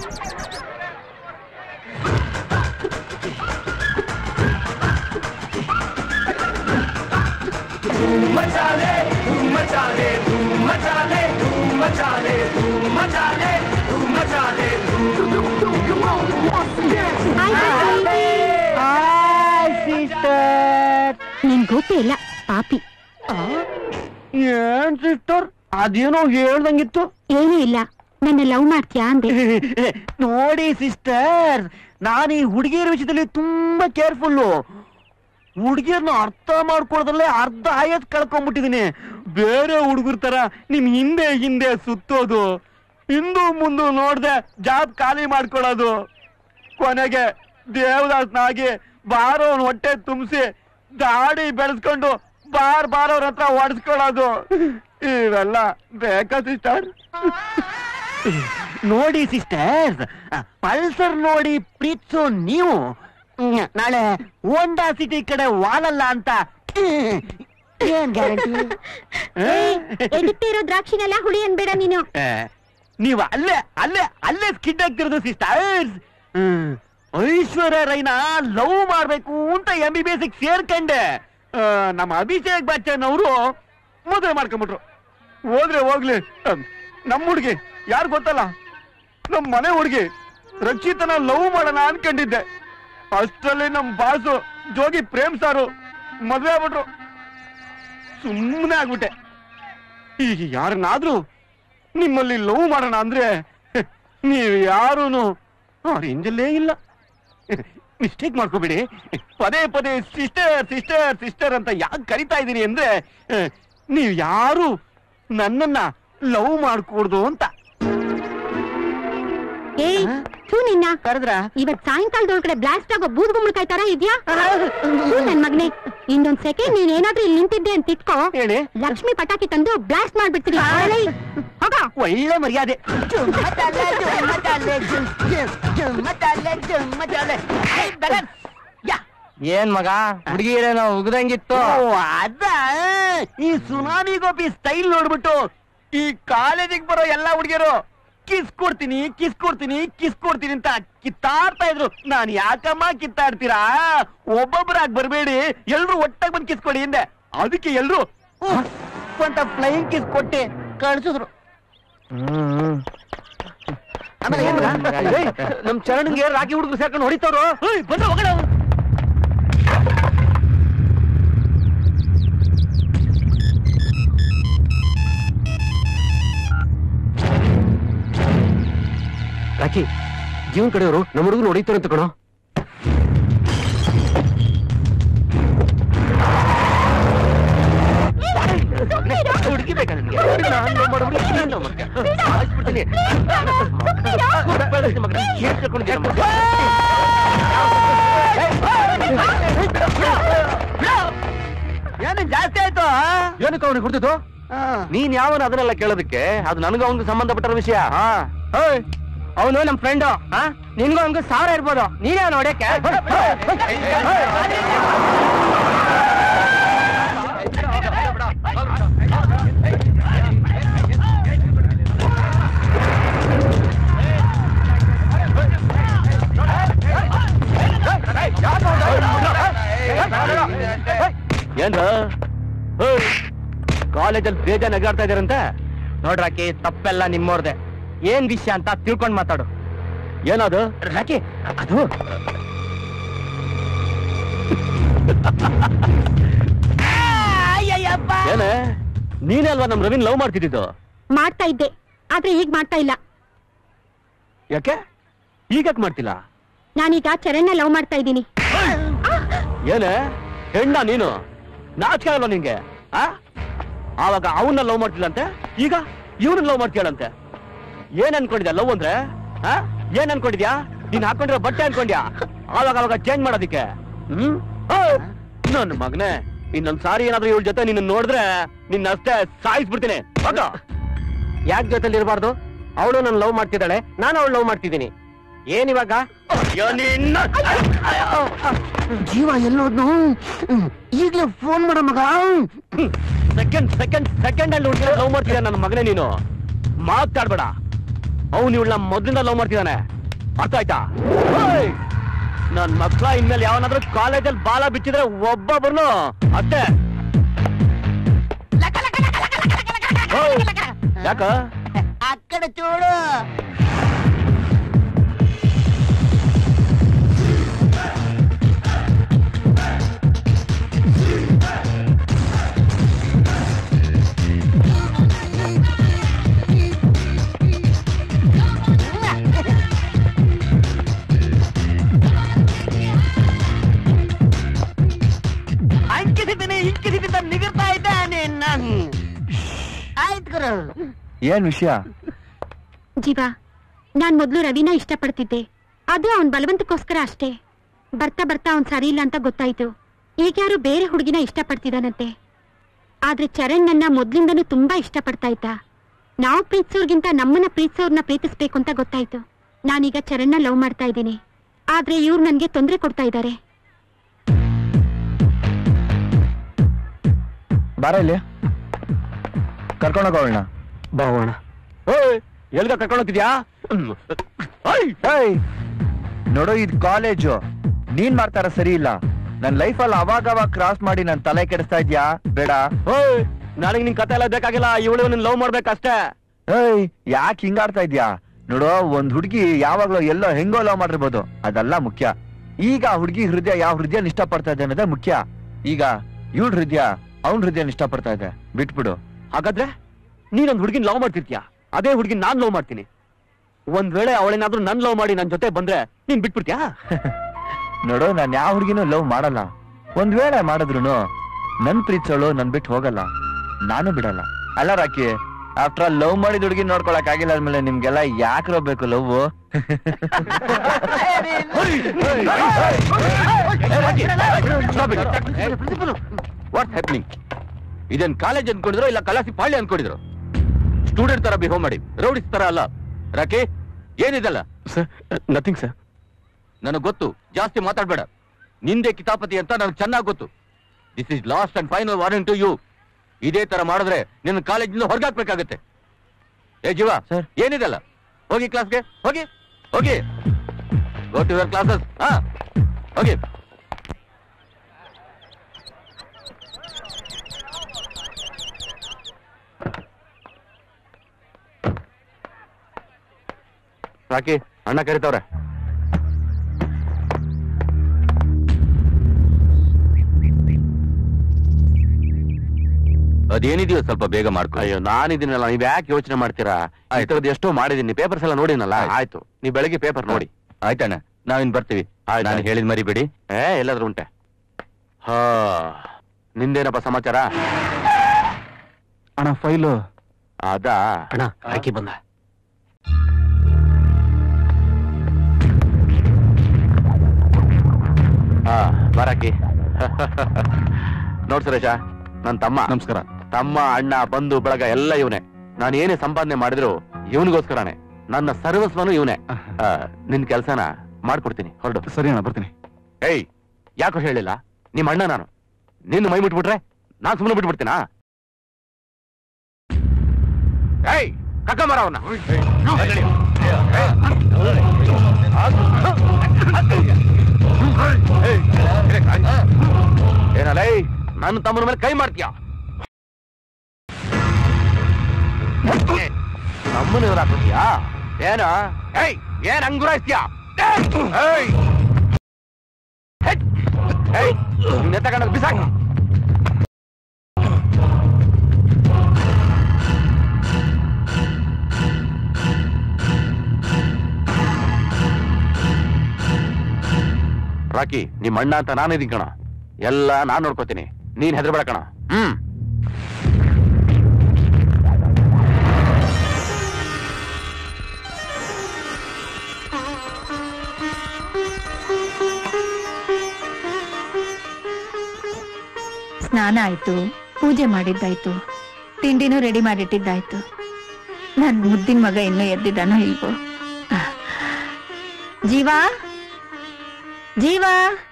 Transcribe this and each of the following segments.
Sister ನಿನ್ ಗೋಪಿ ಇಲ್ಲ ಪಾಪಿ ಏನ್ ಸಿಸ್ಟರ್ ಅದೇನೋ ಹೇಳ್ದಂಗಿತ್ತು ಏನೂ ಇಲ್ಲ ನನ್ನ ಲವ್ ಮಾಡ್ತೀಯಾ ಅಂದೆ ನೋಡಿ ಸಿಸ್ಟರ್ ನಾನು ಈ ಹುಡುಗಿಯರ ವಿಷಯದಲ್ಲಿ ತುಂಬಾ ಕೇರ್ಫುಲ್ಲು ಹುಡುಗಿಯರ್ನ ಅರ್ಥ ಮಾಡ್ಕೊಳ್ಳೋದ್ರಲ್ಲೇ ಅರ್ಧ ಆಯತ್ ಕಳ್ಕೊಂಡ್ಬಿಟ್ಟಿದೀನಿ ಬೇರೆ ಹುಡುಗರ ತರ ನಿಮ್ ಹಿಂದೆ ಹಿಂದೆ ಸುತ್ತೋದು ಹಿಂದು ಮುಂದು ನೋಡ್ದೆ ಜಾಬ್ ಖಾಲಿ ಮಾಡ್ಕೊಳ್ಳೋದು ಕೊನೆಗೆ ದೇವದಾಸ್ನಾಗಿ ಬಾರೋನ್ ಹೊಟ್ಟೆ ತುಂಬಿಸಿ ದಾಡಿ ಬೆಳೆಸ್ಕೊಂಡು ಬಾರ್ ಬಾರ್ ಅವ್ರ ಹತ್ರ ಹೊಡೆಸ್ಕೊಳ್ಳೋದು ಇವೆಲ್ಲ ಬೇಕಾ ಸಿಸ್ಟರ್ ನೋಡಿ ಸಿಸ್ಟರ್ ಪಲ್ಸರ್ ನೋಡಿ ಪ್ರೀತಿಸೋ ನೀವು ಹ್ಮ್, ನಾಳೆ ಹೋಂಡಾ ಸಿಟಿ ಕಡೆ ವಾಲಲ್ಲ ಅಂತ ಹ್ಮ್, ಏನ್ ಗ್ಯಾರಂಟಿ ಎದುತ್ತಿರೋ ದ್ರಾಕ್ಷಿನೆಲ್ಲ ಹುಳಿ ಅನ್ಬೇಡ ನೀನು ನೀವು ಅಲ್ಲೇ ಅಲ್ಲೇ ಅಲ್ಲೇ ಸ್ಕಿಡ್ ಆಗ್ತಿರೋದು ಸಿಸ್ಟರ್ಸ್ ಐಶ್ವರ್ಯ ರೈನ ಲವ್ ಮಾಡ್ಬೇಕು ಅಂತ ಎಂ ಬಿ ಬಿ ಎಸ್ ಸೇರ್ಕಂಡೆ ಆ, ನಮ್ಮ ಅಭಿಷೇಕ್ ಬಚ್ಚನ್ ಅವರು ಮದುವೆ ಮಾಡ್ಕೊಂಬಿಟ್ರು ಹೋದ್ರೆ ಹೋಗ್ಲಿ ಅಹ್, ನಮ್ಮ ಹುಡುಗಿ ಯಾರು ಗೊತ್ತಲ್ಲ ನಮ್ಮ ಮನೆ ಹುಡುಗಿ ರಕ್ಷಿತನ ಲವ್ ಮಾಡೋಣ ಅನ್ಕೊಂಡಿದ್ದೆ ಅಷ್ಟರಲ್ಲಿ ನಮ್ಮ ಬಾಸು ಜೋಗಿ ಪ್ರೇಮ್ ಸಾರು ಮದುವೆ ಆಗ್ಬಿಟ್ರು ಸುಮ್ಮನೆ ಆಗ್ಬಿಟ್ಟೆ ಈಗ ಯಾರನ್ನಾದ್ರೂ ನಿಮ್ಮಲ್ಲಿ ಲವ್ ಮಾಡೋಣ ಅಂದ್ರೆ ನೀವು ಯಾರೂನು ಆ ರೇಂಜಲ್ಲೇ ಇಲ್ಲ ಮಿಸ್ಟೇಕ್ ಮಾಡ್ಕೋಬೇಡಿ ಪದೇ ಪದೇ ಸಿಸ್ಟರ್ ಸಿಸ್ಟರ್ ಸಿಸ್ಟರ್ ಅಂತ ಯಾಕೆ ಕರಿತಾ ಇದ್ದೀರಿ ಅಂದ್ರೆ ಅಹ್, ನೀವು ಯಾರು ನನ್ನನ್ನ ಲವ್ ಮಾಡ್ಕೊಡ್ದು ಅಂತ ಏಯ್ ಥೂ ನಿನ್ನ ಕರೆದ್ರ ಇವತ್ ಸಾಯಂಕಾಲದೊಳಗಡೆ ಬ್ಲಾಸ್ಟ್ ಆಗೋ ಬೂದ್ ಗುಂಬಳಕಾಯಿ ತರ ಇದ್ಯಾ ಥೂ ನನ್ ಮಗನೇ ಇನ್ನೊಂದ್ ಸೆಕೆಂಡ್ ನೀನ್ ಏನಾದ್ರೂ ಇಲ್ಲಿ ನಿಂತಿದ್ದೆ ಅಂತ ಇಟ್ಕೋ ಹೇಳಿ ಲಕ್ಷ್ಮಿ ಪಟಾಕಿ ತಂದು ಬ್ಲಾಸ್ಟ್ ಮಾಡ್ಬಿಡ್ತೀನಿ ಏಯ್, ಹೋಗ ಒಳ್ಳೆ ಮರ್ಯಾದೆ ಏನ್ ಮಗ ಹುಡುಗಿರೇನೋ ಉಗ್ದಂಗಿತ್ತು ಓ, ಅದ ಈ ಸುನಾಮಿ ಗೋಪಿ ಸ್ಟೈಲ್ ನೋಡ್ಬಿಟ್ಟು ಈ ಕಾಲೇಜಿಗೆ ಬರೋ ಎಲ್ಲಾ ಹುಡುಗಿಯರು ಕಿಸ್ ಕೊಡ್ತೀನಿ ಕಿಸ್ ಕೊಡ್ತೀನಿ ಕಿಸ್ ಕೊಡ್ತೀನಿ ಅಂತ ಕಿತ್ತಾಡ್ತಾ ಇದ್ರು ನಾನ್ ಯಾಕಮ್ಮ ಕಿತ್ತಾಡ್ತೀರಾ ಒಬ್ಬೊಬ್ಬರಾಗಿ ಬರ್ಬೇಡಿ ಎಲ್ರು ಒಟ್ಟಾಗಿ ಬಂದು ಕಿಸ್ ಕೊಡಿ ಹಿಂದೆ ಅದಕ್ಕೆ ಎಲ್ರು ಉಫ್ ಅಂತ ಫ್ಲೈಯಿಂಗ್ ಕಿಸ್ ಕೊಟ್ಟೆ ಕಳ್ಸಿದ್ರು ಆಮೇಲೆ ಏನ್ ಮಗ? ಏಯ್, ನಮ್ ಚರಣನ್ಗೆ ರಾಗಿ ಹುಡುಗರು ಸೇರ್ಕೊಂಡು ಹೊಡಿತಾರೋ ಬಂದ ಹೋಗೋಣ ರಾಕಿ ಜೀವನ್ ಕಡೆಯವರು ನಮ್ಮ ಹುಡುಗರು ಹೊಡಿತಾರೆ ಅಂತ ಕಣೋ ಹುಡುಗಿ ಬೇಕಾ ನಿನ್ಗೆ ನಾನ್ ಲವ್ ಮಾಡೋ ಹುಡುಗಿ ನೀನ್ ಲವ್ ಮಾಡ್ತೀಯ? ಸಾಯಿಸ್ಬಿಡ್ತೀನಿ. ಮಗನ, ಏನ್ ಕರ್ಕೊಂಡಿದ್ದೀರ ಮಗ? ಏನೇನ್ ಜಾಸ್ತಿ ಆಯ್ತು ಏನಕ್ಕೆ ಅವ್ನಿಗೆ ಹೊಡ್ತಿದ್ದು ನೀನ್ ಯಾವನ ಅದನ್ನೆಲ್ಲ ಕೇಳೋದಕ್ಕೆ ಅದು ನನಗೂ ಅವನಿಗೆ ಸಂಬಂಧಪಟ್ಟ ವಿಷಯ ಅವನು ನಮ್ ಫ್ರೆಂಡು ನಿನ್ಗೂ ಅವನ್ಗೂ ಸಾವಿರ ಇರ್ಬೋದು ನೀನೇ ನೋಡಕ್ಕೆ ಏನ್ ಕಾಲೇಜಲ್ಲಿ ಬೇಜ ನಗಾಡ್ತಾ ಇದಾರಂತೆ ನೋಡ್ರಾಕಿ ತಪ್ಪೆಲ್ಲ ನಿಮ್ಮೋರ್ದೆ ಏನ್ ವಿಷಯ ಅಂತ ತಿಳ್ಕೊಂಡ್ ಮಾತಾಡು ಏನದು ರಾಕಿ ಅದು ಏನೇ ನೀನೇ ಅಲ್ವಾ ನಮ್ ರವಿನ್ ಲವ್ ಮಾಡ್ತಿದ್ದು ಮಾಡ್ತಾ ಇದ್ದೆ ಆದ್ರೆ ಈಗ ಮಾಡ್ತಾ ಇಲ್ಲ ಯಾಕೆ ಈಗಕ್ ಮಾಡ್ತಿಲ್ಲ ನಾನೀಗ ಚರಣ್ನ ಲವ್ ಮಾಡ್ತಾ ಇದ್ದೀನಿ ಏನೇ ಹೆಣ್ಣ ನೀನು ನಾಚಿಕೆ ಆಗಲ್ವಾ ನಿಂಗೆ ಆ ಆವಾಗ ಅವನ್ನ ಲವ್ ಮಾಡ್ತಿಲ್ಲಂತೆ ಈಗ ಇವನನ್ನ ಲವ್ ಮಾಡ್ತೀಯಳಂತೆ ಏನ್ ಅನ್ಕೊಂಡಿದ್ಯಾ ಲವ್ ಅಂದ್ರೆ ಆ ಏನ್ ಅನ್ಕೊಂಡಿದ್ಯಾ ನೀನ್ ಹಾಕೊಂಡಿರೋ ಬಟ್ಟೆ ಅನ್ಕೊಂಡ್ಯಾ ಆವಾಗ ಅವಾಗ ಚೇಂಜ್ ಮಾಡೋದಿಕ್ಕೆ ಹ್ಮ್ ನನ್ನ ಮಗನೇ ಇನ್ನೊಂದ್ ಸಾರಿ ಏನಾದ್ರೂ ಇವಳ ಜೊತೆ ನಿನ್ನ ನೋಡಿದ್ರೆ ನಿನ್ನ ಅಷ್ಟೇ ಸಾಯಿಸ್ಬಿಡ್ತೀನಿ ಹೋಗೋ. ಯಾಕೆ ಜೊತೆಲಿ ಇರಬಾರ್ದು ಅವಳು ನನ್ನ ಲವ್ ಮಾಡ್ತಿದ್ದಾಳೆ ನಾನು ಅವಳು ಲವ್ ಮಾಡ್ತಿದ್ದೀನಿ ಏನಿವಾಗ ಅಯ್ಯೋ ನಿನ್ನ ಜೀವ ಎಲ್ಲೋದ್ನು ಈಗ್ಲೇ ಫೋನ್ ಮಾಡ ಮಗ ಸೆಕೆಂಡ್ ಸೆಕೆಂಡ್ ಸೆಕೆಂಡ್ ಅಲ್ಲಿ ಹುಡುಗಿ ಲವ್ ಮಾಡ್ತೀಯ ನನ್ನ ಮಗನೇ ನೀನು ಮಾತಾಡ್ಬೇಡ ಅವನು ಇವಳ ಮೊದಲಿಂದ ಲವ್ ಮಾಡ್ತಿದ್ದಾನೆ ಅರ್ಥ ಆಯ್ತಾ ಓಯ್! ನನ್ ಮಕ್ಳ ಇನ್ಮೇಲೆ ಯಾವನಾದ್ರೂ ಕಾಲೇಜಲ್ಲಿ ಬಾಲ ಬಿಚ್ಚಿದ್ರೆ ಒಬ್ಬೊಬ್ಬರನು ಅಷ್ಟೇ ಓಯ್! ಯಾಕ అక్కడ చూడు ಅಂಕಿಸಿದ್ದೀನಿ ಇಂಕಿಸಿದ್ದ ನಿಗರ್ತಾ ಇದ್ದೆ ನಿನ್ನ ಆಯ್ತು ಗುರು ಏನ್ ವಿಷಯ ಜೀವ ನಾನ್ ಮೊದ್ಲು ರವಿನ ಇಷ್ಟಪಡ್ತಿದ್ದೆ ಅದು ಅವನ್ ಬಲವಂತಕ್ಕೋಸ್ಕರ ಅಷ್ಟೇ ಬರ್ತಾ ಬರ್ತಾ ಅವ್ನ್ ಸರಿ ಇಲ್ಲ ಅಂತ ಗೊತ್ತಾಯ್ತು ಈಗ ಯಾರು ಬೇರೆ ಹುಡುಗಿನ ಇಷ್ಟಪಡ್ತಿದ್ದಾನಂತೆ ಆದ್ರೆ ಚರಣ್ ನನ್ನ ಮೊದ್ಲಿಂದನೂ ತುಂಬಾ ಇಷ್ಟಪಡ್ತಾ ಇದ್ದ ನಾವು ಪ್ರೀತಿಸೋರ್ಗಿಂತ ನಮ್ಮನ್ನ ಪ್ರೀತಿಸೋರ್ನ ಪ್ರೀತಿಸ್ಬೇಕು ಅಂತ ಗೊತ್ತಾಯ್ತು ನಾನೀಗ ಚರಣ್ನ ಲವ್ ಮಾಡ್ತಾ ಇದ್ದೀನಿ ಆದ್ರೆ ಇವ್ರು ನನ್ಗೆ ತೊಂದರೆ ಕೊಡ್ತಾ ಇದ್ದಾರೆ ಬಾರ ಇಲ್ಲಿ ಕರ್ಕೊಂಡೋಗ ಅವಳನ್ನ ಬಾವಣ ಓಯ್ ಎಲ್ಗ ಕರ್ಕೊಂಡು ಹೋಗ್ತಿದ್ಯಾ ಏಯ್ ನೋಡು ಇದು ಕಾಲೇಜು ನೀನ್ ಮಾಡ್ತಾರ ಸರಿ ಇಲ್ಲ ನನ್ ಲೈಫಲ್ಲಿ ಅವಾಗ ಅವಾಗ ಕ್ರಾಸ್ ಮಾಡಿ ನನ್ ತಲೆ ಕೆಡಿಸ್ತಾ ಇದ್ಯಾ ಬೇಡ ಓಯ್ ನನಗೆ ನಿನ್ ಕತೆ ಎಲ್ಲ ಬೇಕಾಗಿಲ್ಲ ಇವಳು ನಿನ್ ಲವ್ ಮಾಡ್ಬೇಕಷ್ಟೇ ಏಯ್ ಯಾಕೆ ಹಿಂಗಾಡ್ತಾ ಇದ್ಯಾ ನೋಡು ಒಂದ್ ಹುಡುಗಿ ಯಾವಾಗ್ಲೂ ಎಲ್ಲೋ ಹೆಂಗೋ ಲವ್ ಮಾಡಿರ್ಬೋದು ಅದಲ್ಲ ಮುಖ್ಯ ಈಗ ಹುಡುಗಿ ಹೃದಯ ಯಾವ ಹೃದಯ ಇಷ್ಟಪಡ್ತಾ ಇದೆ ಅನ್ನೋದೇ ಮುಖ್ಯ ಈಗ ಇವಳ ಹೃದಯ ಅವನ್ ಹೃದಯ ಇಷ್ಟಪಡ್ತಾ ಇದೆ ಬಿಟ್ಬಿಡು ಹಾಗಾದ್ರೆ ನೀನೊಂದ್ ಹುಡುಗಿನ ಲವ್ ಮಾಡ್ತಿರ್ತೀಯ ಅದೇ ಹುಡುಗಿನ ನಾನ್ ಲವ್ ಮಾಡ್ತೀನಿ ಒಂದ್ ವೇಳೆ ಅವಳೇನಾದ್ರೂ ನನ್ ಲವ್ ಮಾಡಿ ನನ್ ಜೊತೆ ಬಂದ್ರೆ ನೀನ್ ಬಿಟ್ಬಿಡ್ತೀಯಾ ನೋಡು ನಾನ್ ಯಾವ ಹುಡುಗಿನೂ ಲವ್ ಮಾಡಲ್ಲ ಒಂದ್ ವೇಳೆ ಮಾಡಿದ್ರು ನನ್ ಪ್ರೀತಿಸೋಳು ನನ್ ಬಿಟ್ಟು ಹೋಗಲ್ಲ ನಾನು ಬಿಡಲ್ಲ ಅಲ್ಲ ರಾಕಿ ಆಫ್ಟರ್ ಆಲ್ ಲವ್ ಮಾಡಿದ ಹುಡುಗಿ ನೋಡ್ಕೊಳಕ್ ಆಗಿಲ್ಲ ಆದ್ಮೇಲೆ ನಿಮ್ಗೆಲ್ಲ ಯಾಕೆ ಬೇಕು ಲವ್ ವಾಟ್ ಹ್ಯಾಪ್ನಿಂಗ್ ಇದೇನ್ ಕಾಲೇಜ್ ಅನ್ಕೊಂಡಿದ್ರು ಇಲ್ಲ ಕಲಾಸಿ ಪಾಳ್ಯ ಅನ್ಕೊಂಡಿದ್ರು ಸ್ಟೂಡೆಂಟ್ ತರ ಬಿಹೇವ್ ಮಾಡಿ ರೌಡಿಸ್ ತರ ಅಲ್ಲ ರಾಕಿ ಏನಿದಲ್ಲ ಸರ್ ನಥಿಂಗ್ ಸರ್ ನನಗೆ ಗೊತ್ತು ಜಾಸ್ತಿ ಮಾತಾಡ್ಬೇಡ ನಿಂದೆ ಕಿತಾಪತಿ ಅಂತ ನನಗೆ ಚೆನ್ನಾಗಿ ಗೊತ್ತು this is last and final warning to you ಇದೇ ತರ ಮಾಡಿದ್ರೆ ನಿನ್ನ ಕಾಲೇಜಿಂದ ಹೊರಗಾಕ್ಬೇಕಾಗತ್ತೆ ಏ ಜೀವ Sir. ಏನಿದಲ್ಲ ಹೋಗಿ ಕ್ಲಾಸ್ಗೆ ಹೋಗಿ ಹೋಗಿ ಗೋ ಟು ಯುವರ್ ಕ್ಲಾಸಸ್ ಹಾ ಹೋಗಿ ರಾಕಿ ಅಣ್ಣ ಕರಿತವ್ರೆ ಅದೇನಿದೆಯೋ ಸ್ವಲ್ಪ ಬೇಗ ಮಾಡ್ಕೊ ಅಯ್ಯೋ ನಾನಿದ್ದೀನಲ್ಲ ನೀವ್ ಯಾಕೆ ಯೋಚನೆ ಮಾಡ್ತೀರಾ ಈ ತರದ್ ಎಷ್ಟೋ ಮಾಡಿದೀನಿ ಪೇಪರ್ಸ್ ಎಲ್ಲ ನೋಡಿನಲ್ಲ ಆಯ್ತು ನೀವ್ ಬೆಳಗ್ಗೆ ಪೇಪರ್ ನೋಡಿ ಆಯ್ತಣ್ಣ ನಾವಿನ್ ಬರ್ತೀವಿ ನಾನು ಹೇಳಿದ್ ಮರಿಬೇಡಿ ಏ ಎಲ್ಲಾದ್ರೂ ಉಂಟೆ ಹಾ ನಿಂದೇನಪ್ಪ ಸಮಾಚಾರ ಅಣ್ಣ ಫೈಲು ಅದಾ ಅಣ್ಣ ಹಾಕಿ ಬಂದ ಹಾ ಬರಾಕಿ ನೋಡ್ ಸುರೇಶ ನನ್ ತಮ್ಮ ನಮಸ್ಕಾರ ತಮ್ಮ ಅಣ್ಣ ಬಂಧು ಬಳಗ ಎಲ್ಲ ಇವನೇ ನಾನು ಏನೇ ಸಂಪಾದನೆ ಮಾಡಿದ್ರು ಇವನಿಗೋಸ್ಕರನೇ ನನ್ನ ಸರ್ವಸ್ವನು ಇವನೇ ನಿನ್ ಕೆಲ್ಸನ ಮಾಡ್ಕೊಡ್ತೀನಿ ಹೊರಡು ಸರಿ ಅಣ್ಣ ಬರ್ತೀನಿ ಏಯ್ ಯಾಕೋ ಹೇಳಿಲ್ಲ ನಿಮ್ಮ ಅಣ್ಣ ನಾನು ನಿನ್ನ ಮೈ ಮುಟ್ಬಿಟ್ರೆ ನಾನ್ ಸುಮ್ಮನೆ ಬಿಟ್ಬಿಡ್ತೀನಾ ಏಯ್ ಕಕ್ಕ ಮರ ಅವನ್ನ ಏನಲ್ಲ ನನ್ನ ತಮ್ಮನ ಮೇಲೆ ಕೈ ಮಾಡ್ತೀಯ ನಮ್ಮನ್ನ ಇವ್ರು ಹಾಕೋತೀಯಾ ಏನ ಏಯ್ ಏನ್ ಹಂಗುರಾಯ್ತೀಯ ಏಯ್ ಏಯ್ ನಿನ್ನ ತಗೊಂಡು ಬಿಸಾಕ ರಾಕಿ ನಿಮ್ಮ ಅಣ್ಣ ಅಂತ ನಾನು ಇದೀನಿ ಕಣ ಎಲ್ಲ ನಾನ್ ನೋಡ್ಕೋತೀನಿ ನೀನ್ ಹೆದರ್ಬೇಡ ಕಣ ಹ್ಮ್ ಸ್ನಾನ ಆಯ್ತು ಪೂಜೆ ಮಾಡಿದ್ದಾಯ್ತು ತಿಂಡಿನೂ ರೆಡಿ ಮಾಡಿಟ್ಟಿದ್ದಾಯ್ತು ನನ್ ಮುದ್ದಿನ ಮಗ ಇನ್ನೂ ಎದ್ದಿದ್ದಾನೋ ಇಲ್ವೋ ಜೀವ ಜೀವ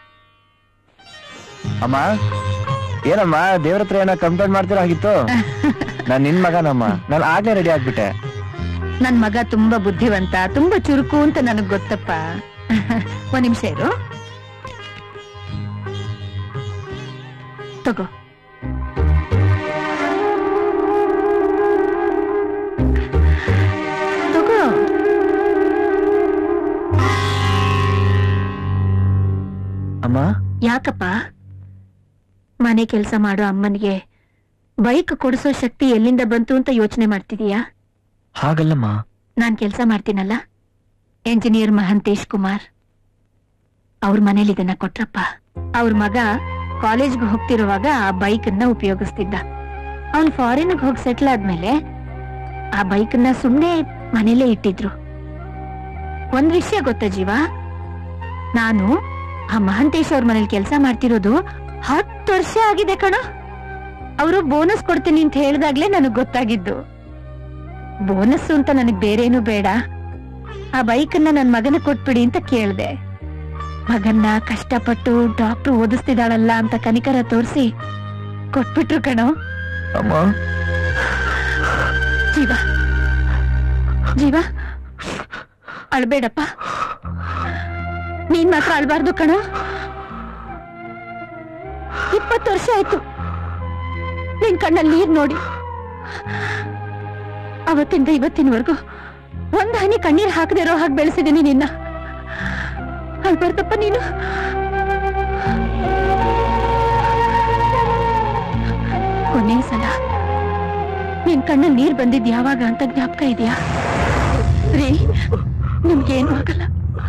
ಅಮ್ಮ ಏನಮ್ಮ ದೇವ್ರ ಹತ್ರ ಏನೋ ಕಂಪ್ಲೇಂಟ್ ಮಾಡ್ತಿರೋ ಆಗಿತ್ತು ನಾನ್ ನಿನ್ ಮಗನಮ್ಮ ನಾನು ಆಗ್ಲೇ ರೆಡಿ ಆಗ್ಬಿಟ್ಟೆ ನನ್ ಮಗ ತುಂಬಾ ಬುದ್ಧಿವಂತ ತುಂಬಾ ಚುರುಕು ಅಂತ ನನಗ್ ಗೊತ್ತಪ್ಪ ಒಂದ್ ನಿಮಿಷ ಇರು ತಗೋ ತಗೋ ಅಮ್ಮ ಯಾಕಪ್ಪ ಮನೆ ಕೆಲಸ ಮಾಡೋ ಅಮ್ಮನಿಗೆ ಬೈಕ್ ಕೊಡಿಸೋ ಶಕ್ತಿ ಎಲ್ಲಿಂದ ಬಂತು ಅಂತ ಯೋಚನೆ ಮಾಡ್ತಿದೀಯಾ ಹಾಗಲ್ಲಮ್ಮ ನಾನ್ ಕೆಲಸ ಮಾಡ್ತೀನಲ್ಲ ಎಂಜಿನಿಯರ್ ಮಹಂತೇಶ್ ಕುಮಾರ್ ಅವ್ರ ಮನೇಲಿ ಇದನ್ನ ಕೊಟ್ರಪ್ಪ ಅವ್ರ ಮಗ ಕಾಲೇಜ್ಗೆ ಹೋಗ್ತಿರುವಾಗ ಆ ಬೈಕ್ ಅನ್ನ ಉಪಯೋಗಿಸ್ತಿದ್ದ ಅವ್ನ್ ಫಾರಿನ್ ಹೋಗಿ ಸೆಟ್ಲ್ ಆದ್ಮೇಲೆ ಆ ಬೈಕ್ ನ ಸುಮ್ನೆ ಮನೇಲೇ ಇಟ್ಟಿದ್ರು ಒಂದ್ ವಿಷಯ ಗೊತ್ತಾ ಜೀವ ನಾನು ಆ ಮಹಂತೇಶ್ ಅವ್ರ ಮನೇಲಿ ಕೆಲಸ ಮಾಡ್ತಿರೋದು ಹತ್ತು ವರ್ಷ ಆಗಿದೆ ಕಣ ಅವರು ಬೋನಸ್ ಕೊಡ್ತೀನಿ ಅಂತ ಹೇಳ್ದಾಗ್ಲೇ ನನಗ್ ಗೊತ್ತಾಗಿದ್ದು ಬೋನಸ್ ಅಂತ ನನಗ್ ಬೇರೇನು ಬೇಡ ಆ ಬೈಕನ್ನ ನನ್ ಮಗನ ಕೊಟ್ಬಿಡಿ ಅಂತ ಕೇಳ್ದೆ ಮಗನ್ನ ಕಷ್ಟಪಟ್ಟು ಡಾಕ್ಟರ್ ಓದಿಸ್ತಿದಾಳಲ್ಲ ಅಂತ ಕನಿಕರ ತೋರಿಸಿ ಕೊಟ್ಬಿಟ್ರು ಕಣೋ ಅಮ್ಮ ಜೀವ ಜೀವ ಅಳ್ಬೇಡಪ್ಪ ನೀನ್ ಮಾತ್ರ ಅಳ್ಬಾರ್ದು ಕಣೋ ಇಪ್ಪತ್ತು ವರ್ಷ ಆಯ್ತು ನಿನ್ ಕಣ್ಣಲ್ಲಿ ನೀರ್ ನೋಡಿ ಅವತ್ತಿಂದ ಇವತ್ತಿನವರೆಗೂ ಒಂದ್ ಹನಿ ಕಣ್ಣೀರ್ ಹಾಕದೇ ಇರೋ ಹಾಗೆ ಬೆಳೆಸಿದೀನಿ ನಿನ್ನ ಅಳ್ಬಾರ್ದಪ್ಪ ನೀನು ಕೊನೆ ಸಲ ನಿನ್ ಕಣ್ಣಲ್ಲಿ ನೀರ್ ಬಂದಿದ್ ಯಾವಾಗ ಅಂತ ಜ್ಞಾಪಕ ಇದೆಯಾ ರೀ ನಿಮ್ಗೇನು ಆಗಲ್ಲ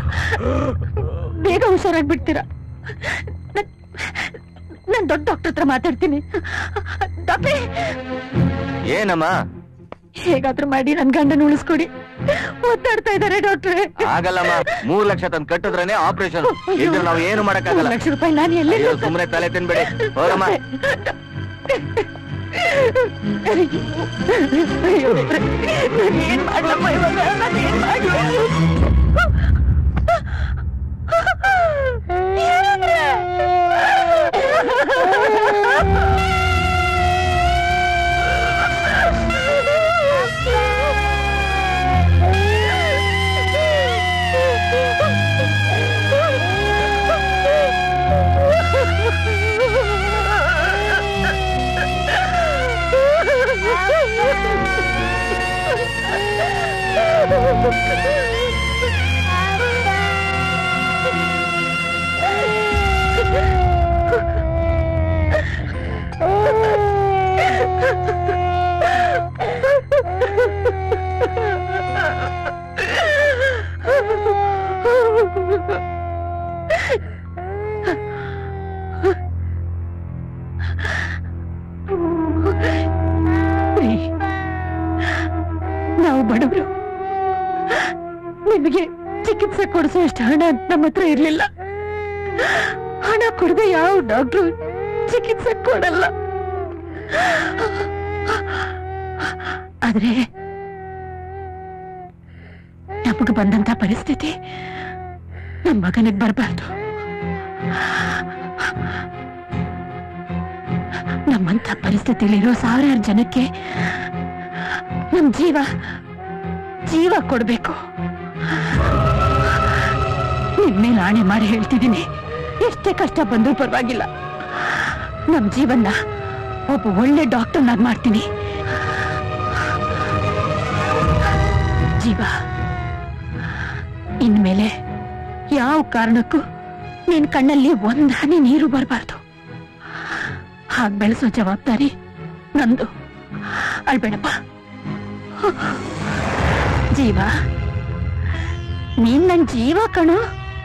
ಬೇಗ ಹುಷಾರಾಗ್ಬಿಡ್ತೀರಾ ನನ್- ನಾನ್ ದೊಡ್ಡ ಡಾಕ್ಟರ್ ಹತ್ರ ಮಾತಾಡ್ತೀನಿ ಡಾಕ್ಟ್ರೇ ಏನಮ್ಮ ಹೇಗಾದ್ರೂ ಮಾಡಿ ನನ್ ಗಂಡನ ಉಳಿಸ್ಕೊಡಿ ಒತ್ತಾಡ್ತಾ ಇದಾರೆ ಡಾಕ್ಟ್ರೆ ಆಗಲ್ಲಮ್ಮ ಮೂರ್ ಲಕ್ಷ ತಂದು ಕಟ್ಟಿದ್ರೇನೆ ಆಪರೇಷನ್ ಇದ್ರೆ ನಾವು ಏನು ಮಾಡಕ್ಕಾಗಲ್ಲ ಲಕ್ಷ ರೂಪಾಯಿ ನಾನು ಎಲ್ಲಿ ಅಯ್ಯೋ, ಸುಮ್ನೆ ತಲೆ ತಿನ್ಬೇಡಿ ಹೋಗಮ್ಮ ಅಯ್ಯೋ, ನಾನ್ ಏನ್ ಮಾಡ್ಲಪ್ಪ ಇವಾಗ? ನಾನ್ ಏನ್ ಮಾಡ್ಲಿ? ರೀ, ನಾವು ಬಡವರು ನಿಮಗೆ ಚಿಕಿತ್ಸೆ ಕೊಡಿಸುವಷ್ಟು ಹಣ ನಮ್ಮ ಹತ್ರ ಇರ್ಲಿಲ್ಲ ಹಣ ಕೊಡದೆ ಯಾವ ಡಾಕ್ಟ್ರು ಚಿಕಿತ್ಸೆ ಕೊಡಲ್ಲ ಆದ್ರೆ ನಮಗೆ ಬಂದಂತ ಪರಿಸ್ಥಿತಿ ನಮ್ಮ ಮಗನಿಗೆ ಬರಬಾರ್ದು ನಮ್ಮಂತ ಪರಿಸ್ಥಿತಿಲಿರೋ ಸಾವಿರಾರು ಜನಕ್ಕೆ ನಮ್ ಜೀವ ಜೀವ ಕೊಡ್ಬೇಕು ನಿಮ್ಮೇಲೆ ಆಣೆ ಮಾಡಿ ಹೇಳ್ತಿದ್ದೀನಿ ಎಷ್ಟೇ ಕಷ್ಟ ಬಂದ್ರೂ ಪರವಾಗಿಲ್ಲ ನಮ್ ಜೀವನ್ನ ಒಬ್ಬ ಒಳ್ಳೆ ಡಾಕ್ಟರ್ ನಾನ್ ಮಾಡ್ತೀನಿ ಜೀವ ಇನ್ಮೇಲೆ ಯಾವ ಕಾರಣಕ್ಕೂ ನಿನ್ ಕಣ್ಣಲ್ಲಿ ಒಂದ್ ಹನಿ ನೀರು ಬರಬಾರ್ದು ಹಾಗ್ ಬೆಳೆಸೋ ಜವಾಬ್ದಾರಿ ನಂದು ಅಳ್ಬೇಡಪ್ಪ ಜೀವ ನೀನ್ ನನ್ ಜೀವ ಕಣೋ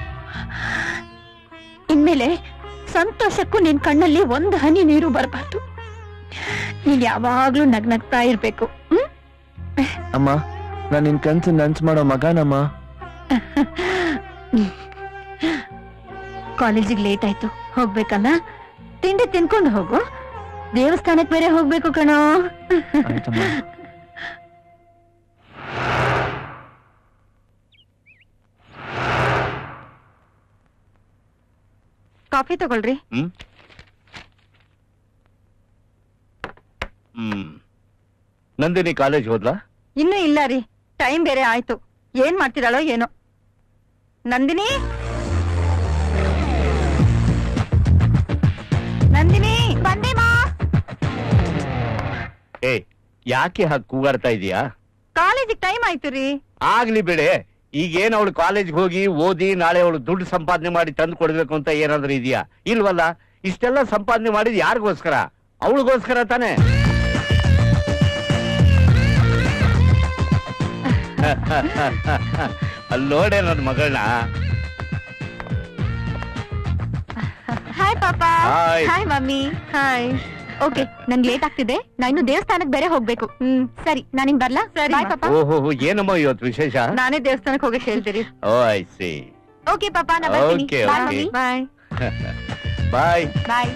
ಇನ್ಮೇಲೆ ಸಂತೋಷಕ್ಕೂ ನಿನ್ ಕಣ್ಣಲ್ಲಿ ಒಂದ್ ಹನಿ ನೀರು ಬರಬಾರ್ದು ನೀನ್ ಯಾವಾಗ್ಲೂ ನಗ್ನಗ್ತಾ ಇರ್ಬೇಕು ಹ್ಮ್ ಅಮ್ಮ ನಾನ್ ನಿನ್ ಕನ್ಸು ನನ್ಸ್ ಮಾಡೋ ಮಗನಮ್ಮ ಕಾಲೇಜಿಗೆ ಲೇಟ್ ಆಯ್ತು ಹೋಗ್ಬೇಕಲ್ಲ ತಿಂಡಿ ತಿನ್ಕೊಂಡು ಹೋಗು ದೇವಸ್ಥಾನಕ್ ಬೇರೆ ಹೋಗ್ಬೇಕು ಕಣೋ ಆಯ್ತಮ್ಮ ಕಾಫಿ ತಗೊಳ್ರಿ ಹ್ಮ್ ಹ್ಮ್ ನಂದಿನಿ ಕಾಲೇಜ್ ಹೋದ್ಲಾ ಇನ್ನೂ ಇಲ್ಲ ರೀ ಟೈಮ್ ಬೇರೆ ಆಯ್ತು ಏನ್ ಮಾಡ್ತಿದ್ದಾಳೋ ಏನೋ ನಂದಿನಿ ನಂದಿನಿ ಬಂದೆ ಮಾ ಏ ಯಾಕೆ ಹಾಗೆ ಕೂಗಾಡ್ತಾ ಇದೀಯಾ ಕಾಲೇಜಿಗೆ ಟೈಮ್ ಆಯ್ತು ರೀ ಆಗ್ಲಿ ಬಿಡೆ ಈಗೇನ್ ಅವಳು ಕಾಲೇಜ್ಗೆ ಹೋಗಿ ಓದಿ ನಾಳೆ ಅವಳು ದುಡ್ಡು ಸಂಪಾದನೆ ಮಾಡಿ ತಂದು ಕೊಡ್ಬೇಕು ಅಂತ ಏನಾದ್ರೂ ಇದೆಯಾ ಇಲ್ವಲ್ಲ ಇಷ್ಟೆಲ್ಲ ಸಂಪಾದನೆ ಮಾಡಿದ್ ಯಾರಿಗೋಸ್ಕರ ಅವಳಿಗೋಸ್ಕರ ತಾನೆ ಅಲ್ಲಿ ನೋಡೆ ನನ್ನ ಮಗಳನ್ನ ಹಾಯ್ ಪಾಪ Hi. Hi mummy hi okay ನಂಗೆ ಲೇಟ್ ಆಗ್ತಿದೆ ನಾನು ಇನ್ನು ದೇವಸ್ಥಾನಕ್ಕೆ ಬೇರೆ ಹೋಗ್ಬೇಕು ಹ್ಮ್ ಸರಿ ನಾನಿನ್ ಬರ್ಲಾ ಸರಿ ಬಾಯ್ ಪಾಪ ಓಹೋ ಏನಮ್ಮ ಇವತ್ತು ವಿಶೇಷ ನಾನೇ ದೇವಸ್ಥಾನಕ್ಕೆ ಹೋಗಕ್ಕೆ ಹೇಳ್ತೀರಿ ಓ ಐ ಸಿ ಓಕೆ ಪಾಪ ನಾ ಬರ್ತೀನಿ Okay, bye okay. Mummy bye bye bye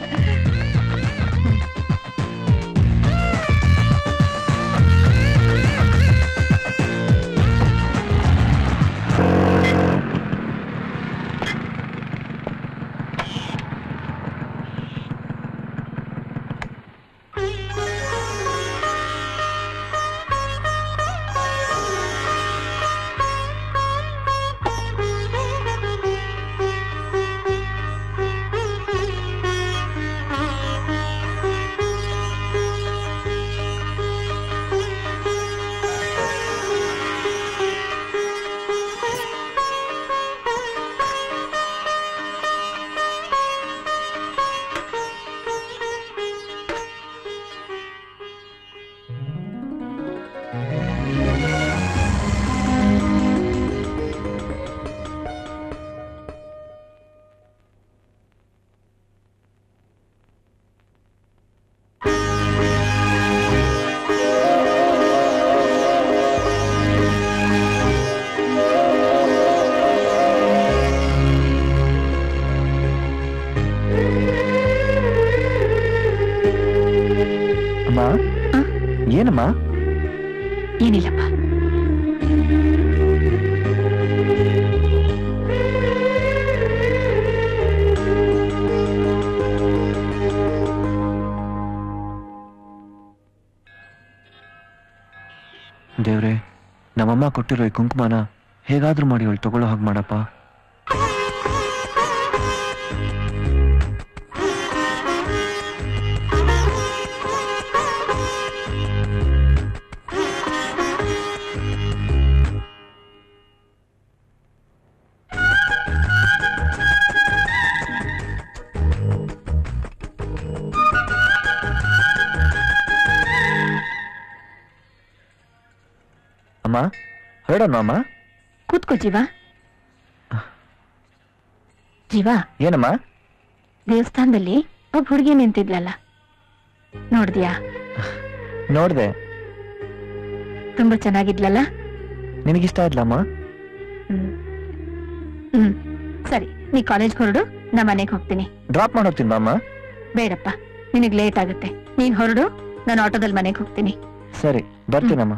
ಅಮ್ಮ ಏನಮ್ಮ ಏನಿಲ್ಲಪ್ಪ ದೇವ್ರೆ ನಮ್ಮಮ್ಮ ಕೊಟ್ಟಿರೋ ಈ ಕುಂಕುಮನ ಹೇಗಾದ್ರೂ ಮಾಡಿ ಅವಳು ತಗೊಳ್ಳೋ ಹಾಗೆ ಮಾಡಪ್ಪ ಅಮ್ಮ ಹೊರಡೋಣ ಅಮ್ಮ ಕೂತ್ಕೋ ಜೀವ ಜೀವ ಏನಮ್ಮ ದೇವಸ್ಥಾನದಲ್ಲಿ ಒಬ್ಬ ಹುಡುಗಿ ನಿಂತಿದ್ಲಲ್ಲ ನೋಡ್ದ್ಯಾ ನೋಡ್ದೆ ತುಂಬಾ ಚೆನ್ನಾಗಿದ್ಲಲ್ಲ ನಿನಗಿಷ್ಟ ಆಯ್ತಲಮ್ಮ ಹ್ಮ್ ಹ್ಮ್ ಸರಿ ನೀ ಕಾಲೇಜ್ ಹೊರಡು ನಾ ಮನೆಗೆ ಹೋಗ್ತೀನಿ ಡ್ರಾಪ್ ಮಾಡಿ ಹೋಗ್ತೀನಿ ಅಮ್ಮ ಬೇಡಪ್ಪ ನಿನಗ್ ಲೇಟ್ ಆಗುತ್ತೆ ನೀನ್ ಹೊರಡು ನಾನು ಆಟೋದಲ್ಲಿ ಮನೆಗೆ ಹೋಗ್ತೀನಿ ಸರಿ ಬರ್ತೀನಮ್ಮ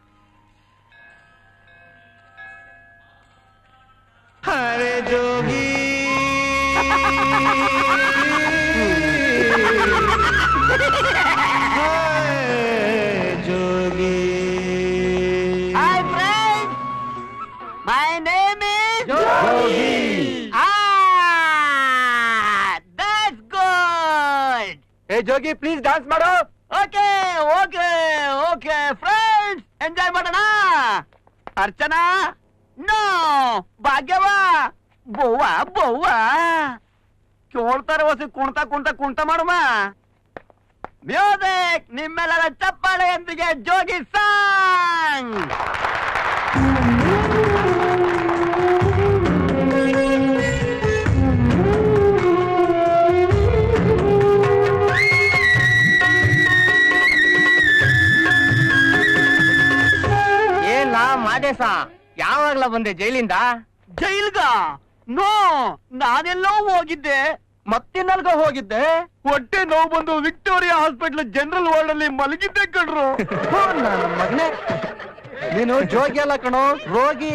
Hi, friends. My name is Yogi. Ah, that's good. ಏ ಜೋಗಿ ಪ್ಲೀಸ್ ಡಾನ್ಸ್ ಮಾಡು Okay, okay, okay, friends. Enjoy ಮಾಡೋಣ ಅರ್ಚನಾ ನೋ ಭಾಗ್ಯವ ಬೊವ್ವ ಬೊವ್ವ ಕೇಳ್ತಾರೆ ಹೊಸ ಕುಣ್ತಾ ಕುಣ್ತಾ ಕುಣ್ತಾ ಮಾಡುಮ ಮ್ಯೂಸಿಕ್ ನಿಮ್ಮೆಲ್ಲರ ಚಪ್ಪಾಳೆಯೊಂದಿಗೆ ಜೋಗಿ ಸಾಂಗ್ ಏನ ಮಾದೇಶ ಯಾವಾಗ್ಲ ಬಂದೆ ಜೈಲಿಂದ ಜೈಲ್ಗ ನೋ ನಾನೆಲ್ಲೋ ಹೋಗಿದ್ದೆ ಮತ್ತಿನ್ನಲ್ಗ ಹೋಗಿದ್ದೆ ಹೊಟ್ಟೆ ನೋವು ಬಂದು ವಿಕ್ಟೋರಿಯಾ ಹಾಸ್ಪಿಟಲ್ ಜನರಲ್ ವಾರ್ಡ್ ಅಲ್ಲಿ ಮಲಗಿದ್ದೆ ಕಣ್ರು ನನ್ನ ಮಗನೇ ನೀನು ಜೋಗಿ ಅಲ್ಲ ಕಣೋ ರೋಗಿ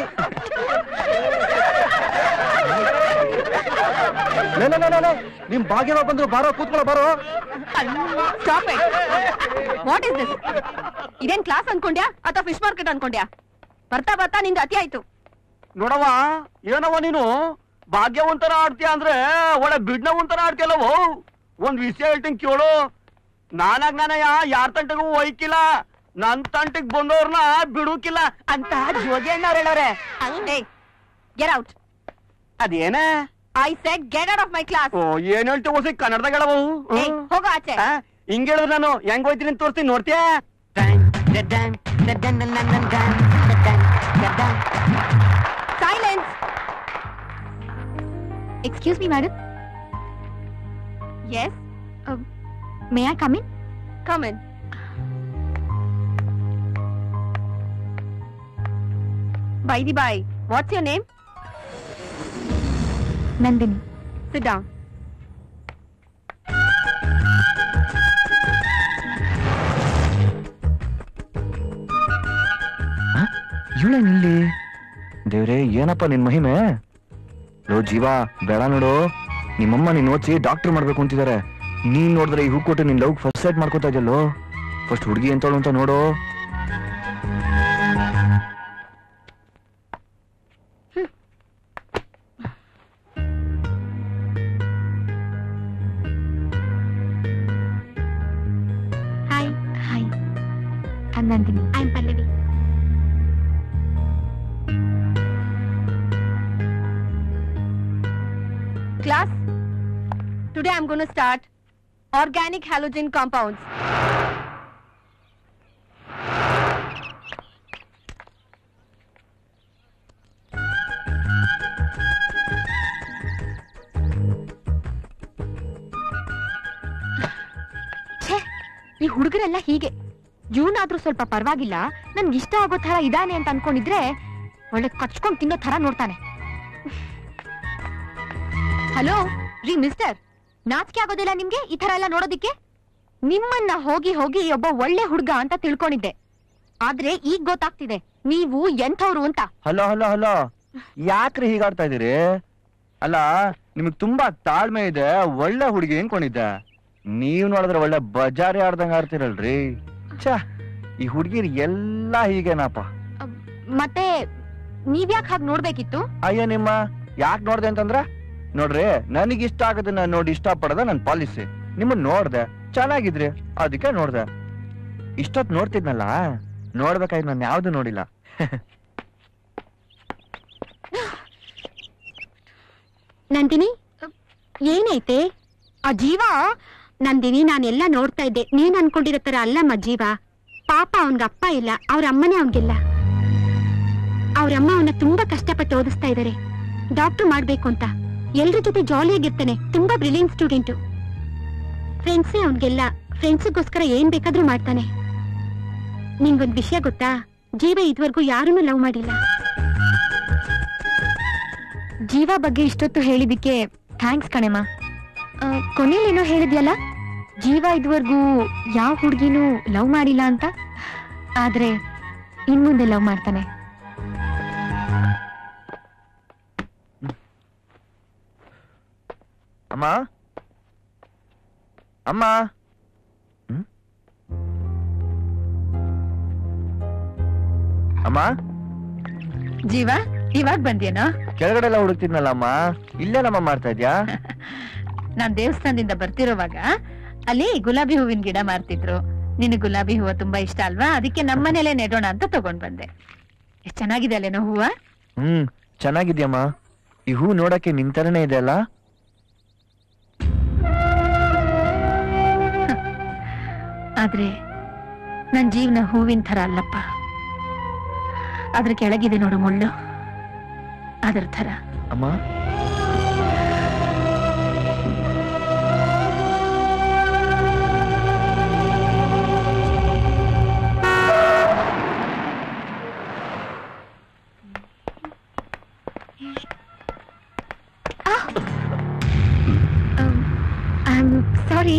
ಲೇ, ಲೇ, ಲೇ, ಲೇ, ಲೇ. ನಿಮ್ ಭಾಗ್ಯವ ಬಂದ್ರು ಬಾರೋ ಕೂತ್ಕೊಳ್ಳೋ ಬಾರೋ stop it what is this ಇದೇನ್ ಕ್ಲಾಸ್ ಅನ್ಕೊಂಡ್ಯಾ ಅಥವಾ ಫಿಶ್ ಮಾರ್ಕೆಟ್ ಅನ್ಕೊಂಡ್ಯಾ ಬರ್ತಾ ಬರ್ತಾ ನಿಂದು ಅತಿ ಆಯ್ತು ನೋಡವ್ವ ಏನವ್ವ ನೀನು ಭಾಗ್ಯವಂತರ ಆಡ್ತೀಯ ಅಂದ್ರೆ ಒಳ್ಳೆ ಬಿಡ್ನವಂತರ ಆಡ್ತಿಯಲ್ಲವೋ ಒಂದ್ ವಿಷಯ ಹೇಳ್ತೀನಿ ಕೇಳು ನಾನಾಗ್ ನಾನಯ್ಯ ಯಾರ ತಂಟಗೂ ಒಯ್ಕಿಲ್ಲ ನನ್ ತಂಟಕ್ ಬಂದವ್ರನ್ನ ಬಿಡುಕಿಲ್ಲ ಅಂತ ಜೋಗಿ ಅಣ್ಣವ್ರು ಹೇಳವ್ರೆ ಗೆಟ್ ಔಟ್ ಅದೇನ I said get out of my class ಓ ಏನ್ ಹೇಳ್ತೀವಿ ಹೊಸ ಕನ್ನಡದಾಗ ಹೇಳವು ಹೋಗೋ ಆಚೆ ಹಿಂಗ್ ಹೇಳಿದ್ರೆ ನಾನು ಹೆಂಗ್ ಹೋಯ್ತೀನಿ ಅಂತ ತೋರಿಸ್ತೀನಿ ನೋಡ್ತೀಯ silence excuse me madam yes may I come in come in by the by what's your name Nandini sit down ಇವಳೇನಿಲ್ಲಿ ದೇವ್ರೆ ಏನಪ್ಪ ನಿನ್ ಮಹಿಮೆ ಲೋ ಜೀವ ಬೇಡ ನೋಡು ನಿಮ್ಮಮ್ಮ ನೀನ್ ಓದಿಸಿ ಡಾಕ್ಟರ್ ಮಾಡ್ಬೇಕು ಅಂತಿದ್ದಾರೆ ನೀನ್ ನೋಡಿದ್ರೆ ಈ ಹೂ ಕೊಟ್ಟು ನಿನ್ ಲವ್ ಫಸ್ಟ್ ಸೈಡ್ ಮಾಡ್ಕೋತಾ ಇದೆಯಲ್ಲೋ ಫಸ್ಟ್ ಹುಡುಗಿ ಎಂತವಳು ಅಂತ ನೋಡು hi hi I Nandini I am Pallavi Class, today I'm going to start organic halogen compounds. ಛೇ ಈ ಹುಡುಗರೆಲ್ಲ ಹೀಗೆ ಇವನಾದ್ರೂ ಸ್ವಲ್ಪ ಪರವಾಗಿಲ್ಲ ನನ್ಗೆ ಇಷ್ಟ ಆಗೋ ತರ ಇದಾನೆ ಅಂತ ಅನ್ಕೊಂಡಿದ್ರೆ ಒಳ್ಳೆ ಕಚ್ಕೊಂಡ್ ತಿನ್ನೋ ತರ ನೋಡ್ತಾನೆ ಹಲೋ ರೀ ಮಿಸ್ಟರ್ ನಾಚಿಕೆ ಆಗೋದಿಲ್ಲ ನಿಮ್ಗೆ ಈ ತರ ಎಲ್ಲ ನೋಡೋದಿಕ್ಕೆ ನಿಮ್ಮನ್ನ ಹೋಗಿ ಹೋಗಿ ಒಬ್ಬ ಒಳ್ಳೆ ಹುಡುಗ ಅಂತ ತಿಳ್ಕೊಂಡಿದ್ದೆ ಆದ್ರೆ ಈಗ ಗೊತ್ತಾಗ್ತಿದೆ ನೀವು ಎಂಥವ್ರು ಅಂತ ಹಲೋ ಹಲೋ ಹಲೋ ಯಾಕ್ರಿ ಹೀಗಾಡ್ತಾ ಇದೀರಿ ಅಲ್ಲ ನಿಮಗ್ ತುಂಬಾ ತಾಳ್ಮೆ ಇದೆ ಒಳ್ಳೆ ಹುಡುಗಿ ಅನ್ಕೊಂಡಿದ್ದೆ ನೀವ್ ನೋಡಿದ್ರೆ ಒಳ್ಳೆ ಬಜಾರಿ ಆಡ್ದಂಗ ಆಡ್ತಿರಲ್ರಿ ಛ ಈ ಹುಡುಗಿರ್ ಎಲ್ಲಾ ಹೀಗೇನಪ್ಪ ಮತ್ತೆ ನೀವ್ಯಾಕ್ ಹಾಗೆ ನೋಡ್ಬೇಕಿತ್ತು ಅಯ್ಯ ನಿಮ್ಮ ಯಾಕೆ ನೋಡ್ದೆ ಅಂತಂದ್ರ ನೋಡ್ರಿ ನನಗ್ ಇಷ್ಟ ಆಗೋದನ್ನ ನೋಡಿ ಇಷ್ಟ ಪಡೋದ ನನ್ ಪಾಲಿಸಿ ನಿಮ್ಮನ್ ನೋಡ್ದೆ ಚೆನ್ನಾಗಿದ್ರಿ ಅದಕ್ಕೆ ನೋಡ್ದೆ ಇಷ್ಟೊತ್ ನೋಡ್ತಿದ್ನಲ್ಲ ನೋಡ್ಬೇಕಾಯ್ತು ನಾನು ಯಾವ್ದು ನೋಡಿಲ್ಲ ನಂದಿನಿ ಏನೈತೆ ಆ ಜೀವ ನಂದಿನಿ ನಾನೆಲ್ಲ ನೋಡ್ತಾ ಇದ್ದೆ ನೀನ್ ಅನ್ಕೊಂಡಿರೋ ತರ ಅಲ್ಲಮ್ಮ ಜೀವ ಪಾಪ ಅವನ್ಗ ಅಪ್ಪ ಇಲ್ಲ ಅವ್ರ ಅಮ್ಮನೇ ಅವನ್ಗಿಲ್ಲ ಅವ್ರಮ್ಮ ಅವನ್ನ ತುಂಬಾ ಕಷ್ಟಪಟ್ಟು ಓದಿಸ್ತಾ ಇದಾರೆ ಡಾಕ್ಟರ್ ಮಾಡ್ಬೇಕು ಅಂತ ಎಲ್ರ ಜೊತೆ ಜಾಲಿಯಾಗಿರ್ತಾನೆ ತುಂಬಾ ಬ್ರಿಲಿಯಂಟ್ ಸ್ಟೂಡೆಂಟು ಫ್ರೆಂಡ್ಸೇ ಅವನ್ಗೆಲ್ಲ ಫ್ರೆಂಡ್ಸ್ಗೋಸ್ಕರ ಏನ್ ಬೇಕಾದ್ರೂ ಮಾಡ್ತಾನೆ ನಿಂಗೊಂದ್ ವಿಷಯ ಗೊತ್ತಾ ಜೀವ ಇದುವರೆಗೂ ಯಾರನ್ನೂ ಲವ್ ಮಾಡಿಲ್ಲ ಜೀವ ಬಗ್ಗೆ ಇಷ್ಟೊತ್ತು ಹೇಳಿದಿಕ್ಕೆ ಥ್ಯಾಂಕ್ಸ್ ಕಣೆಮ್ಮ ಕೊನೆಯಲ್ಲೇನೋ ಹೇಳಿದ್ಯಲ್ಲ ಜೀವ ಇದುವರೆಗೂ ಯಾವ ಹುಡುಗಿನೂ ಲವ್ ಮಾಡಿಲ್ಲ ಅಂತ ಆದ್ರೆ ಇನ್ಮುಂದೆ ಲವ್ ಮಾಡ್ತಾನೆ ಅಮ್ಮ ಅಮ್ಮ ಹ್ಮ್? ಅಮ್ಮ ಜೀವ ಇವಾಗ ಬಂದ್ಯೇನೋ ಕೆಳಗಡೆ ಎಲ್ಲ ಹುಡುಕ್ತಿದ್ನಲ್ಲ ಅಮ್ಮ ಇಲ್ಲೇನಮ್ಮ ಮಾಡ್ತಾ ಇದ್ಯಾ ನಾನ್ ದೇವಸ್ಥಾನದಿಂದ ಬರ್ತಿರೋವಾಗ ಅಲ್ಲಿ ಗುಲಾಬಿ ಹೂವಿನ ಗಿಡ ಮಾರ್ತಿದ್ರು ನಿನಗೆ ಗುಲಾಬಿ ಹೂವ ತುಂಬಾ ಇಷ್ಟ ಅಲ್ವಾ ಅದಕ್ಕೆ ನಮ್ಮನೇಲೆ ನೆಡೋಣ ಅಂತ ತಗೊಂಡ್ ಬಂದೆ ಎಷ್ಟ್ ಚೆನ್ನಾಗಿದೆ ಅಲ್ಲೇನೋ ಹೂವ ಹ್ಮ್ ಚೆನ್ನಾಗಿದ್ಯಮ್ಮ ಈ ಹೂ ನೋಡಕ್ಕೆ ನಿಂತರನೇ ಇದೆ ಅಲ್ಲ ಆದ್ರೆ ನನ್ ಜೀವನ ಹೂವಿನ ತರ ಅಲ್ಲಪ್ಪ ಅದ್ರ ಕೆಳಗಿದೆ ನೋಡು ಮುಳ್ಳು ಅದ್ರ ತರ ಅಮ್ಮ ಐ ಆಮ್ ಸಾರಿ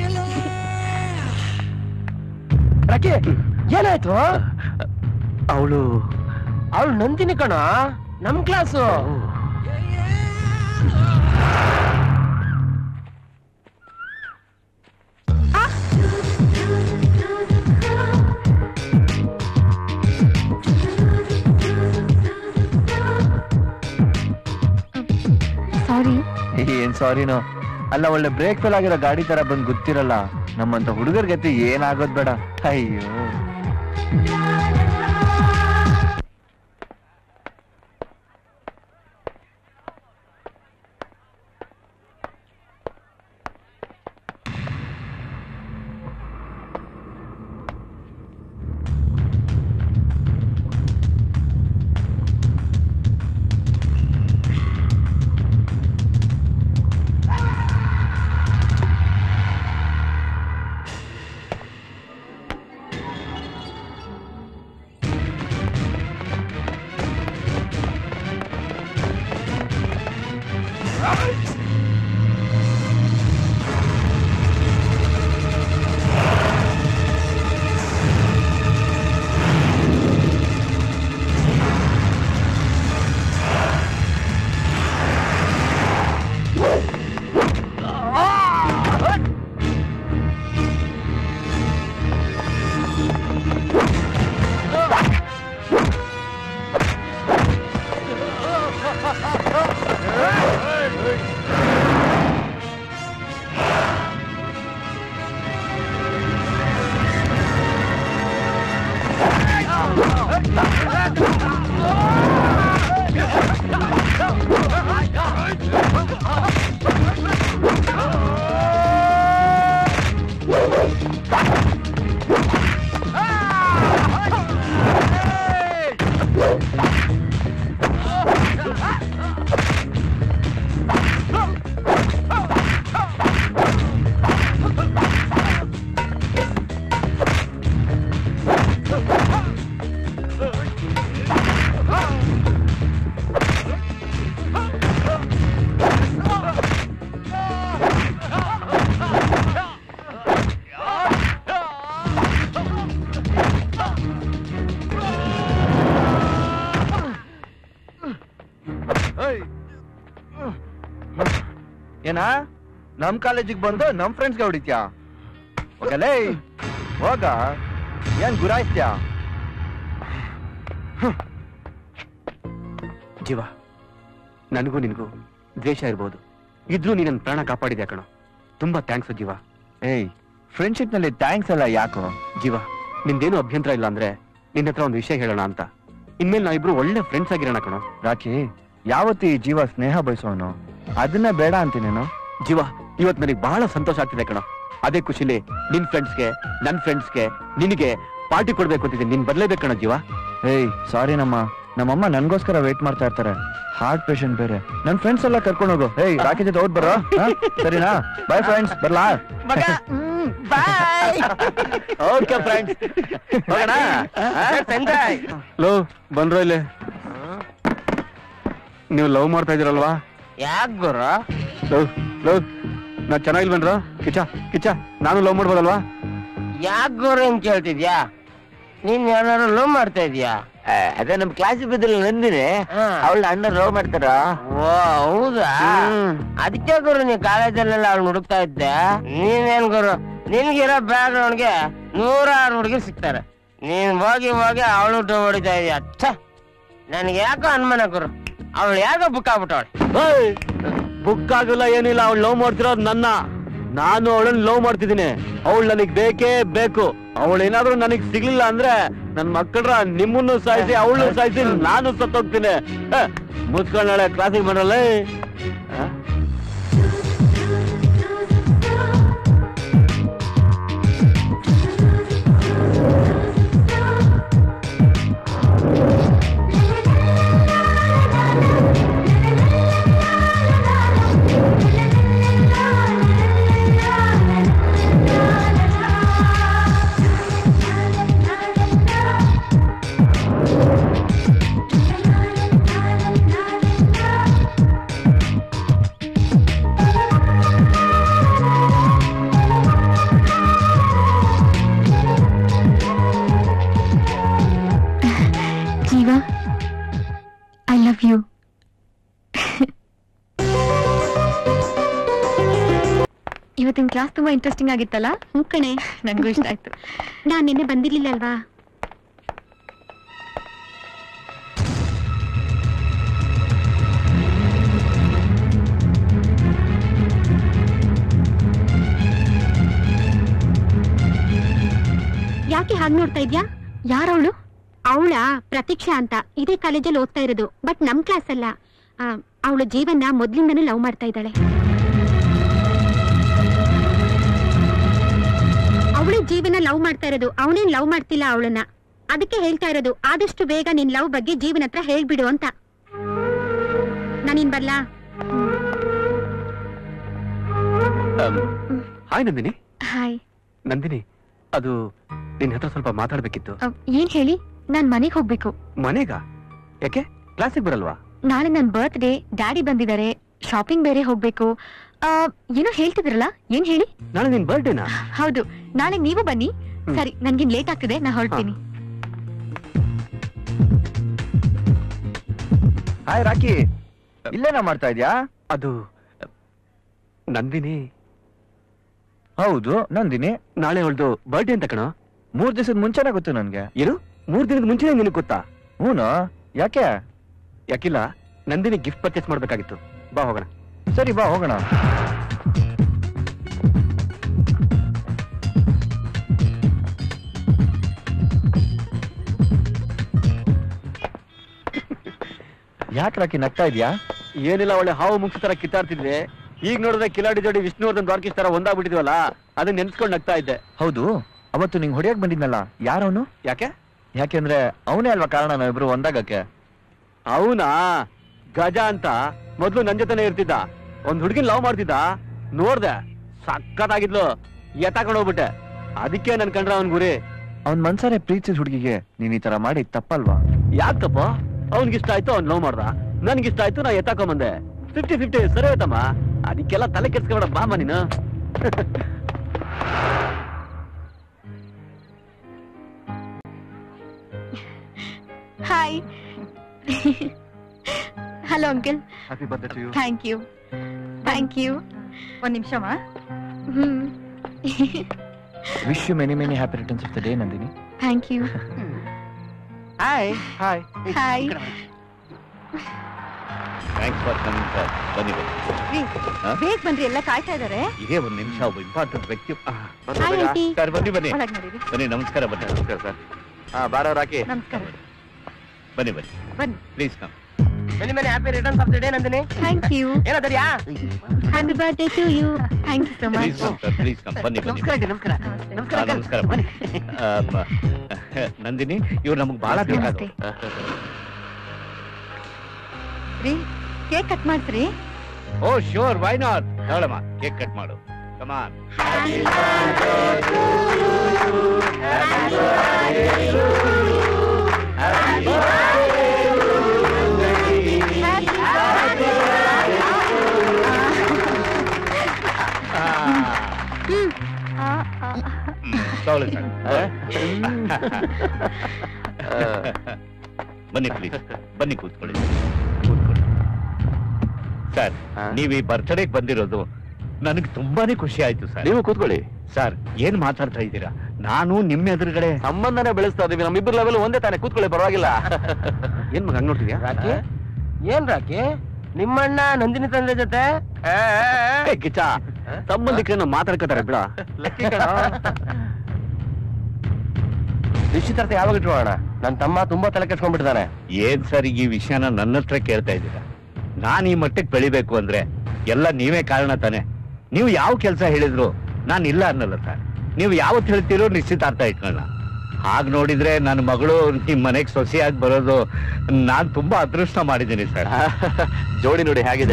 ರಕಿ ಏನಾಯ್ತು ಅವಳು ಅವಳು ನಂದಿನಿ ಕಣ ನಮ್ ಕ್ಲಾಸು ಸಾರಿನೋ ಅಲ್ಲ ಒಳ್ಳೆ ಬ್ರೇಕ್ ಫೇಲ್ ಆಗಿರೋ ಗಾಡಿ ತರ ಬಂದ್ ಗೊತ್ತಿರಲ್ಲ ನಮ್ಮಂತ ಹುಡುಗರ ಗತಿ ಏನಾಗೋದ್ ಬೇಡ ಅಯ್ಯೋ ಏನ ನಮ್ ಕಾಲೇಜಿಗೆ ಬಂದು ನಮ್ ಫ್ರೆಂಡ್ಸ್ಗೆ ಹೊಡಿತ್ಯಾ ಹೋಗಲೇ ಹೋಗ ಏನ್ ಗುರಾಯಿಸ್ತ್ಯಾ ಜೀವ ನನಗೂ ನಿನಗೂ ದ್ವೇಷ ಇರ್ಬೋದು ಇದ್ರೂ ನೀನ್ ನನ್ನ ಪ್ರಾಣ ಕಾಪಾಡಿದೆ ಕಣೋ ತುಂಬಾ ಥ್ಯಾಂಕ್ಸ್ ಜೀವ ಏಯ್ ಫ್ರೆಂಡ್ಶಿಪ್ ನಲ್ಲಿ ಥ್ಯಾಂಕ್ಸ್ ಎಲ್ಲ ಯಾಕೋ ಜೀವ ನಿಂದೇನು ಅಭ್ಯಂತರ ಇಲ್ಲ ಅಂದ್ರೆ ನಿನ್ನ ಹತ್ರ ಒಂದು ವಿಷಯ ಹೇಳೋಣ ಅಂತ ಇನ್ಮೇಲೆ ನಾವಿಬ್ರು ಒಳ್ಳೆ ಫ್ರೆಂಡ್ಸ್ ಆಗಿರೋಣ ಕಣೋ ರಾಕಿ ಯಾವತ್ತು ಈ ಜೀವ ಸ್ನೇಹ ಬಯಸೋನು ಅದನ್ನ ಬೇಡ ಅಂತೀನೇನು ಜೀವ ಇವತ್ ನನಗೆ ಬಹಳ ಸಂತೋಷ ಆಗ್ತಿದೆ ಕಣೋ ಅದೇ ಖುಷಿಲಿ ನಿನ್ ಫ್ರೆಂಡ್ಸ್ಗೆ ನನ್ ಫ್ರೆಂಡ್ಸ್ಗೆ ನಿನಗೆ ಪಾರ್ಟಿ ಕೊಡ್ಬೇಕು ಅಂತಿದ್ದೀನಿ ನೀನ್ ಬರ್ಲೇಬೇಕು ಕಣೋ ಜೀವ ಏಯ್ ಸಾರಿ ನಮ್ಮ ನಮ್ಮಮ್ಮ ನನ್ಗೋಸ್ಕರ ವೇಟ್ ಮಾಡ್ತಾ ಇರ್ತಾರೆ ಹಾರ್ಟ್ ಪೇಷಂಟ್ ಬೇರೆ ನನ್ ಫ್ರೆಂಡ್ಸ್ ಎಲ್ಲ ಕರ್ಕೊಂಡು ಹೋಗು ಏಯ್ ರಾಕಿ ಜೊತೆ ಹೋದ್ ಬರೋ ಹಾ? ಸರಿನಾ ಬಾಯ್ ಫ್ರೆಂಡ್ಸ್ ಬರ್ಲಾ ಓಕೆ ಫ್ರೆಂಡ್ಸ್ ಹೋಗೋಣ ಲೋ ಬಂದ್ರು ಇಲ್ಲಿ ನೀವು ಲವ್ ಮಾಡ್ತಾ ಇದೀರಲ್ವಾ ಯಾಕ್ ಗುರು ಲವ್ ಲವ್ ನಾ ಚೆನ್ನಾಗಿಲ್ ಬನ್ರ ಕಿಚ್ಚ ಕಿಚ್ಚ ನಾನು ಲವ್ ಮಾಡ್ಬೋದಲ್ವಾ ಯಾಕ್ ಗುರು ಅಂತ ಕೇಳ್ತಿದ್ಯಾ ನೀನ್ ಯಾರು ಲವ್ ಮಾಡ್ತಾ ಇದೀಯಾ ಅದೇ ನಮ್ ಕ್ಲಾಸ್ ಬಿದ್ದಿಲ್ಲ ನಂದಿನಿ ಅವಳ ಅಣ್ಣ ಲವ್ ಮಾಡ್ತಾರ ಓ ಹೌದಾ ಅದಕ್ಕೆ ಗುರು ನೀ ಕಾಲೇಜಲ್ಲೆಲ್ಲ ಅವ್ಳು ಹುಡುಕ್ತಾ ಇದ್ದೆ ನೀನೇನ್ ಗುರು ನಿನ್ಗಿರೋ ಬ್ಯಾಕ್ ಗ್ರೌಂಡ್ಗೆ ನೂರಾರು ಹುಡುಗಿ ಸಿಗ್ತಾರೆ ನೀನ್ ಹೋಗಿ ಹೋಗಿ ಅವಳು ಹೊಡಿತಾ ಇದೀಯ ಛ ನನ್ಗೆ ಯಾಕೋ ಅನುಮಾನ ಗುರು ಅವಳು ಯಾಕೋ ಬುಕ್ ಆಗ್ಬಿಟ್ಟವಳೆ ಬುಕ್ ಆಗಲ್ಲ ಏನಿಲ್ಲ ಅವಳು ಲವ್ ಮಾಡ್ತಿರೋದು ನನ್ನ ನಾನು ಅವಳನ್ನ ಲವ್ ಮಾಡ್ತಿದ್ದೀನಿ ಅವಳು ನನಗ್ ಬೇಕೇ ಬೇಕು ಅವಳು ಏನಾದ್ರೂ ನನಗ್ ಸಿಗ್ಲಿಲ್ಲ ಅಂದ್ರೆ ನನ್ ಮಕ್ಕಳ್ರ ನಿಮ್ಮನ್ನು ಸಾಯಿಸಿ ಅವಳು ಸಾಯಿಸಿ ನಾನು ಸತ್ತೋಗ್ತೀನಿ ಹ, ಮುಚ್ಕೊಂಡ್ ನಾಳೆ ಕ್ಲಾಸಿಗೆ ಬರಲ್ಲ ಜೀವ ಐ ಲವ್ ಯು ಇವತ್ತಿನ ಕ್ಲಾಸ್ ತುಂಬಾ ಇಂಟ್ರೆಸ್ಟಿಂಗ್ ಆಗಿತ್ತಲ್ಲ ಹ್ಞೂ ಕಣೆ ನನಗೂ ಇಷ್ಟ ಆಯ್ತು ನಾನ್ ನಿನ್ನೆ ಬಂದಿರ್ಲಿಲ್ಲ ಅಲ್ವಾ ಹಂಗ್ ನೋಡ್ತಾ ಇದ್ಯಾ ಯಾರವಳು ಅವಳ ಪ್ರತೀಕ್ಷಾ ಅಂತ ಇದೇ ಕಾಲೇಜಲ್ಲಿ ಓದ್ತಾ ಇರೋದು ಬಟ್ ನಮ್ ಕ್ಲಾಸ್ ಅಲ್ಲ ಅವಳ ಜೀವನ ಮೊದ್ಲಿಂದನೂ ಲವ್ ಮಾಡ್ತಾ ಇದ್ದಾಳೆ ಅವಳೇ ಜೀವನ ಲವ್ ಮಾಡ್ತಾ ಇರೋದು ಅವನೇನ್ ಲವ್ ಮಾಡ್ತಿಲ್ಲ ಅವಳನ್ನ ಅದಕ್ಕೆ ಹೇಳ್ತಾ ಇರೋದು ಆದಷ್ಟು ಬೇಗ ನಿನ್ ಲವ್ ಬಗ್ಗೆ ಜೀವನ ಹತ್ರ ಹೇಳ್ಬಿಡು ಅಂತ ನಾನಿನ್ ಬರ್ಲಾ ಹಾಯ್ ನಂದಿನಿ ಹಾಯ್ ನಂದಿನಿ ಅದು ನಿನ್ ಹತ್ರ ಸ್ವಲ್ಪ ಮಾತಾಡ್ಬೇಕಿತ್ತು ಏನ್ ಹೇಳಿ ನಾನ್ ಮನೆಗ್ ಹೋಗ್ಬೇಕು ಮನೆಗ ಯಾಕೆ ಕ್ಲಾಸಿಗೆ ಬರಲ್ವಾ ನಾಳೆ ನನ್ ಬರ್ತ್ಡೇ ಡ್ಯಾಡಿ ಬಂದಿದ್ದಾರೆ ಶಾಪಿಂಗ್ ಬೇರೆ ಹೋಗ್ಬೇಕು ಆ, ಏನೋ ಹೇಳ್ತಿದ್ರಲ್ಲ ಏನ್ ಹೇಳಿ ನಾಳೆ ನಿನ್ ಬರ್ಡೇನಾ ಹೌದು ನಾಳೆ ನೀವು ಬನ್ನಿ ಹ್ಮ್. ಸರಿ ನನ್ಗಿನ್ ಲೇಟ್ ಆಗ್ತಿದೆ ನಾ ಹೊರಡ್ತೀನಿ ಹಾಯ್ ರಾಕಿ ಇಲ್ಲೇನ ಮಾಡ್ತಾ ಇದ್ಯಾ ಅದು ನಂದಿನಿ ಹೌದು ನಂದಿನಿ ನಾಳೆ ಅವಳ್ದು ಬರ್ಡೇ ಅಂತ ಕಣ ಮೂರ್ ದಿವಸದ ಮುಂಚೆನೆ ಗೊತ್ತು ನನ್ಗೆ ಏನು ಮೂರ್ ದಿನದ ಮುಂಚೆನೆ ನಿನಗೆ ಗೊತ್ತಾ ಹೂನು ಯಾಕೆ ಯಾಕಿಲ್ಲ ನಂದಿನಿ ಗಿಫ್ಟ್ ಪರ್ಚೇಸ್ ಮಾಡ್ಬೇಕಾಗಿತ್ತು ಬಾ ಹೋಗೋಣ ಸರಿ ಬಾ ಹೋಗೋಣ ಯಾಕೆ ರಾಕಿ ನಗ್ತಾ ಇದ್ಯಾ ಏನಿಲ್ಲ ಒಳ್ಳೆ ಹಾವು ಮುಗಿಸಿ ತರ ಕಿತ್ತಾಡ್ತಿದ್ವಿ ಈಗ ನೋಡಿದ್ರೆ ಕಿಲಾಡಿ ಜೋಡಿ ವಿಷ್ಣುವರ್ಧನ್ ದ್ವಾರಕೀಶ್ ತರ ಒಂದಾಗ್ಬಿಟ್ಟಿದ್ವಲ್ಲ ಅದನ್ನ ನೆನ್ಸ್ಕೊಂಡು ನಗ್ತಾ ಇದ್ದೆ ಹೌದು ಅವತ್ತು ನಿಂಗ್ ಹೊಡಿಯಕ್ ಬಂದಿದ್ನಲ್ಲ ಯಾರವನು ಯಾಕೆ ಯಾಕೆಂದ್ರೆ ಅವನೇ ಅಲ್ವಾ ಕಾರಣ ನಾವಿಬ್ರು ಒಂದಾಗಕ್ಕೆ ಅವನಾ ಗಜ ಅಂತ ಮೊದ್ಲು ನನ್ ಜೊತೆನೆ ಇರ್ತಿದ್ದ ಒಂದ್ ಹುಡುಗಿನ ಲವ್ ಮಾಡ್ತಿದ್ದ ನೋಡ್ದೆ ಸಕ್ಕತ್ತಾಗಿದ್ಲು ಎತ್ತಾಕೊಂಡ್ ಹೋಗ್ಬಿಟ್ಟೆ ಅದಕ್ಕೆ ನನ್ ಕಂಡ್ರ ಅವನ್ ಗುರಿ ಅವ್ನ್ ಮನ್ಸಾರೆ ಪ್ರೀತಿಸಿದ ಹುಡುಗಿಗೆ ನೀನ್ ಈ ತರ ಮಾಡಿ ತಪ್ಪಲ್ವಾ ಯಾಕಪ್ಪ ಅವ್ನಿಗಿಷ್ಟ ಆಯ್ತು ಅವ್ನ್ ಲವ್ ಮಾಡ್ದ ನನ್ಗಿಷ್ಟ ಆಯ್ತು ನಾ ಎತ್ತಾಕೊಂಬಂದೆ ಫಿಫ್ಟಿ ಫಿಫ್ಟಿ ಸರಿ ಹೋಯ್ತಮ್ಮ ಅದಕ್ಕೆಲ್ಲ ತಲೆ ಕೆಡ್ಸ್ಕೊಬೇಡ ಬಾಮ ನೀನು hi hello uncle happy birthday to you thank you thank you ಒಂದ್ ನಿಮಿಷಮ್ಮ hmm wish you many many happy returns of the day Nandini thank you hi hi hi thanks for coming sir ಬನ್ನಿ ಬನ್ನಿ ಬೇಗ ಬನ್ರಿ ಎಲ್ಲ ಕಾಯ್ತಾ ಇದಾರೆ ಇದೇ ಒಂದು ನಿಮಿಷ ಒಬ್ಬ ಇಂಪಾರ್ಟೆಂಟ್ ವ್ಯಕ್ತಿ ಹಾಯ್ ಆಂಟಿ ಸರ್ ಬನ್ನಿ ಬನ್ನಿ ಒಳಗ್ ನಡೀರಿ ಬನ್ನಿ ನಮಸ್ಕಾರ ಬನ್ನಿ ನಮಸ್ಕಾರ ಸರ್ ಹಾ ಬಾರೋ ರಾಕಿ ನಮಸ್ಕಾರ ಬನ್ನಿ ಬನ್ನಿ ಬನ್ನಿ please come many many happy returns of the day Nandini thank you ಏನದರಿಯಾ happy birthday to you thank you so please much come sir please come ಬನ್ನಿ ಬನ್ನಿ ನಮಸ್ಕಾರ ನಮಸ್ಕಾರ ಹಾ, ನಮಸ್ಕಾರ ಬನ್ನಿ ಆ, ಮ- ನಂದಿನಿ ಇವ್ರು ನಮಗೆ ಬಹಳ ಬೇಕಾದ್ರು ರೀ ಕೇಕ್ ಕಟ್ ಮಾಡ್ಸ್ರಿ ಓ ಶೋರ್ ವೈ ನಾಟ್ ಹೇಳಮ್ಮ ಕೇಕ್ ಕಟ್ ಮಾಡು ಕಮಾನ್ ತಗೊಳ್ಳಿ ಸರ್ ಬನ್ನಿ ಪ್ಲೀಸ್ ಬನ್ನಿ ಕೂತ್ಕೊಳ್ಳಿ ಕೂತ್ಕೊಳ್ಳಿ ಸರ್ ನೀವು ಈ ಬರ್ತ್ಡೇಗೆ ಬಂದಿರೋದು ನನಗೆ ತುಂಬಾನೇ ಖುಷಿ ಆಯ್ತು ಸರ್ ನೀವು ಕೂತ್ಕೊಳ್ಳಿ ಸರ್ ಏನ್ ಮಾತಾಡ್ತಾ ಇದ್ದೀರಾ ನಾನು ನಿಮ್ಮ ಎದುರುಗಡೆ ಸಂಬಂಧನೇ ಬೆಳೆಸ್ತಾ ಇದೀವಿ ನಮ್ಮಿಬ್ಬರ ಲೆವೆಲ್ ಒಂದೇ ತಾನೇ ಕೂತ್ಕೊಳ್ಳಿ ಪರವಾಗಿಲ್ಲ ಏನ್ ಮಗ ಹಂಗ್ ನೋಡ್ತಿದ್ಯಾ ರಾಕಿ ಏನ್ ರಾಕಿ ನಿಮ್ಮಣ್ಣ ನಂದಿನಿ ತಂದೆ ಜೊತೆ ಆ, ಆ, ಆ. ಏ, ಕಿಚ್ಚ ಸಂಬಂಧಿಕರನ್ನ ಮಾತಾಡ್ಕೋತಾರೆ ಬಿಡ ನಿಶ್ಚಿತಾರ್ಥ ಯಾವಾಗ ಇಟ್ಕೊಳ್ಳೋಣ ನನ್ನ ತಮ್ಮ ತುಂಬಾ ತಲೆ ಕೆಡ್ಸ್ಕೊಂಡ್ಬಿಟ್ಟಿದ್ದಾನೆ ಏನ್ ಸರ್ ಈ ವಿಷಯನ ನನ್ನ ಹತ್ರ ಕೇಳ್ತಾ ಇದ್ದೀರಾ ನಾನು ಈ ಮಟ್ಟಕ್ಕೆ ಬೆಳಿಬೇಕು ಅಂದ್ರೆ ಎಲ್ಲ ನೀವೇ ಕಾರಣ ತಾನೆ ನೀವು ಯಾವ ಕೆಲಸ ಹೇಳಿದ್ರು ನಾನು ಇಲ್ಲ ಅನ್ನಲ್ಲ ಸರ್ ನೀವು ಯಾವತ್ತು ಹೇಳ್ತೀರೋ ನಿಶ್ಚಿತಾರ್ಥ ಇಟ್ಕೊಳ್ಳ ಹಾಗ್ ನೋಡಿದ್ರೆ ನನ್ನ ಮಗಳು ನಿಮ್ ಮನೆಗ್ ಸೊಸೆಯಾಗಿ ಬರೋದು ನಾನ್ ತುಂಬಾ ಅದೃಷ್ಟ ಮಾಡಿದ್ದೀನಿ ಸರ್ ಜೋಡಿ ನೋಡಿ ಹೇಗಿದೆ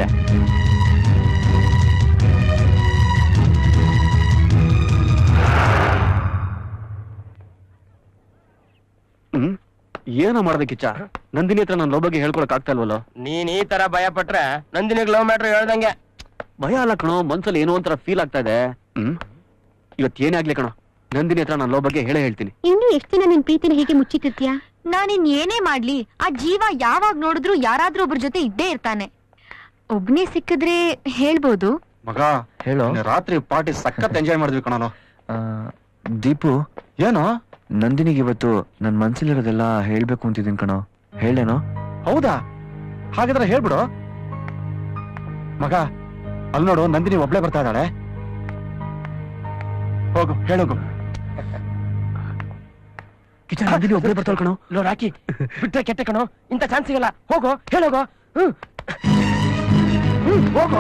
ಹ್ಮ್ ಏನೋ ಮಾಡ್ದೆ ಕಿಚ್ಚ ನಂದಿನಿ ಹತ್ರ ನನ್ನ ಲವ್ ಬಗ್ಗೆ ಹೇಳ್ಕೊಳಕ್ ಆಗ್ತಾ ಇಲ್ವಲ್ಲ ನೀನ್ ಈ ತರ ಭಯ ಪಟ್ರೆ ನಂದಿನಿಗ್ ಲವ್ ಮ್ಯಾಟ್ರ್ ಹೇಳ್ದಂಗೆ ಭಯ ಅಲ್ಲ ಕಣೋ ಮನ್ಸಲ್ಲಿ ಏನೋ ಒಂಥರ ಫೀಲ್ ಆಗ್ತಾ ಇದೆ ಹ್ಮ್ ಇವತ್ತು ಏನೇ ಆಗ್ಲಿ ಕಣೋ ನಂದಿನಿ ಹತ್ರ ನನ್ನ ಲವ್ ಬಗ್ಗೆ ಹೇಳೇ ಹೇಳ್ತೀನಿ ಇನ್ನು ಎಷ್ಟು ದಿನ ನಿನ್ ಪ್ರೀತಿನ ಹೀಗೆ ಮುಚ್ಚಿಟ್ಟಿರ್ತೀಯಾ ನಾನಿನ್ ಏನೇ ಮಾಡ್ಲಿ ಆ ಜೀವ ಯಾವಾಗ ನೋಡಿದ್ರು ಯಾರಾದ್ರೂ ಒಬ್ರ ಜೊತೆ ಇದ್ದೇ ಇರ್ತಾನೆ ಒಬ್ನೇ ಸಿಕ್ಕಿದ್ರೆ ಹೇಳ್ಬೋದು ಮಗ ಹೇಳೋ ರಾತ್ರಿ ಪಾರ್ಟಿ ಸಖತ್ ಎಂಜಾಯ್ ಮಾಡಿದ್ವಿ ಕಣೋ ಆ, ದೀಪು ಏನು ನಂದಿನಿಗೆ ಇವತ್ತು ನನ್ ಮನ್ಸಲ್ಲಿರೋದೆಲ್ಲ ಹೇಳ್ಬೇಕು ಅಂತಿದ್ದೀನಿ ಕಣೋ ಹೇಳೇನೋ ಹೌದಾ ಹಾಗಿದ್ರೆ ಹೇಳ್ಬಿಡು ಮಗ ಅಲ್ಲಿ ನೋಡು ನಂದಿನಿ ಒಬ್ಳೆ ಬರ್ತಾ ಇದ್ದಾಳೆ ಹೋಗು ಹೇಳೋಗು ಕಿಚನ್ ನಂದಿನಿ ಒಬ್ಬರೇ ಬರ್ತಾಳ ಕಣೋ ಲೋ ರಾಕಿ ಬಿಟ್ರೆ ಕೆಟ್ಟ ಕಣೋ ಇಂಥ ಚಾನ್ಸ್ ಸಿಗಲ್ಲ ಹೋಗೋ ಹೇಳೋಗೋ ಹ್ಮ್ ಹ್ಮ್ ಹೋಗೋ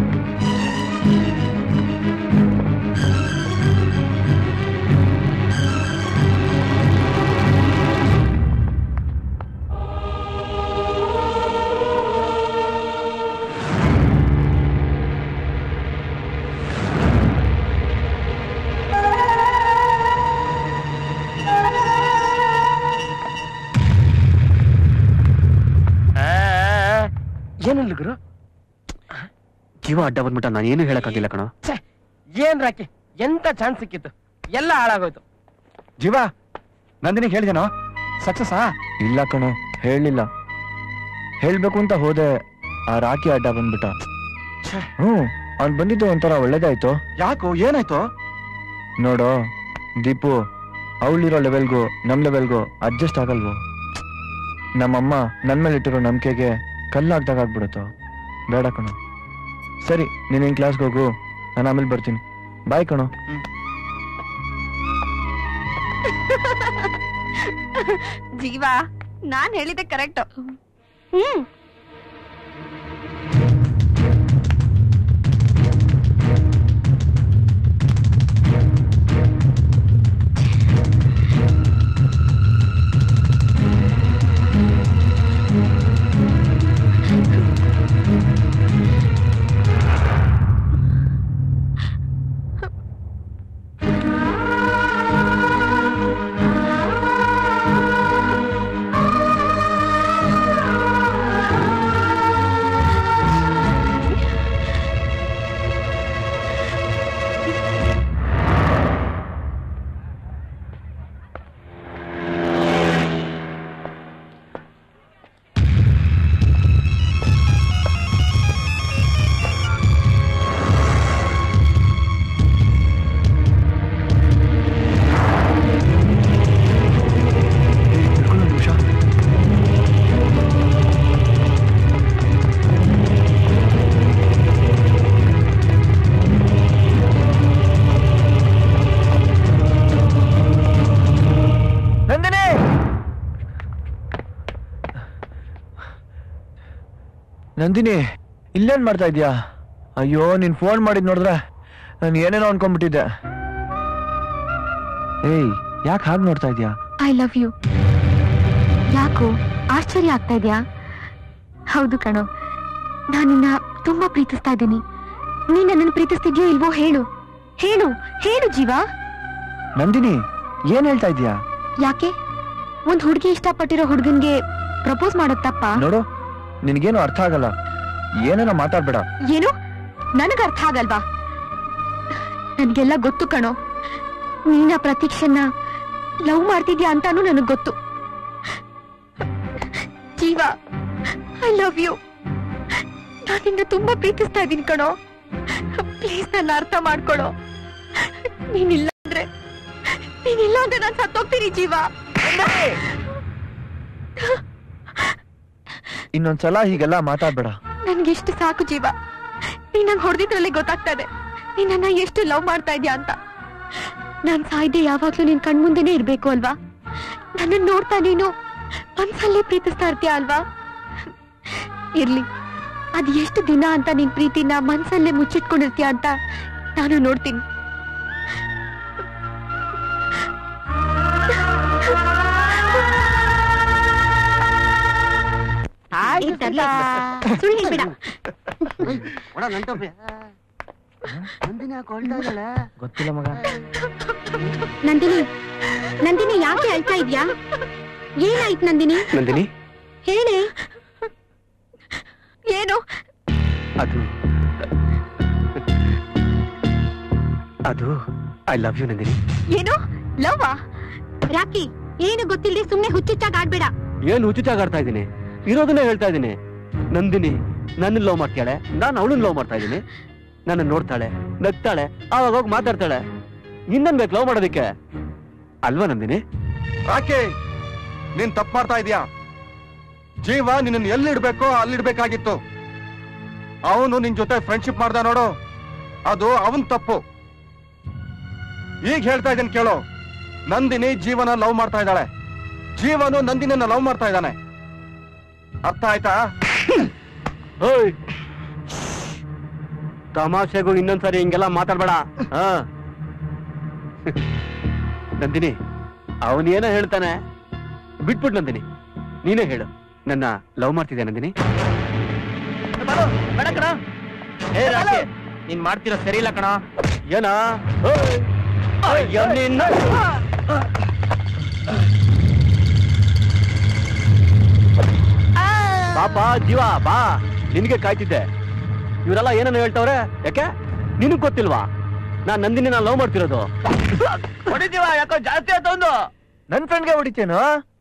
ಏನಿಲ್ಲ ಗುರು ಜೀವ ಅಡ್ಡ ಬಂದ್ಬಿಟ್ಟ ನಾನು ಏನು ಹೇಳಕ್ಕಾಗಿಲ್ಲ ಕಣೋ ಛೆ, ಏನ್ ರಾಕಿ ಎಂತ ಚಾನ್ಸ್ ಸಿಕ್ಕಿತ್ತು ಎಲ್ಲ ಹಾಳಾಗೋಯ್ತು ಜೀವ ನಂದಿನಿ ಹೇಳಿದೇನೋ ಸಕ್ಸಸ್ಸಾ ಇಲ್ಲ ಕಣೋ ಹೇಳಲಿಲ್ಲ ಹೇಳ್ಬೇಕು ಅಂತ ಹೋದೆ ಆ ರಾಕಿ ಅಡ್ಡ ಬಂದ್ಬಿಟ್ಟ ಛೆ. ಹ್ಮ್ ಅವ್ನ್ ಬಂದಿದ್ದು ಒಂಥರ ಒಳ್ಳೇದಾಯ್ತು ಯಾಕೋ ಏನಾಯ್ತು ನೋಡೋ ದೀಪು ಅವಳಿರೋ ಲೆವೆಲ್ಗೂ ನಮ್ ಲೆವೆಲ್ಗೂ ಅಡ್ಜಸ್ಟ್ ಆಗಲ್ವೋ ನಮ್ಮಮ್ಮ ನನ್ ಮೇಲೆ ಇಟ್ಟಿರೋ ನಂಬಿಕೆಗೆ ಕಲ್ಲಾಗ್ದಾಗ ಆಗ್ಬಿಡುತ್ತೋ ಬೇಡ ಕಣೋ ಸರಿ ನೀನ್ ನಿನ್ ಕ್ಲಾಸ್ಗೆ ಹೋಗು ನಾನು ಆಮೇಲೆ ಬರ್ತೀನಿ ಬಾಯ್ ಕಣೋ ಜೀವ ನಾನ್ ಹೇಳಿದೆ ಕರೆಕ್ಟ್ ಹ್ಮ್ ನಂದಿನಿ ನಂದಿನಿ ಇಲ್ಲೇನ್ ಮಾಡ್ತಾ ಇದ್ಯಾ ಅಯ್ಯೋ ನೀನ್ ಫೋನ್ ಮಾಡಿದ್ ನೋಡಿದ್ರೆ ನಾನು ಏನೇನೋ ಅನ್ಕೊಂಡ್ಬಿಟ್ಟಿದ್ದೆ ಏಯ್ ಯಾಕೆ ಹಾಗೆ ನೋಡ್ತಾ ಇದ್ಯಾ ಐ ಲವ್ ಯು ಯಾಕೋ ಆಶ್ಚರ್ಯ ಆಗ್ತಾ ಇದ್ಯಾ ಹೌದು ಕಣೋ ನಾನಿನ್ನ ತುಂಬಾ ಪ್ರೀತಿಸ್ತಾ ಇದ್ದೀನಿ ನೀನ್ ನನ್ನನ್ನು ಪ್ರೀತಿಸ್ತಿದ್ಯೋ ಇಲ್ವೋ ಹೇಳು ಹೇಳು ಹೇಳು ಜೀವ ನಂದಿನಿ ಏನ್ ಹೇಳ್ತಾ ಇದ್ಯಾ ಯಾಕೆ ಒಂದ್ ಹುಡುಗಿ ಇಷ್ಟಪಟ್ಟಿರೋ ಹುಡುಗನ್ಗೆ ಪ್ರಪೋಸ್ ಮಾಡೋದ್ ತಪ್ಪ ನೋಡು ನಿನ್ಗೇನು ಅರ್ಥ ಆಗಲ್ಲ ಏನೇನೋ ಮಾತಾಡ್ಬೇಡ ಏನು ನನಗ ಅರ್ಥ ಆಗಲ್ವಾ ನನ್ಗೆಲ್ಲ ಗೊತ್ತು ಕಣೋ ನೀನ ಪ್ರತೀಕ್ಷನ್ನ ಲವ್ ಮಾಡ್ತಿದ್ಯಾ ಅಂತಾನು ನನಗ್ ಗೊತ್ತು ಜೀವ ಐ ಲವ್ ಯು ನಾನಿನ್ನ ತುಂಬಾ ಪ್ರೀತಿಸ್ತಾ ಇದ್ದೀನಿ ಕಣೋ ಪ್ಲೀಸ್ ನನ್ನ ಅರ್ಥ ಮಾಡ್ಕೊಳೋ ನೀನಿಲ್ಲ ಅಂದ್ರೆ ನೀನಿಲ್ಲ ಅಂದ್ರೆ ನಾನು ಸತ್ತೋಗ್ತೀನಿ ಜೀವ ಇನ್ನೊಂದ್ಸಲ ಹೀಗೆಲ್ಲ ಮಾತಾಡ್ಬೇಡ ನನ್ಗೆ ಎಷ್ಟು ಸಾಕು ಜೀವ ನೀನ್ ನಂಗೆ ಹೊಡೆದಿದ್ರಲ್ಲೇ ಗೊತ್ತಾಗ್ತಾ ಇದೆ ನೀನ್ ನನ್ನ ಎಷ್ಟು ಲವ್ ಮಾಡ್ತಾ ಇದ್ಯಾ ಅಂತ ನಾನ್ ಸಾಯ್ದೆ ಯಾವಾಗ್ಲೂ ನಿನ್ ಕಣ್ಮುಂದೆನೆ ಇರ್ಬೇಕು ಅಲ್ವಾ ನನ್ನ ನೋಡ್ತಾ ನೀನು ಮನ್ಸಲ್ಲೇ ಪ್ರೀತಿಸ್ತಾ ಇರ್ತೀಯ ಅಲ್ವಾ ಇರ್ಲಿ ಅದ್ ಎಷ್ಟು ದಿನ ಅಂತ ನಿನ್ ಪ್ರೀತಿನ ಮನ್ಸಲ್ಲೇ ಮುಚ್ಚಿಟ್ಕೊಂಡಿರ್ತೀಯ ಅಂತ ನಾನು ನೋಡ್ತೀನಿ ಏ, ತರ್ಲೆ. ಸುಳ್ಳು ಹೇಳ್ಬೇಡ ಗೊತ್ತಿಲ್ಲ ಮಗ ನಂದಿನಿ ನಂದಿನಿ ಯಾಕೆ ಅಳ್ತಾ ಇದ್ಯಾ ಏನಾಯ್ತು ನಂದಿನಿ ನಂದಿನಿ ಹೇಳಿ ಏನು ಅದು ಅದು ಐ ಲವ್ ಯು ನಂದಿನಿ ಏನು ಲವ್ವಾ ರಾಕಿ ಏನು ಗೊತ್ತಿಲ್ಲದೆ ಸುಮ್ನೆ ಹುಚ್ಚುಚ್ಚಾಗಿ ಆಡ್ಬೇಡ ಏನ್ ಹುಚ್ಚುಚ್ಚಾಗಿ ಆಡ್ತಾ ಇದ್ದೀನಿ ಇರೋದನ್ನೇ ಹೇಳ್ತಾ ಇದ್ದೀನಿ ನಂದಿನಿ ನನ್ನ ಲವ್ ಮಾಡ್ತಾಳೆ ನಾನು ಅವಳನ್ನ ಲವ್ ಮಾಡ್ತಾ ಇದ್ದೀನಿ ನನ್ನ ನೋಡ್ತಾಳೆ ನಗ್ತಾಳೆ ಆವಾಗ ಹೋಗಿ ಮಾತಾಡ್ತಾಳೆ ಇನ್ನೊಂದ್ ಬೇಕು ಲವ್ ಮಾಡೋದಕ್ಕೆ ಅಲ್ವಾ ನಂದಿನಿ ರಾಕಿ ನೀನ್ ತಪ್ಪು ಮಾಡ್ತಾ ಇದೀಯಾ ಜೀವ ನಿನ್ನ ಎಲ್ಲಿಡ್ಬೇಕೋ ಅಲ್ಲಿಡ್ಬೇಕಾಗಿತ್ತು ಅವನು ನಿನ್ ಜೊತೆ ಫ್ರೆಂಡ್ಶಿಪ್ ಮಾಡ್ದ ನೋಡು ಅದು ಅವನ್ ತಪ್ಪು ಈಗ ಹೇಳ್ತಾ ಇದ್ದೇನೆ ಕೇಳು ನಂದಿನಿ ಜೀವನ ಲವ್ ಮಾಡ್ತಾ ಇದ್ದಾಳೆ ಜೀವನು ನಂದಿನನ್ನ ಲವ್ ಮಾಡ್ತಾ ಇದ್ದಾನೆ ಅರ್ಥ ಆಯ್ತಾ ಓಯ್ ತಮಾಷೆಗೂ ಇನ್ನೊಂದ್ಸರಿ ಹಿಂಗೆಲ್ಲ ಮಾತಾಡ್ಬೇಡ ಹಾ ನಂದಿನಿ ಅವನೇನೋ ಹೇಳ್ತಾನೆ ಬಿಟ್ಬಿಟ್ ನಂದಿನಿ ನೀನೇ ಹೇಳು ನನ್ನ ಲವ್ ಮಾಡ್ತಿದ್ಯಾ ನಂದಿನಿ ಬೇಡ ಕಣ ಏ ರಾಕಿ ನೀನ್ ಮಾಡ್ತಿರೋ ಸರಿ ಇಲ್ಲ ಕಣ ಏನ ಓಯ್! ಅಯ್ಯೋ ನಿನ್ನ ಪಾಪ ಜೀವ ಬಾ ನಿನ್ಗೆ ಕಾಯ್ತಿದ್ದೆ ಇವರೆಲ್ಲ ಏನನ್ನ ಹೇಳ್ತವ್ರೆ ಯಾಕೆ ನಿನಗ್ ಗೊತ್ತಿಲ್ವಾ ನಾನ್ ನಂದಿನಿ ನಾನು ಲವ್ ಮಾಡ್ತಿರೋದು ಹೊಡಿತೀವ ಯಾಕೋ ಜಾಸ್ತಿ ಆಯ್ತು ಒಂದು ನನ್ ಫ್ರೆಂಡ್ಗೆ ಹೊಡಿತೇನು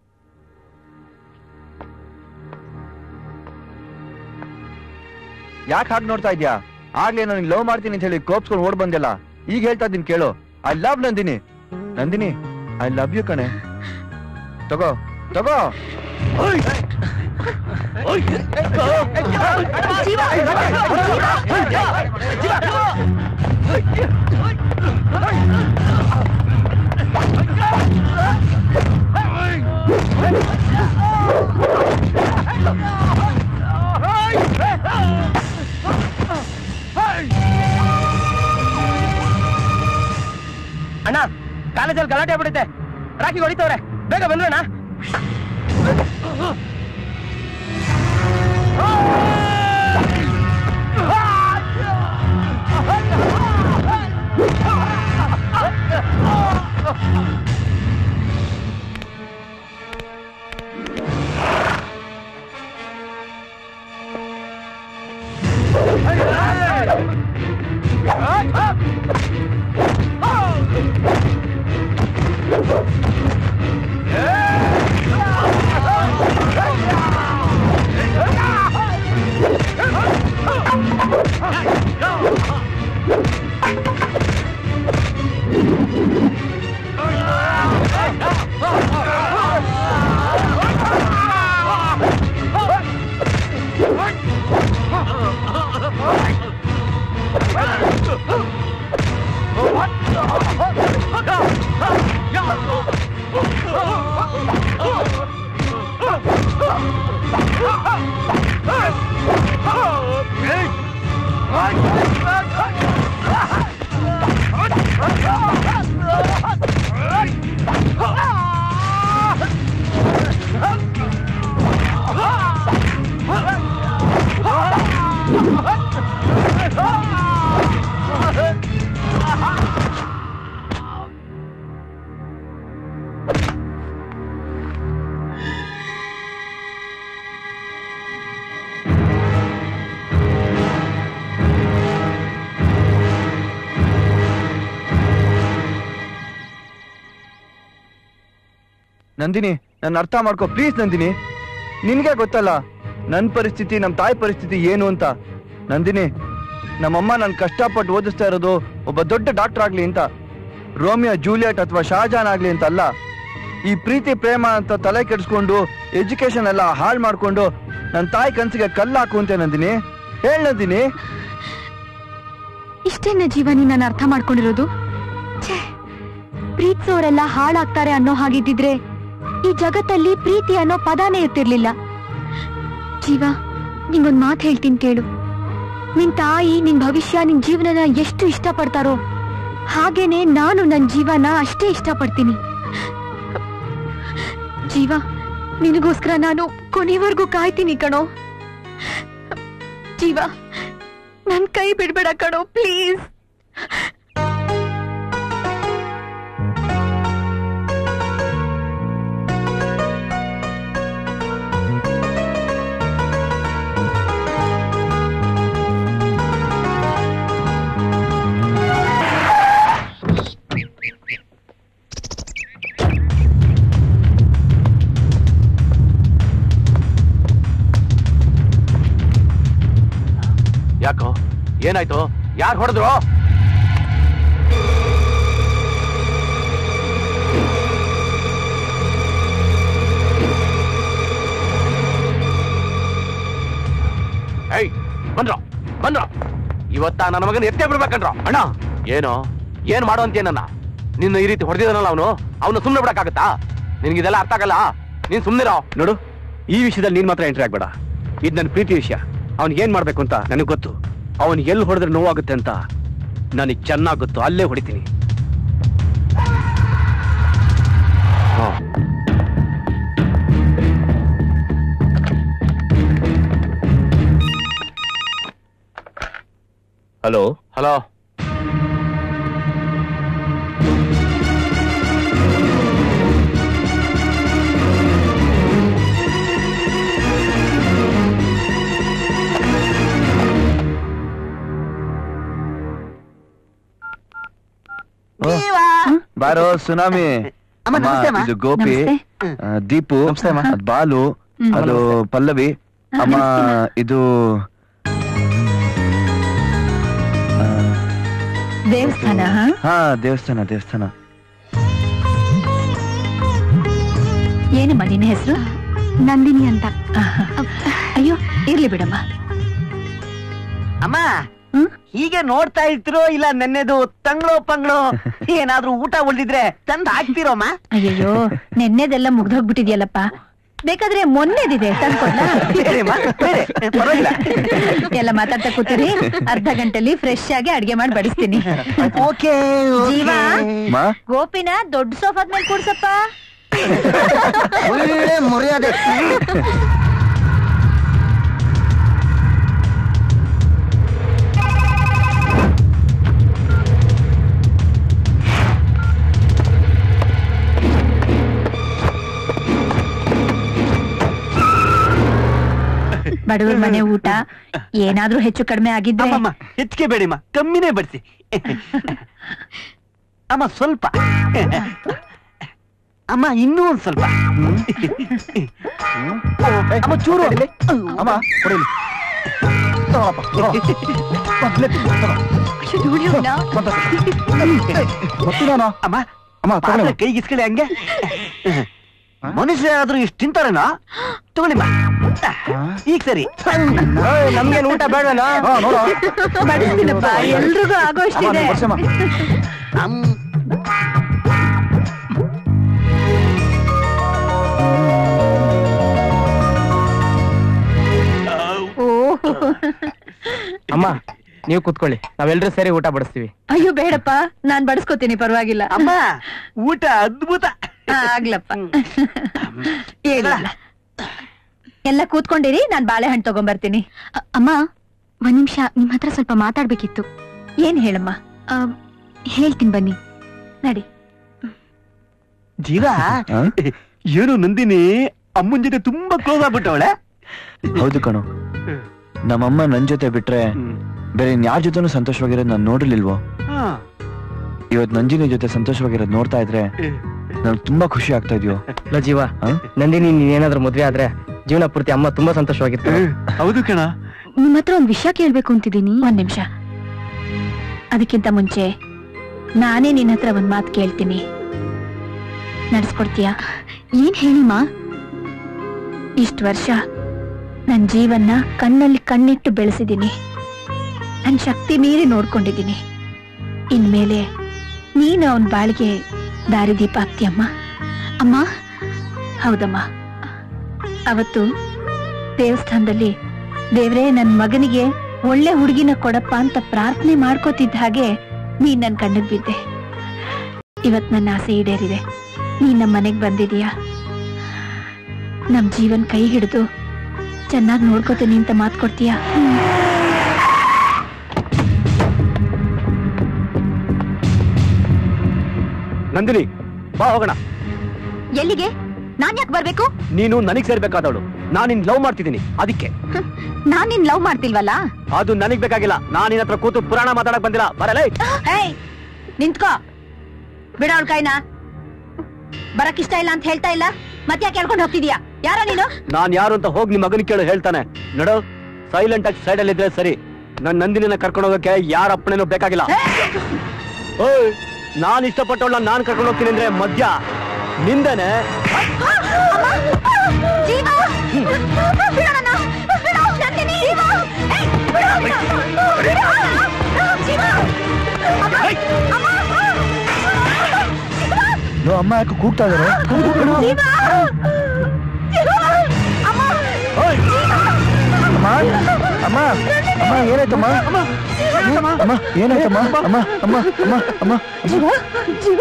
ಯಾಕೆ ಹಾಗೆ ನೋಡ್ತಾ ಇದ್ಯಾ ಆಗ್ಲೇ ನಾನು ಲವ್ ಮಾಡ್ತೀನಿ ಅಂತ ಹೇಳಿ ಕೋಪ್ಸ್ಕೊಂಡು ಓಡ್ ಬಂದಿಲ್ಲ ಈಗ ಹೇಳ್ತಾ ಇದ್ದೀನಿ ಕೇಳು I love Nandini Nandini I love you ಕಣೆ ತಗೋ ತಗೋ ಅಣ್ಣ ಕಾಲೇಜಲ್ಲಿ ಗಲಾಟೆ ಆಗ್ಬಿಡುತ್ತೆ ರಾಕಿ ಹೊಡಿತವ್ರೆ ಬೇಗ ಬಂದ್ರಣ್ಣ ನಂದಿನಿ ನನ್ನ ಅರ್ಥ ಮಾಡ್ಕೋ ಪ್ಲೀಸ್ ನಂದಿನಿ ನಿನ್ಗೆ ಗೊತ್ತಲ್ಲ ನನ್ ಪರಿಸ್ಥಿತಿ ನಮ್ ತಾಯಿ ಪರಿಸ್ಥಿತಿ ಏನು ಅಂತ ನಂದಿನಿ ನಮ್ಮಮ್ಮ ನನ್ ಕಷ್ಟಪಟ್ಟು ಓದಿಸ್ತಾ ಇರೋದು ಒಬ್ಬ ದೊಡ್ಡ ಡಾಕ್ಟರ್ ಆಗ್ಲಿ ಅಂತ ರೋಮಿಯೋ ಜೂಲಿಯಟ್ ಅಥವಾ ಶಾಜಾನ್ ಆಗ್ಲಿ ಅಂತ ಅಲ್ಲ ಈ ಪ್ರೀತಿ ಪ್ರೇಮ ಅಂತ ತಲೆ ಕೆಡಿಸ್ಕೊಂಡು ಎಜುಕೇಶನ್ ಎಲ್ಲ ಹಾಳು ಮಾಡ್ಕೊಂಡು ನನ್ನ ತಾಯಿ ಕನ್ಸಿಗೆ ಕಲ್ಲಾಕು ಅಂತ ನಂದಿನಿ ಹೇಳ್ ನಂದಿನಿ ಇಷ್ಟೇನ ಜೀವ ನೀನ್ ಅರ್ಥ ಮಾಡ್ಕೊಂಡಿರೋದು ಛೇ ಪ್ರೀತಿಸೋರೆಲ್ಲ ಹಾಳಾಗ್ತಾರೆ ಅನ್ನೋ ಹಾಗಿದ್ದಿದ್ರೆ ಈ ಜಗತ್ತಲ್ಲಿ ಪ್ರೀತಿ ಅನ್ನೋ ಪದಾನೇ ಇರ್ತಿರ್ಲಿಲ್ಲ ಜೀವ ನಿಂಗೊಂದ್ ಮಾತು ಹೇಳ್ತೀನಿ ಕೇಳು ನಿನ್ ತಾಯಿ ನಿನ್ ಭವಿಷ್ಯ ನಿನ್ ಜೀವನನ ಎಷ್ಟು ಇಷ್ಟಪಡ್ತಾರೋ ಹಾಗೇನೆ ನಾನು ನನ್ ಜೀವನ ಅಷ್ಟೇ ಇಷ್ಟಪಡ್ತೀನಿ ಜೀವ ನಿನಗೋಸ್ಕರ ನಾನು ಕೊನೆವರೆಗೂ ಕಾಯ್ತೀನಿ ಕಣೋ ಜೀವ ನನ್ ಕೈ ಬಿಡ್ಬೇಡ ಕಣೋ ಪ್ಲೀಸ್ ಯಾಕೋ ಏನಾಯ್ತು ಯಾರು ಹೊಡೆದ್ರು ಏಯ್ ಬಂದ್ರು ಬಂದ್ರು ಇವತ್ತ ನನ್ನ ಮಗನ ಎತ್ತೇ ಬಿಡ್ಬೇಕಂದ್ರು ಅಣ್ಣ ಏನು ಏನ್ ಮಾಡೋ ಅಂತೀಯ ನನ್ನ ನಿನ್ನ ಈ ರೀತಿ ಹೊಡೆದಿದ್ದಾನಲ್ಲ ಅವನು ಅವನು ಸುಮ್ಮನೆ ಬಿಡಕ್ಕಾಗತ್ತಾ ನಿನ್ಗಿದೆಲ್ಲ ಅರ್ಥ ಆಗಲ್ಲ ನೀನ್ ಸುಮ್ನಿರೋ ನೋಡು ಈ ವಿಷಯದಲ್ಲಿ ನೀನ್ ಮಾತ್ರ ಎಂಟ್ರಿ ಆಗ್ಬೇಡ ಇದು ನನ್ನ ಪ್ರೀತಿ ವಿಷಯ ಅವ್ನಿಗೆ ಏನ್ ಮಾಡ್ಬೇಕು ಅಂತ ನನಗೆ ಗೊತ್ತು ಅವನ್ ಎಲ್ಲಿ ಹೊಡೆದ್ರೆ ನೋವಾಗುತ್ತೆ ಅಂತ ನನಗೆ ಚೆನ್ನಾಗ್ ಗೊತ್ತು ಅಲ್ಲೇ ಹೊಡಿತೀನಿ ಹಾ. ಹಲೋ ಹಲೋ ಬಾರೋ ಸುನಾಮಿ ಅಮ್ಮ, ಅಮ್ಮ, ನಮಸ್ತೆ ಅಮ್ಮ. ಇದು ಗೋಪಿ ನಮಸ್ತೆ. ಆ, ದೀಪು ನಮಸ್ತೆ ಅಮ್ಮ. ಅದ್ ಬಾಲು ಹ್ಮ್. ಅದು ಪಲ್ಲವಿ ಅಮ್ಮ ಇದು ಆ, ದೇವಸ್ಥಾನ ಹಾ? ಹಾ ದೇವಸ್ಥಾನ ದೇವಸ್ಥಾನ ಏನಮ್ಮ ನಿನ್ನ ಹೆಸರು ನಂದಿನಿ ಅಂತ ಅಯ್ಯೋ ಇರ್ಲಿ ಬಿಡಮ್ಮ ಅಮ್ಮ ಹ್ಮ್? ಹೀಗೆ ನೋಡ್ತಾ ಇರ್ತಿರೋ ಇಲ್ಲ ನೆನ್ನೆದು ತಂಗ್ಳೋ ಪಂಗ್ಳೋ ಏನಾದ್ರೂ ಊಟ ಉಳಿದಿದ್ರೆ ತಂದ್ ಹಾಕ್ತಿರೋಮ್ಮ ಅಯ್ಯಯ್ಯೋ ನೆನ್ನೆದೆಲ್ಲ ಮುಗ್ದೋಗ್ಬಿಟ್ಟಿದ್ಯಲ್ಲಪ್ಪ ಬೇಕಾದ್ರೆ ಮೊನ್ನೆದಿದೆ ತಂದ್ಕೊಡ್ಲಾ ಬೇರೆಮ್ಮ, ಬೇರೆ, ಪರವಾಗಿಲ್ಲ. ಎಲ್ಲ ಮಾತಾಡ್ತಾ ಕೂತೀರಿ ಅರ್ಧ ಗಂಟೆಲಿ ಫ್ರೆಶ್ ಆಗಿ ಅಡ್ಗೆ ಮಾಡಿ ಬಡಿಸ್ತೀನಿ ಓಕೆ ಜೀವ ಮಾ ಗೋಪಿನ ದೊಡ್ಡ ಸೋಫಾದ ಮೇಲೆ ಕೂಡ್ಸಪ್ಪ ಒಳ್ಳೆ ಮರ್ಯಾದೆ ಬಡವ್ರ ಮನೆ ಊಟ ಏನಾದ್ರೂ ಹೆಚ್ಚು ಕಡಿಮೆ ಆಗಿದ್ರೆ ಅಮ್ಮಮ್ಮ ಹೆಚ್ಚಿಗೆ ಬೇಡಿಮ್ಮ ಕಮ್ಮಿನೇ ಬಡಿಸಿ ಅಮ್ಮ ಸ್ವಲ್ಪ ಅಮ್ಮ ಇನ್ನೂ ಒಂದ್ ಸ್ವಲ್ಪ ಅಮ್ಮ ಚೂರು ಅಮ್ಮ ಹೊಡಿಲಿ ಮತ್ತಿದಾನ ಅಮ್ಮ ಅಮ್ಮ ಪಾತ್ರೆ ತಗೊಳ್ಳಿ ಕೈಗಿಸ್ಕೊಳ್ಳಿ ಹಂಗೆ ಮನುಷ್ಯ ಆದ್ರೂ ಇಷ್ಟು ತಿಂತಾರೇನೋ ತಗೊಳ್ಳಿಮ್ಮ ಈಗ ಸರಿ ನಮ್ಗೇನು ಊಟ ಬೇಡವೇನೋ ಹಾ ನೋಡ ಬಡಿಸ್ತೀನಪ್ಪ ಎಲ್ರಿಗೂ ಆಗೋ ಅಷ್ಟಿದೆ ವರ್ಷಮ್ಮ ಓ ಅಮ್ಮ ನೀವು ಕುತ್ಕೊಳ್ಳಿ ನಾವೆಲ್ಲರೂ ಸೇರಿ ಊಟ ಬಡಿಸ್ತೀವಿ ಅಯ್ಯೋ ಬೇಡಪ್ಪ ನಾನ್ ಬಡಿಸ್ಕೊತೀನಿ ಪರವಾಗಿಲ್ಲ ಅಮ್ಮ ಊಟ ಅದ್ಭುತ ಆ, ಆಗ್ಲಪ್ಪ ಏನಿಲ್ಲ ಎಲ್ಲ ಕೂತ್ಕೊಂಡಿರಿ ನಾನ್ ಬಾಳೆಹಣ್ಣು ತಗೊಂಬರ್ತೀನಿ ಅ- ಅಮ್ಮ ಒಂದ್ ನಿಮಿಷ ನಿಮ್ ಹತ್ರ ಸ್ವಲ್ಪ ಮಾತಾಡ್ಬೇಕಿತ್ತು ಏನ್ ಹೇಳಮ್ಮ ಆ, ಹೇಳ್ತೀನಿ ಬನ್ನಿ ನಡಿ ಜೀವ ಆ? ಏನು ನಂದಿನಿ ಅಮ್ಮನ್ ಜೊತೆ ತುಂಬಾ ಕ್ಲೋಸ್ ಆಗ್ಬಿಟ್ಟವಳೆ ಹೌದು ಕಣು ನಮ್ಮಮ್ಮ ನನ್ ಜೊತೆ ಬಿಟ್ರೆ ಬೇರೆ ಇನ್ಯಾರ ಜೊತೆನೂ ಸಂತೋಷವಾಗಿರೋದು ನಾನು ನೋಡಿರ್ಲಿಲ್ವೋ ಇವತ್ ನಂಜಿನಿ ಜೊತೆ ಸಂತೋಷವಾಗಿರೋದು ನೋಡ್ತಾ ಇದ್ರೆ ನನ್ಗೆ ತುಂಬಾ ಖುಷಿ ಆಗ್ತಾ ಇದೆಯೋ ಲೋ ಜೀವ ಹಾ? ನಂದಿನಿ ನೀನೇನಾದ್ರೂ ಮದ್ವೆ ಆದ್ರೆ ಜೀವನ ಪೂರ್ತಿ ಅಮ್ಮ ತುಂಬಾ ಸಂತೋಷವಾಗಿತ್ತು ಹೌದು ಕಣ ನಿಮ್ ಹತ್ರ ಒಂದ್ ವಿಷಯ ಕೇಳ್ಬೇಕು ಅಂತಿದ್ದೀನಿ ಒಂದ್ ನಿಮಿಷ ಅದಕ್ಕಿಂತ ಮುಂಚೆ ನಾನೇ ನಿನ್ನ ಹತ್ರ ಒಂದ್ ಮಾತು ಕೇಳ್ತೀನಿ ನಡ್ಸ್ಕೊಡ್ತೀಯಾ ಏನ್ ಹೇಳಿಮಾ ಇಷ್ಟು ವರ್ಷ ನನ್ ಜೀವನ್ನ ಕಣ್ಣಲ್ಲಿ ಕಣ್ಣಿಟ್ಟು ಬೆಳೆಸಿದ್ದೀನಿ ನನ್ ಶಕ್ತಿ ಮೀರಿ ನೋಡ್ಕೊಂಡಿದ್ದೀನಿ ಇನ್ಮೇಲೆ ನೀನು ಅವನ್ ಬಾಳಿಗೆ ದಾರಿದೀಪ ಆಗ್ತೀಯಮ್ಮ ಅಮ್ಮ ಹೌದಮ್ಮ ಅವತ್ತು ದೇವಸ್ಥಾನದಲ್ಲಿ ದೇವ್ರೇ ನನ್ ಮಗನಿಗೆ ಒಳ್ಳೆ ಹುಡುಗಿನ ಕೊಡಪ್ಪ ಅಂತ ಪ್ರಾರ್ಥನೆ ಮಾಡ್ಕೋತಿದ್ದ ಹಾಗೆ ನೀನ್ ನನ್ ಕಣ್ಣಿಗೆ ಬಿದ್ದೆ ಇವತ್ ನನ್ನ ಆಸೆ ಈಡೇರಿದೆ ನೀನ್ ನಮ್ಮ ಮನೆಗ್ ಬಂದಿದೀಯಾ ನಮ್ ಜೀವನ್ ಕೈ ಹಿಡಿದು ಚೆನ್ನಾಗಿ ನೋಡ್ಕೋತೀನಿ ಅಂತ ಮಾತ್ ಕೊಡ್ತೀಯಾ ನಂದಿನಿ ಬಾ ಹೋಗೋಣ ಎಲ್ಲಿಗೆ ನಾನ್ ಯಾಕೆ ಬರ್ಬೇಕು ನೀನು ನನಗ್ ಸೇರ್ಬೇಕಾದವಳು ನಾನು ನಿನ್ ಲವ್ ಮಾಡ್ತಿದ್ದೀನಿ ಅದಕ್ಕೆ ನಾನ್ ನಿನ್ ಲವ್ ಮಾಡ್ತಿಲ್ವಲ್ಲ ಅದು ನನಗ್ ಬೇಕಾಗಿಲ್ಲ ನಾನು ನಿನ್ನ ಹತ್ರ ಕೂತು ಪುರಾಣ ಮಾತಾಡಕ್ ಬಂದಿಲ್ಲ ಬರಲೇ ಏಯ್ ನಿಂತ್ಕೋ ಬಿಡ ಅವಳ ಕೈನ ಬರಕ್ ಇಷ್ಟ ಇಲ್ಲ ಅಂತ ಹೇಳ್ತಾ ಇಲ್ಲ ಮತ್ತೆ ಯಾಕೆ ಕೇಳ್ಕೊಂಡು ಹೋಗ್ತಿದ್ಯಾ ಯಾರ ನೀನು ನಾನ್ ಯಾರು ಅಂತ ಹೋಗಿ ನಿಮ್ ಮಗನ ಕೇಳು ಹೇಳ್ತಾನೆ ನಡು ಸೈಲೆಂಟ್ ಆಗಿ ಸೈಡ್ ಅಲ್ಲಿ ಇದ್ರೆ ಸರಿ ನನ್ ನಂದಿನಿನ ಕರ್ಕೊಂಡು ಹೋಗಕ್ಕೆ ಯಾರ ಅಪ್ಪಣೆನೂ ಬೇಕಾಗಿಲ್ಲ ಓಯ್ ನಾನ್ ಇಷ್ಟಪಟ್ಟವಳ ನಾನ್ ಕರ್ಕೊಂಡು ಹೋಗ್ತೀನಿ ಅಂದ್ರೆ ಮದ್ಯ ನಿಂದನೆ ಜೀವ ಬಿಡು ನನ್ನ. ಬಿಡು, ನಂದಿನಿ. ಏಯ್, ಬಿಡು, ಬಿಡು. ಬಿಡು. ಜೀವ. ಅಮ್ಮ, ಅಮ್ಮ. ನೋ ಅಮ್ಮ ಯಾಕೆ ಕೂಗ್ತಾ ಇದಾರೆ ಜೀವ. ಅಮ್ಮ ಅಮ್ಮ ಏನಾಯ್ತಮ್ಮ ಅಮ್ಮ ಏನಾಯ್ತಮ್ಮ ಅಮ್ಮ ಅಮ್ಮ ಅಮ್ಮ ಅಮ್ಮ ಜೀವ ಜೀವ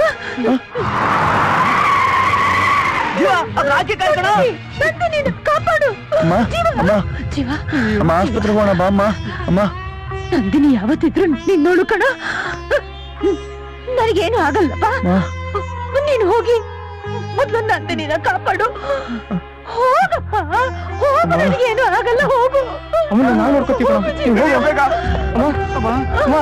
ರಾಜಿ ಕಳ್ಕಣ ನೀನು ಕಾಪಾಡು ಅಮ್ಮ ಅಮ್ಮ ಜೀವ ಅಮ್ಮ ಆಸ್ಪತ್ರೆಗೆ ಹೋಗೋಣ ಬಾ ಅಮ್ಮ ಅಮ್ಮ ನಂದಿನಿ ಯಾವತ್ತಿದ್ರು ನಿನ್ನೋಳು ಕಣ ನನಗೇನು ಆಗಲ್ಲಪ್ಪ ಅಮ್ಮ ನೀನು ಹೋಗಿ ಮೊದ್ಲು ನಂದಿನಿನ ಕಾಪಾಡು ಹೋಗಪ್ಪ ಹೋಗು ನನಗೇನು ಆಗಲ್ಲ ಹೋಗು ಅಮ್ಮ ನಾನು ನೋಡ್ಕೊತೀವಿ ಕಣೋ. ನೀವ್ ಹೋಗು ಬೇಗ ಅಮ್ಮ ಅಮ್ಮ ಅಮ್ಮ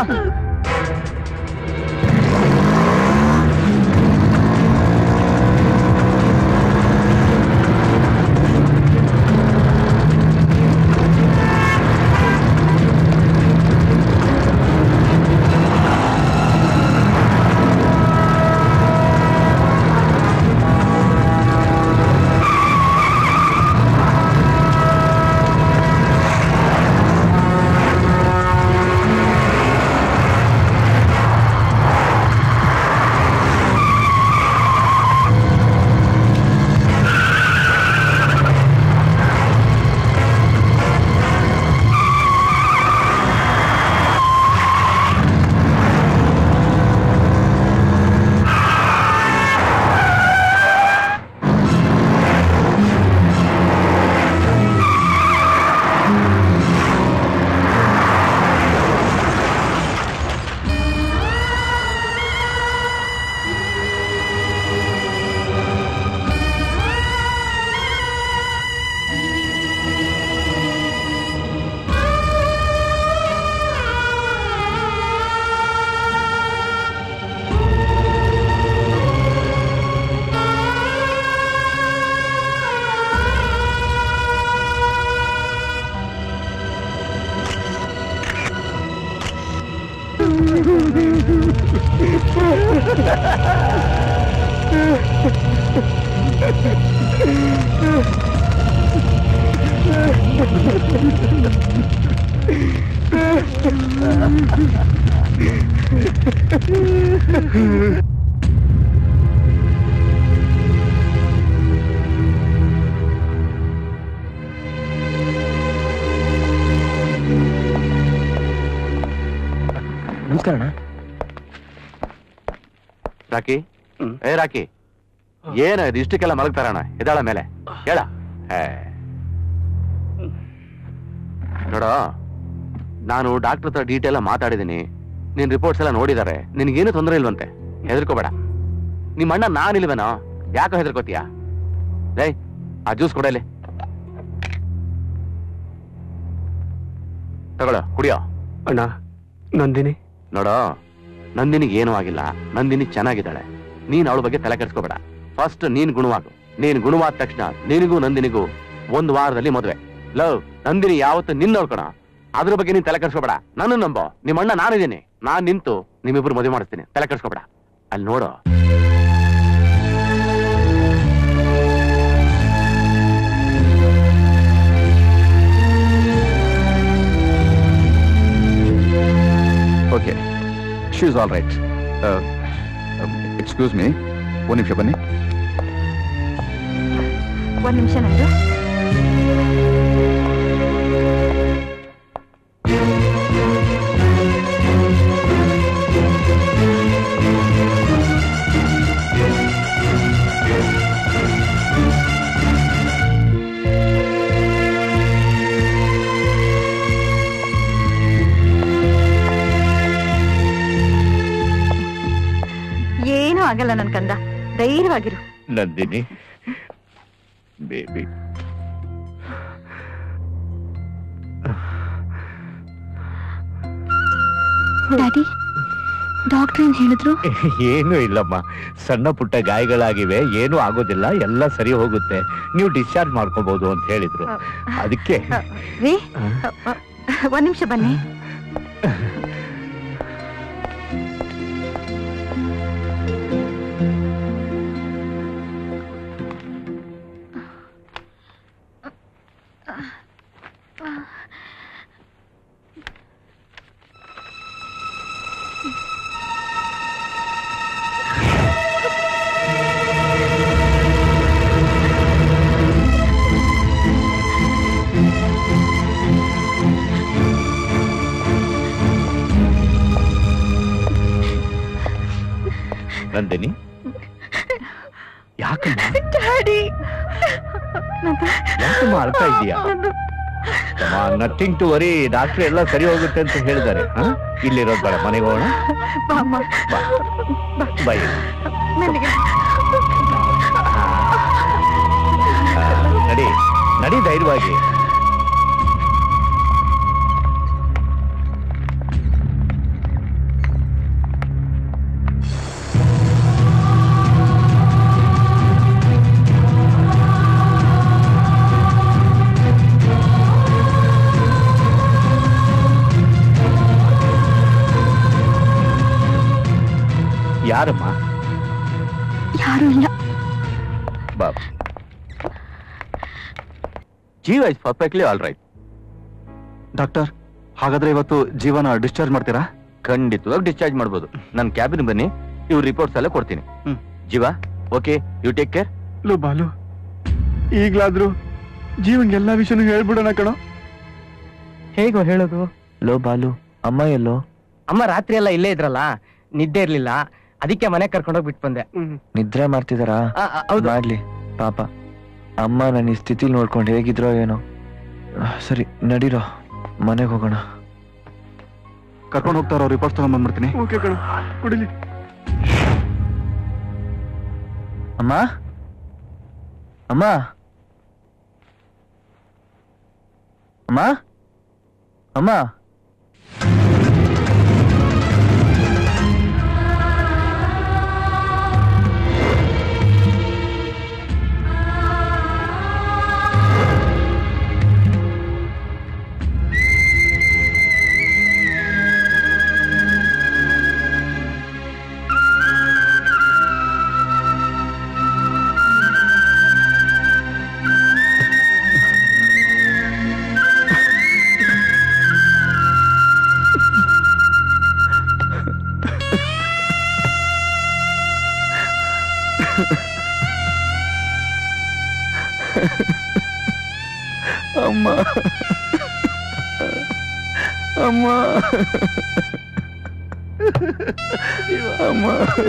ನಮಸ್ಕಾರ ಅಣ್ಣ ರಾಕಿ ಏ ರಾಕಿ ಏನ ಇದು ಇಷ್ಟಕ್ಕೆಲ್ಲ ಮಲಗ್ತಾರಣ ಎದಾಳ ಮೇಲೆ ಹೇಳ ಹೇ. ನೋಡ ನಾನು ಡಾಕ್ಟರ್ ಹತ್ರ ಡೀಟೇಲ್ ಮಾತಾಡಿದ್ದೀನಿ ನಿನ್ ರಿಪೋರ್ಟ್ಸ್ ಎಲ್ಲ ನೋಡಿದ್ದಾರೆ ನಿನ್ಗೇನು ತೊಂದರೆ ಇಲ್ವಂತೆ ಹೆದರ್ಕೋಬೇಡ ನಿಮ್ಮ ಅಣ್ಣ ನಾನಿಲ್ವೇನೋ ಯಾಕೋ ಹೆದರ್ಕೋತೀಯ ಲೇ ಆ ಜ್ಯೂಸ್ ಕೊಡಲಿ ತಗೊಳ್ಳೋ ಕುಡಿಯೋ ಅಣ್ಣ ನಂದಿನಿ ನೋಡೋ ನಂದಿನಿಗೆ ಏನೂ ಆಗಿಲ್ಲ ನಂದಿನಿ ಚೆನ್ನಾಗಿದ್ದಾಳೆ ನೀನ್ ಅವಳ ಬಗ್ಗೆ ತಲೆ ಕೆಡಿಸ್ಕೋಬೇಡ ಫಸ್ಟ್ ನೀನ್ ಗುಣವಾಗು ನೀನ್ ಗುಣವಾದ ತಕ್ಷಣ ನಿನಗೂ ನಂದಿನಿಗೂ ಒಂದ್ ವಾರದಲ್ಲಿ ಮದುವೆ ಲವ್ ನಂದಿನಿ ಯಾವತ್ತು ನಿನ್ನ ನೋಡ್ಕೊಣ ಅದ್ರ ಬಗ್ಗೆ ನೀನ್ ತಲೆ ಕೆಡಿಸ್ಕೋಬೇಡ ನನ್ನ ನಂಬೋ ನಿಮ್ಮ ಅಣ್ಣ ನಾನಿದ್ದೀನಿ ನಾನ್ ನಿಂತು ನಿಮ್ಮಿಬ್ರು ಮದುವೆ ಮಾಡಿಸ್ತೀನಿ ತಲೆ ಕೆಡಿಸ್ಕೋಬೇಡ ಅಲ್ಲಿ ನೋಡು okay she is all right excuse me ಒಂದು ನಿಮಿಷ ಬನ್ನಿ ಒಂದ್ ನಿಮಿಷ ನಂದು ಏನೂ ಆಗಲ್ಲ ನನ್ ಕಂದ ಧೈರ್ಯವಾಗಿರು ನಂದಿನಿ ಬೇಬಿ ಡ್ಯಾಡಿ ಡಾಕ್ಟರ್ ಏನ್ ಹೇಳಿದ್ರು ಏನು ಇಲ್ಲಮ್ಮ ಸಣ್ಣ ಪುಟ್ಟ ಗಾಯಗಳಾಗಿವೆ ಏನೂ ಆಗೋದಿಲ್ಲ ಎಲ್ಲ ಸರಿ ಹೋಗುತ್ತೆ ನೀವು ಡಿಸ್ಚಾರ್ಜ್ ಮಾಡ್ಕೋಬಹುದು ಅಂತ ಹೇಳಿದ್ರು ಅದಕ್ಕೆ ರೀ ಒಂದ್ ನಿಮಿಷ ಬನ್ನಿ ನಂದಿನಿ ಯಾಕಮ್ಮ ಡ್ಯಾಡಿ ಯಾಕಮ್ಮ ಅಳ್ತಾ ಇದೀಯಾ ನಥಿಂಗ್ ಟು ವರಿ ಡಾಕ್ಟರ್ ಎಲ್ಲ ಸರಿ ಹೋಗುತ್ತೆ ಅಂತ ಹೇಳಿದ್ದಾರೆ ಹ? ಇಲ್ಲಿರೋದ್ ಬೇಡ ಮನೆಗೆ ಹೋಗೋಣ ಬಾಮ್ಮ ಬಾ ಬೈ ನನಗೆ ಆ, ನಡಿ ನಡಿ ಧೈರ್ಯವಾಗಿ ಯಾರಮ್ಮ ಯಾರು ಇಲ್ಲ ಬಾ ಜೀವ is perfectly all right doctor ಹಾಗಾದ್ರೆ ಇವತ್ತು ಜೀವನ ಡಿಸ್ಚಾರ್ಜ್ ಮಾಡ್ತೀರಾ ಖಂಡಿತವಾಗಿ ಡಿಸ್ಚಾರ್ಜ್ ಮಾಡ್ಬೋದು ನನ್ನ ಕ್ಯಾಬಿನ್ ಬನ್ನಿ ಇವ್ರ ರಿಪೋರ್ಟ್ಸ್ ಎಲ್ಲ ಕೊಡ್ತೀನಿ ಹ್ಮ್. ಜೀವ ಓಕೆ ಯು ಟೇಕ್ ಕೇರ್ ಲೋ ಬಾಲು ಈಗ್ಲಾದ್ರೂ ಜೀವನ್ಗೆ ಎಲ್ಲಾ ವಿಷಯನೂ ಹೇಳ್ಬಿಡೋಣ ಕಣೋ ಹೇಗೋ ಹೇಳೋದು ಲೋ ಬಾಲು ಅಮ್ಮ ಎಲ್ಲೋ ಅಮ್ಮ ರಾತ್ರಿ ಎಲ್ಲ ಇಲ್ಲೇ ಇದ್ರಲ್ಲ ನಿದ್ದೆ ಇರ್ಲಿಲ್ಲ ಅದಕ್ಕೆ ಮನೆ ಕರ್ಕೊಂಡೋಗಿ ಬಿಟ್ಟು ಬಂದೆ ನಿದ್ರೆ ಮಾಡ್ತಿದಾರಾ ಆ, ಆ, ಹೌದು ಮಾಡ್ಲಿ ಪಾಪ ಅಮ್ಮ ನನ್ನ ಈ ಸ್ಥಿತಿಲಿ ನೋಡ್ಕೊಂಡು ಹೇಗಿದ್ರೋ ಏನೋ ಆ, ಸರಿ ನಡೀರೋ ಮನೆಗೆ ಹೋಗೋಣ ಕರ್ಕೊಂಡು ಹೋಗ್ತಾರೋ ರಿಪೋರ್ಟ್ಸ್ ತಗೊಂಡ್ ಬಂದ್ಬಿಡ್ತೀನಿ ಓಕೆ ಕಣ ಕುಡಿಲಿ ಅಮ್ಮ ಅಮ್ಮ ಅಮ್ಮ ಅಮ್ಮ ಅಮ್ಮ ಅಮ್ಮ ಅಮ್ಮ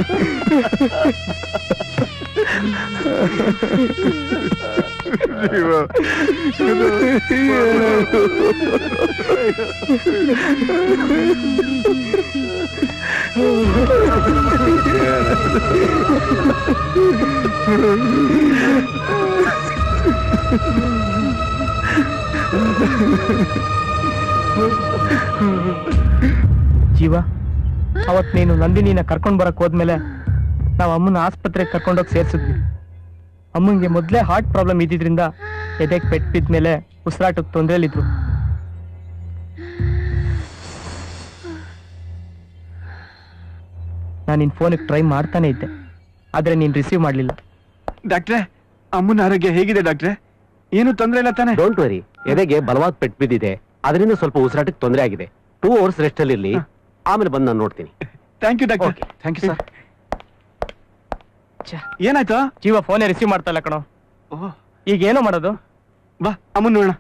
ಜೀವ ಅವತ್ ನೀನು ನಂದಿನಿನ ಕರ್ಕೊಂಡ್ ಬರಕ್ ಹೋದ್ಮೇಲೆ ನಾವು ಅಮ್ಮನ ಆಸ್ಪತ್ರೆಗೆ ಕರ್ಕೊಂಡೋಗಿ ಸೇರ್ಸಿದ್ವಿ ಅಮ್ಮಂಗೆ ಮೊದ್ಲೇ ಹಾರ್ಟ್ ಪ್ರಾಬ್ಲಮ್ ಇದ್ದಿದ್ರಿಂದ ಎದೆಗೆ ಪೆಟ್ ಬಿದ್ಮೇಲೆ ಉಸಿರಾಟಕ್ಕೆ ತೊಂದ್ರೆಲಿದ್ರು ನಾನು ನಿನ್ ಫೋನಿಗೆ ಟ್ರೈ ಮಾಡ್ತಾನೆ ಇದ್ದೆ ಆದ್ರೆ ನೀನ್ ರಿಸೀವ್ ಮಾಡ್ಲಿಲ್ಲ ಡಾಕ್ಟ್ರೆ ಅಮ್ಮನ ಆರೋಗ್ಯ ಹೇಗಿದೆ ಡಾಕ್ಟ್ರೆ ಏನು ತೊಂದ್ರೆ ಇಲ್ಲ ತಾನೆ ಡೋಂಟ್ ವರಿ ಎದೆಗೆ ಬಲವಾದ ಪೆಟ್ಟು ಬಿದ್ದಿದೆ ಅದರಿಂದ ಸ್ವಲ್ಪ ಉಸಿರಾಟಕ್ಕೆ ತೊಂದರೆ ಆಗಿದೆ ಟೂ ಅವರ್ಸ್ ರೆಸ್ಟ್ ಅಲ್ಲಿ ಇರ್ಲಿ ಆಮೇಲೆ ಬಂದು ನಾನು ನೋಡ್ತೀನಿ thank you doctor thank you sir ಏನಾಯ್ತು ಜೀವ ಫೋನೇ ರಿಸೀವ್ ಮಾಡ್ತಾ ಇಲ್ಲ ಕಣೋ ಓಹ್ ಈಗ ಏನೋ ಮಾಡೋದು ಬಾ ಅಮ್ಮನ್ ನೋಡೋಣ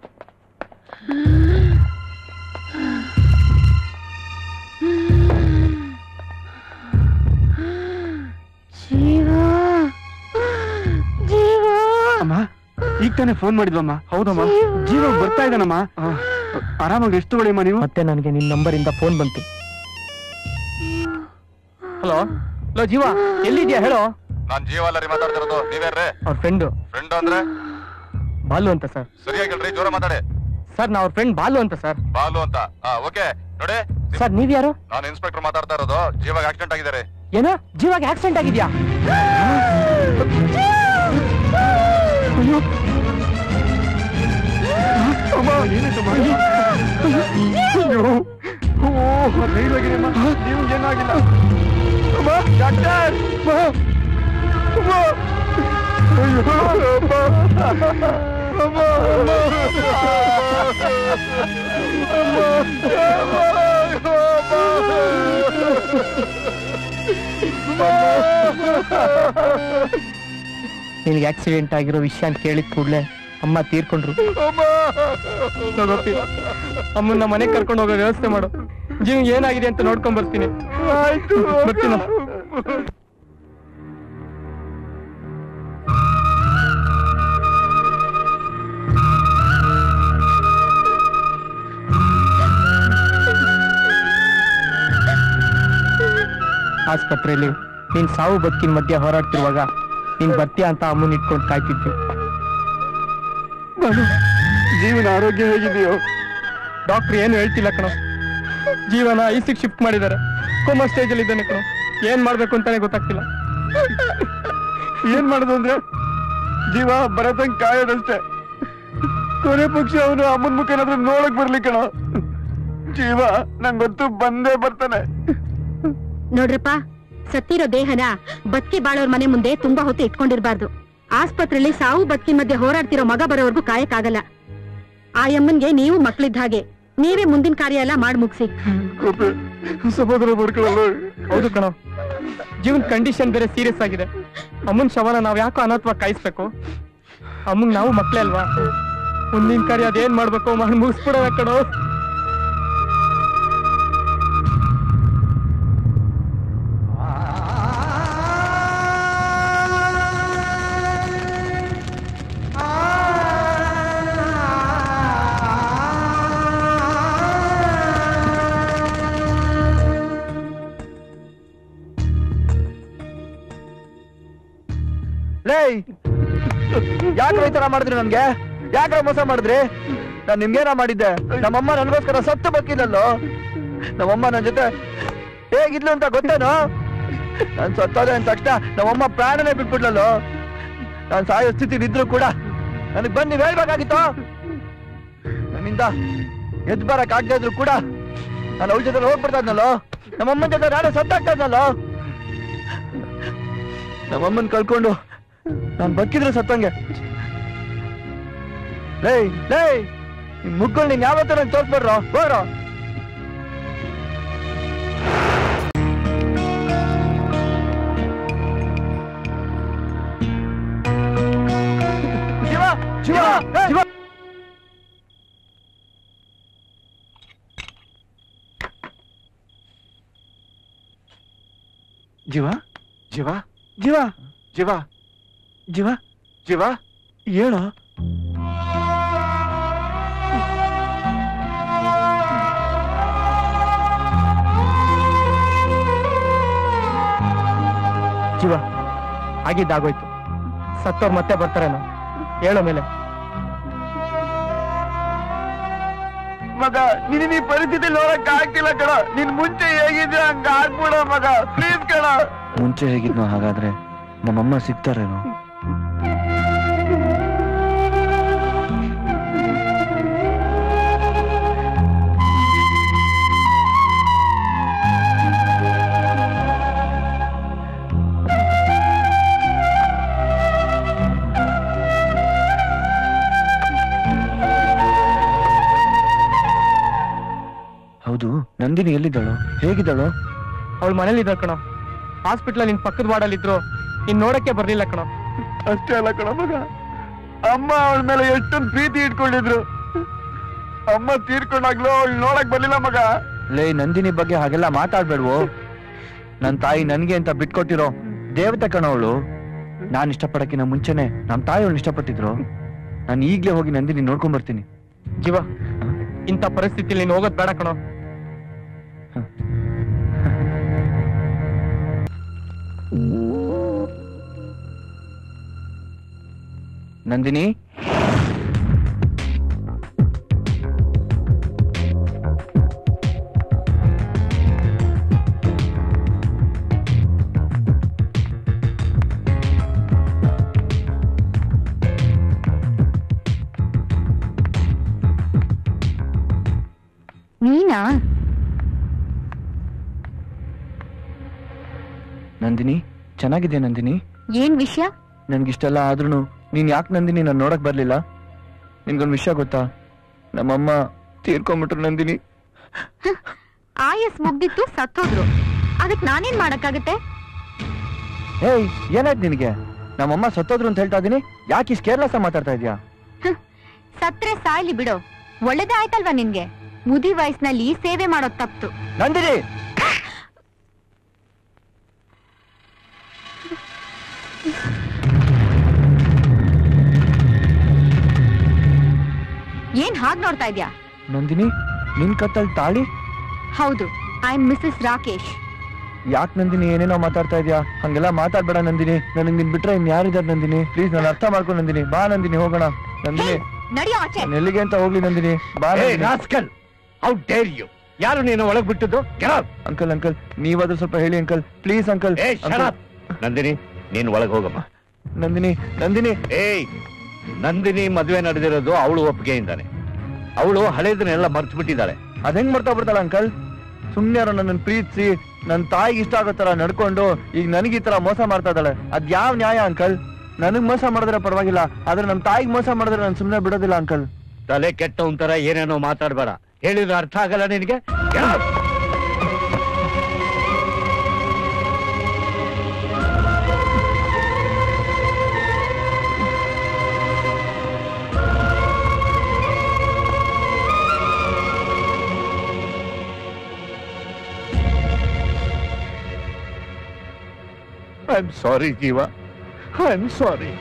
ಅಮ್ಮ ಈಗ ತಾನೇ ಫೋನ್ ಮಾಡಿದ್ವಮ್ಮ ಹೌದಮ್ಮ ಜೀವ ಬರ್ತಾ ಇದ್ದಾನಮ್ಮ ಆ, ಆರಾಮಾಗಿ ಎಷ್ಟು ತಗೊಳ್ಳಿಮ್ಮ ನೀವು ಮತ್ತೆ ನನಗೆ ನಿನ್ ನಂಬರ್ ಇಂದ ಫೋನ್ ಬಂತು ಹಲೋ ಹಲೋ ಜೀವ ಎಲ್ಲಿದ್ಯಾ ಹೇಳೋ ನಾನ್ ಜೀವ ಅಲ್ಲ ರೀ ಮಾತಾಡ್ತಿರೋದು ನೀವ್ಯಾರ್ರೆ ಅವ್ರ ಫ್ರೆಂಡ್ ಫ್ರೆಂಡ್ ಅಂದ್ರೆ ಬಾಲು ಅಂತ ಸರ್ ಸರಿಯಾಗಿ ಹೇಳ್ರಿ ಜೋರ ಮಾತಾಡಿ ಸರ್ ನಾ ಅವ್ರ ಫ್ರೆಂಡ್ ಬಾಲು ಅಂತ ಸರ್ ಬಾಲು ಅಂತ ಓಕೆ ನೋಡಿ ಸರ್ ನೀವ್ಯಾರು ನಾನು ಇನ್ಸ್ಪೆಕ್ಟರ್ ಮಾತಾಡ್ತಾ ಇರೋದು ಜೀವಾಗ ಆಕ್ಸಿಡೆಂಟ್ ಆಗಿದ್ದಾರೆ ಏನೋ ಜೀವಾಗ ಆಕ್ಸಿಡೆಂಟ್ ಆಗಿದ್ಯಾ ನೀವು ಏನಾಗಿಲ್ಲ ಅಮ್ಮ, ಡಾಕ್ಟರ್ ಅಮ್ಮ, ಅಮ್ಮ. ಅಯ್ಯೋ, ಅಮ್ಮ. ಅಮ್ಮ, ಅಮ್ಮ. ನಿನಗೆ ಆಕ್ಸಿಡೆಂಟ್ ಆಗಿರೋ ವಿಷಯ ಅಂತ ಕೇಳಿದ ಕೂಡಲೇ ಅಮ್ಮ ತೀರ್ಕೊಂಡ್ರು ಗೊತ್ತಿಲ್ಲ ಅಮ್ಮನ್ನ ಮನೆಗೆ ಕರ್ಕೊಂಡು ಹೋಗೋ ವ್ಯವಸ್ಥೆ ಮಾಡು ಜೀವ್ ಏನಾಗಿದೆ ಅಂತ ನೋಡ್ಕೊಂಡ್ ಬರ್ತೀನಿ ಬರ್ತೀನ ಆಸ್ಪತ್ರೆಯಲ್ಲಿ ನೀನ್ ಸಾವು ಬದುಕಿನ ಮಧ್ಯೆ ಹೋರಾಡ್ತಿರುವಾಗ ನೀನ್ ಬರ್ತೀಯ ಅಂತ ಅಮ್ಮನ್ ಇಟ್ಕೊಂಡು ಕಾಯ್ತಿದ್ವಿ ಜೀವನ ಆರೋಗ್ಯ ಹೇಗಿದೆಯೋ ಡಾಕ್ಟರ್ ಏನು ಹೇಳ್ತಿಲ್ಲ ಕಣೋ ಜೀವನ ಐಸಿಗೆ ಶಿಫ್ಟ್ ಮಾಡಿದ್ದಾರೆ ಕೋಮಾ ಸ್ಟೇಜ್ ಅಲ್ಲಿ ಇದ್ದಾನೆ ಕಣೋ ಏನ್ ಮಾಡ್ಬೇಕು ಅಂತಾನೆ ಗೊತ್ತಾಗ್ತಿಲ್ಲ ಏನ್ ಮಾಡೋದು ಅಂದ್ರೆ ಜೀವ ಬರತಂಗ್ ಕಾಯೋದಷ್ಟೇ ಕೊನೆ ಪಕ್ಷ ಅವನು ಅಮ್ಮನ ಮುಖ ಏನಾದ್ರೂ ನೋಡಕ್ ಬರ್ಲಿ ಕಣ ಜೀವ ನಂಗೊತ್ತು ಬಂದೇ ಬರ್ತಾನೆ ನೋಡ್ರಪ್ಪ ಸತ್ತಿರೋ ದೇಹನ ಬದುಕಿ ಬಾಳೋರ್ ಮನೆ ಮುಂದೆ ತುಂಬಾ ಹೊತ್ತು ಇಟ್ಕೊಂಡಿರ್ಬಾರ್ದು ಆಸ್ಪತ್ರೆಯಲ್ಲಿ ಸಾವು ಬದುಕಿನ ಮಧ್ಯೆ ಹೋರಾಡ್ತಿರೋ ಮಗ ಬರೋವರೆಗೂ ಕಾಯಕ್ಕಾಗಲ್ಲ ಆ ಯಮ್ಮನ್ಗೆ ನೀವು ಮಕ್ಳಿದ್ದ ಹಾಗೆ ನೀವೇ ಮುಂದಿನ ಕಾರ್ಯ ಎಲ್ಲ ಮಾಡಿ ಮುಗಿಸಿ ಸಮಾಧಾನ ಮಾಡ್ಕೊಳ್ಳಲ್ಲ ಹೌದು ಕಣೋ ಜೀವನ್ ಕಂಡೀಷನ್ ಬೇರೆ ಸೀರಿಯಸ್ ಆಗಿದೆ ಅಮ್ಮನ್ ಶವನ ನಾವ್ ಯಾಕೋ ಅನಾಥವಾಗಿ ಕಾಯಿಸ್ಬೇಕು ಅಮ್ಮಂಗ್ ನಾವು ಮಕ್ಳೇ ಅಲ್ವಾ ಮುಂದಿನ ಕಾರ್ಯ ಅದೇನ್ ಮಾಡ್ಬೇಕು ಮಾಡಿ ಮುಗಿಸ್ಬಿಡೋಣ ಕಣೋ ಲೇ ಯಾಕೆ ಈ ತರ ಮಾಡಿದ್ರಿ ನನ್ಗೆ ಯಾಕೆ ಮೋಸ ಮಾಡಿದ್ರಿ ನಾನ್ ನಿಮ್ಗೇನ ಮಾಡಿದ್ದೆ ನಮ್ಮಮ್ಮ ನನ್ಗೋಸ್ಕರ ಸತ್ತು ಬಕ್ಕಿಲ್ಲಲ್ಲೋ ನಮ್ಮಮ್ಮ ನನ್ ಜೊತೆ ಹೇಗಿದ್ಲು ಅಂತ ಗೊತ್ತೇನೋ ನಾನ್ ಸತ್ತೋದೆ ಅಂದ ತಕ್ಷಣ ನಮ್ಮಮ್ಮ ಪ್ರಾಣನೇ ಬಿಟ್ಬಿಡ್ಲಲ್ಲೋ ನಾನ್ ಸಾಯೋ ಸ್ಥಿತಿ ಇದ್ರು ಕೂಡ ನನಗ್ ಬಂದು ನೀವ್ ಹೇಳ್ಬೇಕಾಗಿತ್ತು ನನ್ನಿಂದ ಎದ್ ಬರಕ್ ಆಗದೆ ಇದ್ರು ಕೂಡ ನಾನು ಅವ್ಳ ಜೊತೆ ಹೋಗ್ಬಿಡ್ತಾ ಇದ್ನಲ್ಲೋ ನಮ್ಮಮ್ಮನ ಜೊತೆ ನಾಳೆ ಸತ್ತಾಗ್ತಾ ಇದ್ನಲ್ಲೋ ನಮ್ಮಮ್ಮನ್ ಕಳ್ಕೊಂಡು ನಾನ್ ಬಕ್ಕಿದ್ರೆ ಸತ್ತಂಗೆ ಲೇ ಲೇ ನಿನ್ ಮುಗ್ಗಳು ನೀನ್ ಯಾವತ್ತೂ ನಂಗೆ ತೋರ್ಸ್ಬೇಡ್ರೋ ಹೋಗ್ರೋ ಶಿವ ಶಿವ ಶಿವ ಜೀವ ಜೀವ ಜೀವ ಜೀವ ಜೀವ ಜೀವ ಹೇಳೋ ಜೀವ ಆಗಿದ್ದಾಗೋಯ್ತು ಸತ್ತೋರ್ ಮತ್ತೆ ಬರ್ತಾರೇನೋ ಹೇಳೋ ಮೇಲೆ ಮಗ ನಿನ್ನ ಈ ಪರಿಸ್ಥಿತಿ ನೋಡಕ್ ಆಗ್ತಿಲ್ಲ ಕಣ ನಿನ್ ಮುಂಚೆ ಹೇಗಿದ್ಯಾ ಹಂಗ ಆಗ್ಬಿಡ ಮಗ ಪ್ಲೀಸ್ ಕಣ ಮುಂಚೆ ಹೇಗಿದ್ನೋ ಹಾಗಾದ್ರೆ ನಮ್ಮಮ್ಮ ಸಿಗ್ತಾರೇನೋ ಹೌದು ನಂದಿನಿ ಎಲ್ಲಿದ್ದಾಳು ಹೇಗಿದ್ದಾಳು ಅವಳು ಮನೇಲಿ ಇದ್ದಾಳ ಕಣೋ ಹಾಸ್ಪಿಟ್ಲ್ ನಿನ್ ಪಕ್ಕದ ವಾರ್ಡಲ್ಲಿ ಇದ್ರು ನೀನ್ ನೋಡಕ್ಕೆ ಬರ್ಲಿಲ್ಲ ಕಣೋ ಅಷ್ಟೇ ಅಲ್ಲ ಕಣ ಮಗ ಅಮ್ಮ ಅವಳ ಮೇಲೆ ಎಷ್ಟೊಂದು ಪ್ರೀತಿ ಇಟ್ಕೊಂಡಿದ್ರು ಅಮ್ಮ ತೀರ್ಕೊಂಡಾಗ್ಲೂ ಅವಳು ನೋಡಕ್ ಬರ್ಲಿಲ್ಲ ಮಗ ಲೇ ನಂದಿನಿ ಬಗ್ಗೆ ಹಾಗೆಲ್ಲ ಮಾತಾಡ್ಬೇಡ್ವೋ ನನ್ ತಾಯಿ ನನ್ಗೆ ಅಂತ ಬಿಟ್ಕೊಟ್ಟಿರೋ ದೇವತೆ ಕಣವಳು ನಾನ್ ಇಷ್ಟಪಡಕ್ಕಿನ ಮುಂಚೆನೆ ನಮ್ ತಾಯಿ ಅವಳು ಇಷ್ಟಪಟ್ಟಿದ್ರು ನಾನು ಈಗ್ಲೇ ಹೋಗಿ ನಂದಿನಿ ನೋಡ್ಕೊಂಡ್ ಬರ್ತೀನಿ ಜೀವ ಇಂಥ ಪರಿಸ್ಥಿತಿಲಿ ನೀನ್ ಹೋಗೋದ್ ಬೇಡ ಕಣೋ ನಂದಿನಿ ನೀನಾ ನಂದಿನಿ ಚೆನ್ನಾಗಿದೆ ನಂದಿನಿ ಏನ್ ವಿಷಯ ನನ್ಗಿಷ್ಟೆಲ್ಲ ಆದ್ರೂ ನೀನ್ ಯಾಕೆ ನಂದಿನಿ ನಾನು ನೋಡಕ್ ಬರ್ಲಿಲ್ಲ ನಿನ್ಗೊಂದ್ ವಿಷಯ ಗೊತ್ತಾ ನಮ್ಮಮ್ಮ ತೀರ್ಕೊಂಬಿಟ್ರು ನಂದಿನಿ ಆಯಸ್ ಮುಗ್ದಿತ್ತು ಸತ್ತೋದ್ರು ಅದಕ್ ನಾನೇನ್ ಮಾಡಕ್ಕಾಗತ್ತೆ ಏಯ್ ಏನಾಯ್ತು ನಿನಗೆ ನಮ್ಮಮ್ಮ ಸತ್ತೋದ್ರು ಅಂತ ಹೇಳ್ತಾ ಇದೀನಿ ಯಾಕೆ ಇಷ್ಟು ಕೇರ್ಲೆಸ್ ಮಾತಾಡ್ತಾ ಇದೀಯಾ ಸತ್ರೆ ಸಾಯ್ಲಿ ಬಿಡು ಒಳ್ಳೇದೇ ಆಯ್ತಲ್ವಾ ನಿನ್ಗೆ ಮುದಿ ವಯಸ್ಸಿನಲ್ಲಿ ಸೇವೆ ಮಾಡೋದ್ ತಪ್ತು ನಂದಿನಿ ಏನ್ ಹಾಗ್ ನೋಡ್ತಾ ಇದ್ಯಾ ನಂದಿನಿ ನಿನ್ ಕತ್ತಲ್ ತಾಳಿ ಹೌದು ಐ ಮಿಸಸ್ ರಾಕೇಶ್ ಯಾಕೆ ನಂದಿನಿ ಏನೇನೋ ಮಾತಾಡ್ತಾ ಇದೀಯಾ ಹಂಗೆಲ್ಲ ಮಾತಾಡ್ಬೇಡ ನಂದಿನಿ ನನಗ್ ನಿನ್ ಬಿಟ್ರೆ ಇನ್ ಯಾರಿದಾರೆ ನಂದಿನಿ ಪ್ಲೀಸ್ ನಾನು ಅರ್ಥ ಮಾಡ್ಕೊ ನಂದಿನಿ ಬಾ ನಂದಿನಿ ಹೋಗೋಣ ನಂದಿನಿ ನಡಿಯೋ ಆಚೆ ನಾನು ಎಲ್ಲಿಗೆ ಅಂತ ಹೋಗ್ಲಿ ನಂದಿನಿ ಬಾ ಏ Nandini. Rascal how dare you ಯಾರು ನೀನು ಒಳಗ್ ಬಿಟ್ಟದ್ದು Get out. ಅಂಕಲ್ ಅಂಕಲ್ ನೀವಾದ್ರೂ ಸ್ವಲ್ಪ ಹೇಳಿ ಅಂಕಲ್ ಪ್ಲೀಸ್ ಅಂಕಲ್ ಏ shut up. ನಂದಿನಿ ನೀನ್ ಒಳಗ್ ಹೋಗಮ್ಮ ನಂದಿನಿ ನಂದಿನಿ ಏಯ್ ನಂದಿನಿ ಮದುವೆ ನಡೆದಿರೋದು ಅವಳು ಒಪ್ಪಿಗೆಯಿಂದಾನೆ ಅವಳು ಹಳೇದನ್ನೆಲ್ಲ ಮರ್ತು ಬಿಟ್ಟಿದ್ದಾಳೆ ಅದ್ ಹೆಂಗ್ ಮಾಡ್ತಾ ಬಿಡ್ತಾಳ ಅಂಕಲ್ ಸುಮ್ನೆ ಯಾರೋ ನನ್ನ ಪ್ರೀತಿಸಿ ನನ್ ತಾಯಿಗೆ ಇಷ್ಟ ಆಗೋ ತರ ನಡ್ಕೊಂಡು ಈಗ ನನಗೆ ಈ ತರ ಮೋಸ ಮಾಡ್ತಾ ಇದ್ದಾಳೆ ಅದ್ ಯಾವ ನ್ಯಾಯ ಅಂಕಲ್ ನನಗ್ ಮೋಸ ಮಾಡಿದ್ರೆ ಪರವಾಗಿಲ್ಲ ಆದ್ರೆ ನಮ್ ತಾಯಿಗೆ ಮೋಸ ಮಾಡಿದ್ರೆ ನಾನು ಸುಮ್ನೆ ಬಿಡೋದಿಲ್ಲ ಅಂಕಲ್ ತಲೆ ಕೆಟ್ಟ ಒಂಥರ ಏನೇನೋ ಮಾತಾಡ್ಬೇಡ ಹೇಳಿದ್ರೆ ಅರ್ಥ ಆಗಲ್ಲ ನಿನಗೆ Get out. I'm sorry, Jiva. I'm sorry.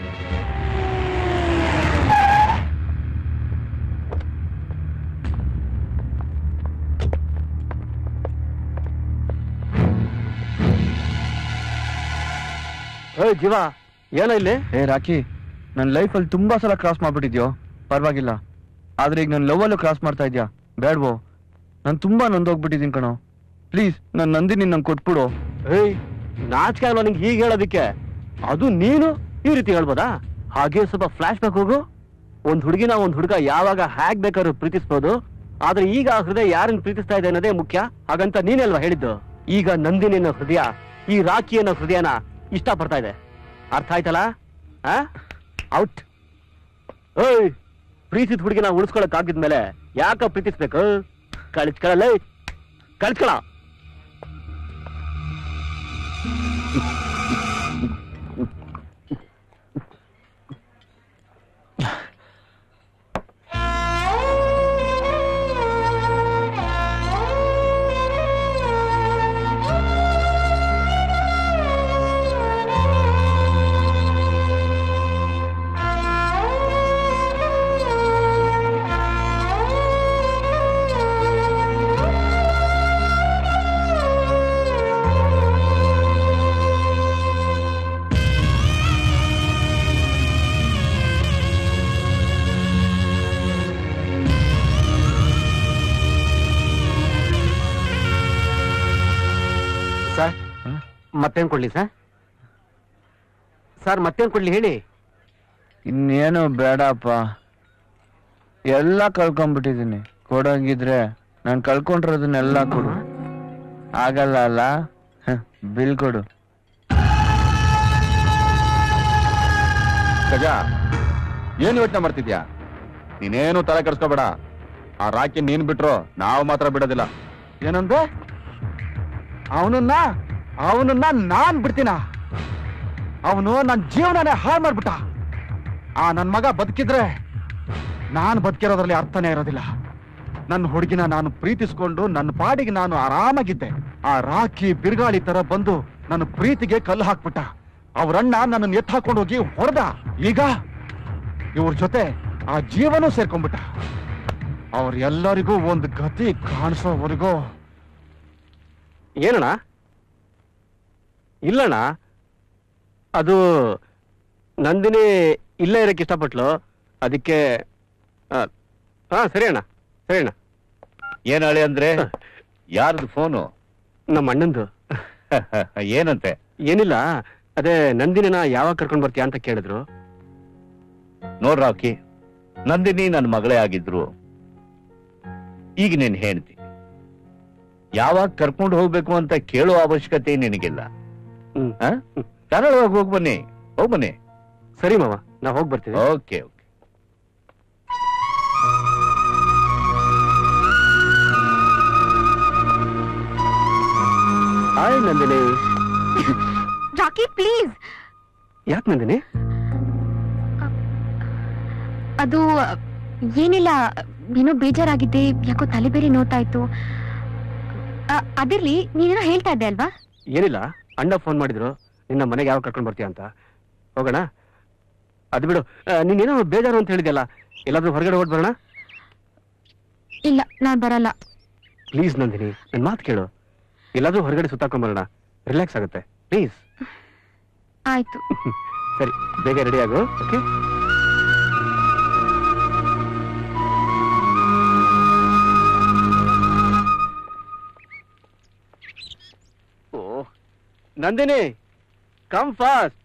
ಏ ಜೀವ ಏನ ಇಲ್ಲಿ ಏ ರಾಕಿ ನನ್ ಲೈಫ್ ಅಲ್ಲಿ ತುಂಬಾ ಸಲ ಕ್ರಾಸ್ ಮಾಡ್ಬಿಟ್ಟಿದ್ಯೋ ಪರವಾಗಿಲ್ಲ ಆದ್ರೆ ಈಗ ನನ್ ಲವ್ ಅಲ್ಲೂ ಕ್ರಾಸ್ ಮಾಡ್ತಾ ಇದ್ಯಾ ಬೇಡ್ವೋ ನಾನ್ ತುಂಬಾ ನೊಂದೋಗ್ಬಿಟ್ಟಿದೀನಿ ಕಣೋ ಪ್ಲೀಸ್ ನನ್ ನಂದಿನಿ ನಂಗೆ ಕೊಟ್ಬಿಡು ಏಯ್ ನಾಚಿಕೆ ಅಲ್ವಾ ನಿಂಗೆ ಹೀಗೆ ಹೇಳೋದಿಕ್ಕೆ ಅದು ನೀನು ಈ ರೀತಿ ಹೇಳ್ಬೋದಾ ಹಾಗೆ ಸ್ವಲ್ಪ ಫ್ಲಾಶ್ ಬ್ಯಾಕ್ ಹೋಗು ಒಂದ್ ಹುಡುಗಿನ ಒಂದ್ ಹುಡುಗ ಯಾವಾಗ ಹ್ಯಾಕ್ ಬೇಕಾದ್ರೂ ಪ್ರೀತಿಸ್ಬೋದು ಆದ್ರೆ ಈಗ ಆ ಹೃದಯ ಯಾರನ್ನ ಪ್ರೀತಿಸ್ತಾ ಇದೆ ಅನ್ನೋದೇ ಮುಖ್ಯ ಹಾಗಂತ ನೀನೇ ಅಲ್ವಾ ಹೇಳಿದ್ದು ಈಗ ನಂದಿನಿ ಅನ್ನೋ ಹೃದಯ ಈ ರಾಖಿ ಅನ್ನೋ ಹೃದಯನ ಇಷ್ಟ ಪಡ್ತಾ ಇದೆ ಅರ್ಥ ಆಯ್ತಲ್ಲ ಔಟ್ ಏಯ್ ಪ್ರೀತಿಸಿದ ಹುಡುಗಿನ ಉಳಿಸ್ಕೊಳಕ್ ಆಗಿದ್ಮೇಲೆ ಯಾಕ ಪ್ರೀತಿಸ್ಬೇಕು ಕಳಿಸ್ಕೊಳ್ಳಲ್ಲ ಕಳಿಸ್ಕೊಳ ಸರ್ ಮತ್ತೇನ್ ಕೊಡ್ಲಿ ಸರ್ ಸರ್ ಮತ್ತೇನ್ ಕೊಡ್ಲಿ ಹೇಳಿ ಇನ್ನೇನು ಬೇಡಪ್ಪ ಎಲ್ಲ ಕಳ್ಕೊಂಡ್ಬಿಟ್ಟಿದೀನಿ ಕೊಡೋಂಗಿದ್ರೆ ನಾನು ಕಳ್ಕೊಂಡಿರೋದನ್ನೆಲ್ಲ ಕೊಡು ಆಗಲ್ಲ ಅಲ್ಲ ಹ, ಬಿಲ್ ಕೊಡು ಗಜ ಏನ್ ಯೋಚನೆ ಮಾಡ್ತಿದ್ಯಾ ನೀನೇನು ತಲೆ ಕೆಡ್ಸ್ಕೋಬೇಡ ಆ ರಾಕಿ ನೀನ್ ಬಿಟ್ರು ನಾವು ಮಾತ್ರ ಬಿಡೋದಿಲ್ಲ ಏನಂದ್ರೆ ಅವನನ್ನ ಅವನನ್ನ ನಾನ್ ಬಿಡ್ತೀನ ಅವನು ನನ್ನ ಜೀವನನೇ ಹಾಳು ಮಾಡ್ಬಿಟ್ಟ ಆ ನನ್ ಮಗ ಬದುಕಿದ್ರೆ ನಾನು ಬದುಕಿರೋದ್ರಲ್ಲಿ ಅರ್ಥನೇ ಇರೋದಿಲ್ಲ ನನ್ನ ಹುಡುಗಿನ ನಾನು ಪ್ರೀತಿಸ್ಕೊಂಡು ನನ್ನ ಪಾಡಿಗೆ ನಾನು ಆರಾಮಾಗಿದ್ದೆ ಆ ರಾಖಿ ಬಿರುಗಾಳಿ ತರ ಬಂದು ನನ್ನ ಪ್ರೀತಿಗೆ ಕಲ್ಲು ಹಾಕ್ಬಿಟ್ಟ ಅವ್ರಣ್ಣ ನನ್ನನ್ನು ಎತ್ತು ಹಾಕೊಂಡು ಹೋಗಿ ಹೊಡೆದ ಈಗ ಇವ್ರ ಜೊತೆ ಆ ಜೀವನೂ ಸೇರ್ಕೊಂಡ್ಬಿಟ್ಟ ಅವ್ರೆಲ್ಲರಿಗೂ ಒಂದು ಗತಿ ಕಾಣಿಸೋವರೆಗೂ ಏನಣ್ಣ ಇಲ್ಲಣ್ಣ ಅದು ನಂದಿನಿ ಇಲ್ಲೇ ಇರಕ್ಕೆ ಇಷ್ಟಪಟ್ಲು ಅದಕ್ಕೆ ಆ, ಹಾ ಸರಿ ಅಣ್ಣ ಸರಿ ಅಣ್ಣ ಏನ್ ಹಳೆ ಅಂದ್ರೆ ಯಾರ್ದು ಫೋನು ನಮ್ಮ ಅಣ್ಣಂದು ಏನಂತೆ ಏನಿಲ್ಲ ಅದೇ ನಂದಿನಿನ ಯಾವಾಗ ಕರ್ಕೊಂಡ್ ಬರ್ತೀಯಾ ಅಂತ ಕೇಳಿದ್ರು ನೋಡ್ ರಾಕಿ ನಂದಿನಿ ನನ್ನ ಮಗಳೇ ಆಗಿದ್ರು ಈಗ ನೀನ್ ಹೇಳ್ತಿ ಯಾವಾಗ ಕರ್ಕೊಂಡು ಹೋಗ್ಬೇಕು ಅಂತ ಕೇಳೋ ಅವಶ್ಯಕತೆ ನಿನಗಿಲ್ಲ ಹ್ಮ್. ಆ? ಸರಳವಾಗಿ ಹೋಗ್ ಬನ್ನಿ ಹೋಗ್ ಬನ್ನಿ ಸರಿ ಮಾವ ನಾ ಹೋಗಿ ಬರ್ತೀವಿ okay okay hi Nandini Rocky please ಯಾಕೆ ನಂದಿನಿ ಅದು ಏನಿಲ್ಲ ಏನೋ ಬೇಜಾರಾಗಿದ್ದೆ ಯಾಕೋ ತಲೆ ಬೇರೆ ನೋತಾ ಇತ್ತು ಆ, ಅದಿರ್ಲಿ ನೀನೇನೋ ಹೇಳ್ತಾ ಇದ್ದೆ ಅಲ್ವಾ ಏನಿಲ್ಲ ಅಣ್ಣ ಫೋನ್ ಮಾಡಿದ್ರು ನಿನ್ನ ಮನೆಗೆ ಯಾವಾಗ ಕರ್ಕೊಂಡ್ ಬರ್ತೀಯ ಅಂತ ಹೋಗೋಣ ಅದು ಬಿಡು ಆ, ನೀನೇನೋ ಬೇಜಾರು ಅಂತ ಹೇಳಿದ್ಯಲ್ಲ ಎಲ್ಲಾದ್ರೂ ಹೊರಗಡೆ ಓಡ್ ಬರೋಣ ಇಲ್ಲ ನಾನ್ ಬರಲ್ಲ ಪ್ಲೀಸ್ ನಂದಿನಿ ನನ್ ಮಾತು ಕೇಳು ಎಲ್ಲಾದ್ರೂ ಹೊರಗಡೆ ಸುತ್ತಾಕೊಂಡ್ ಬರೋಣ ರಿಲ್ಯಾಕ್ಸ್ ಆಗುತ್ತೆ ಪ್ಲೀಸ್ ಆಯ್ತು ಸರಿ ಬೇಗ ರೆಡಿ ಆಗು okay oh Nandini come fast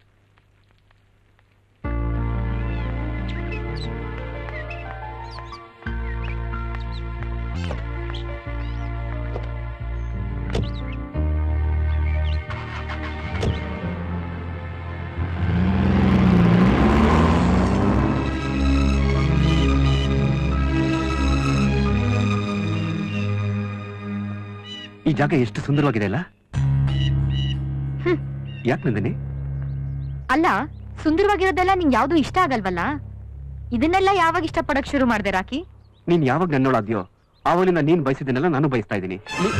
ಈ ಜಾಗ ಎಷ್ಟು ಸುಂದರವಾಗಿದೆ ಅಲ್ಲ ಯಾಕೆ ನಂದಿನಿ ಅಲ್ಲ ಸುಂದರವಾಗಿರೋದೆಲ್ಲ ನಿಂಗೆ ಯಾವ್ದು ಇಷ್ಟ ಆಗಲ್ವಲ್ಲ ಇದನ್ನೆಲ್ಲ ಯಾವಾಗ ಇಷ್ಟಪಡಕ್ ಶುರು ಮಾಡ್ದೆ ರಾಕಿ ನೀನ್ ಯಾವಾಗ ನನ್ನೋಳಾದ್ಯೋ ಆವನಿಂದ ನೀನ್ ಬಯಸಿದ್ದನ್ನೆಲ್ಲ ನಾನು ಬಯಸ್ತಾ ಇದ್ದೀನಿ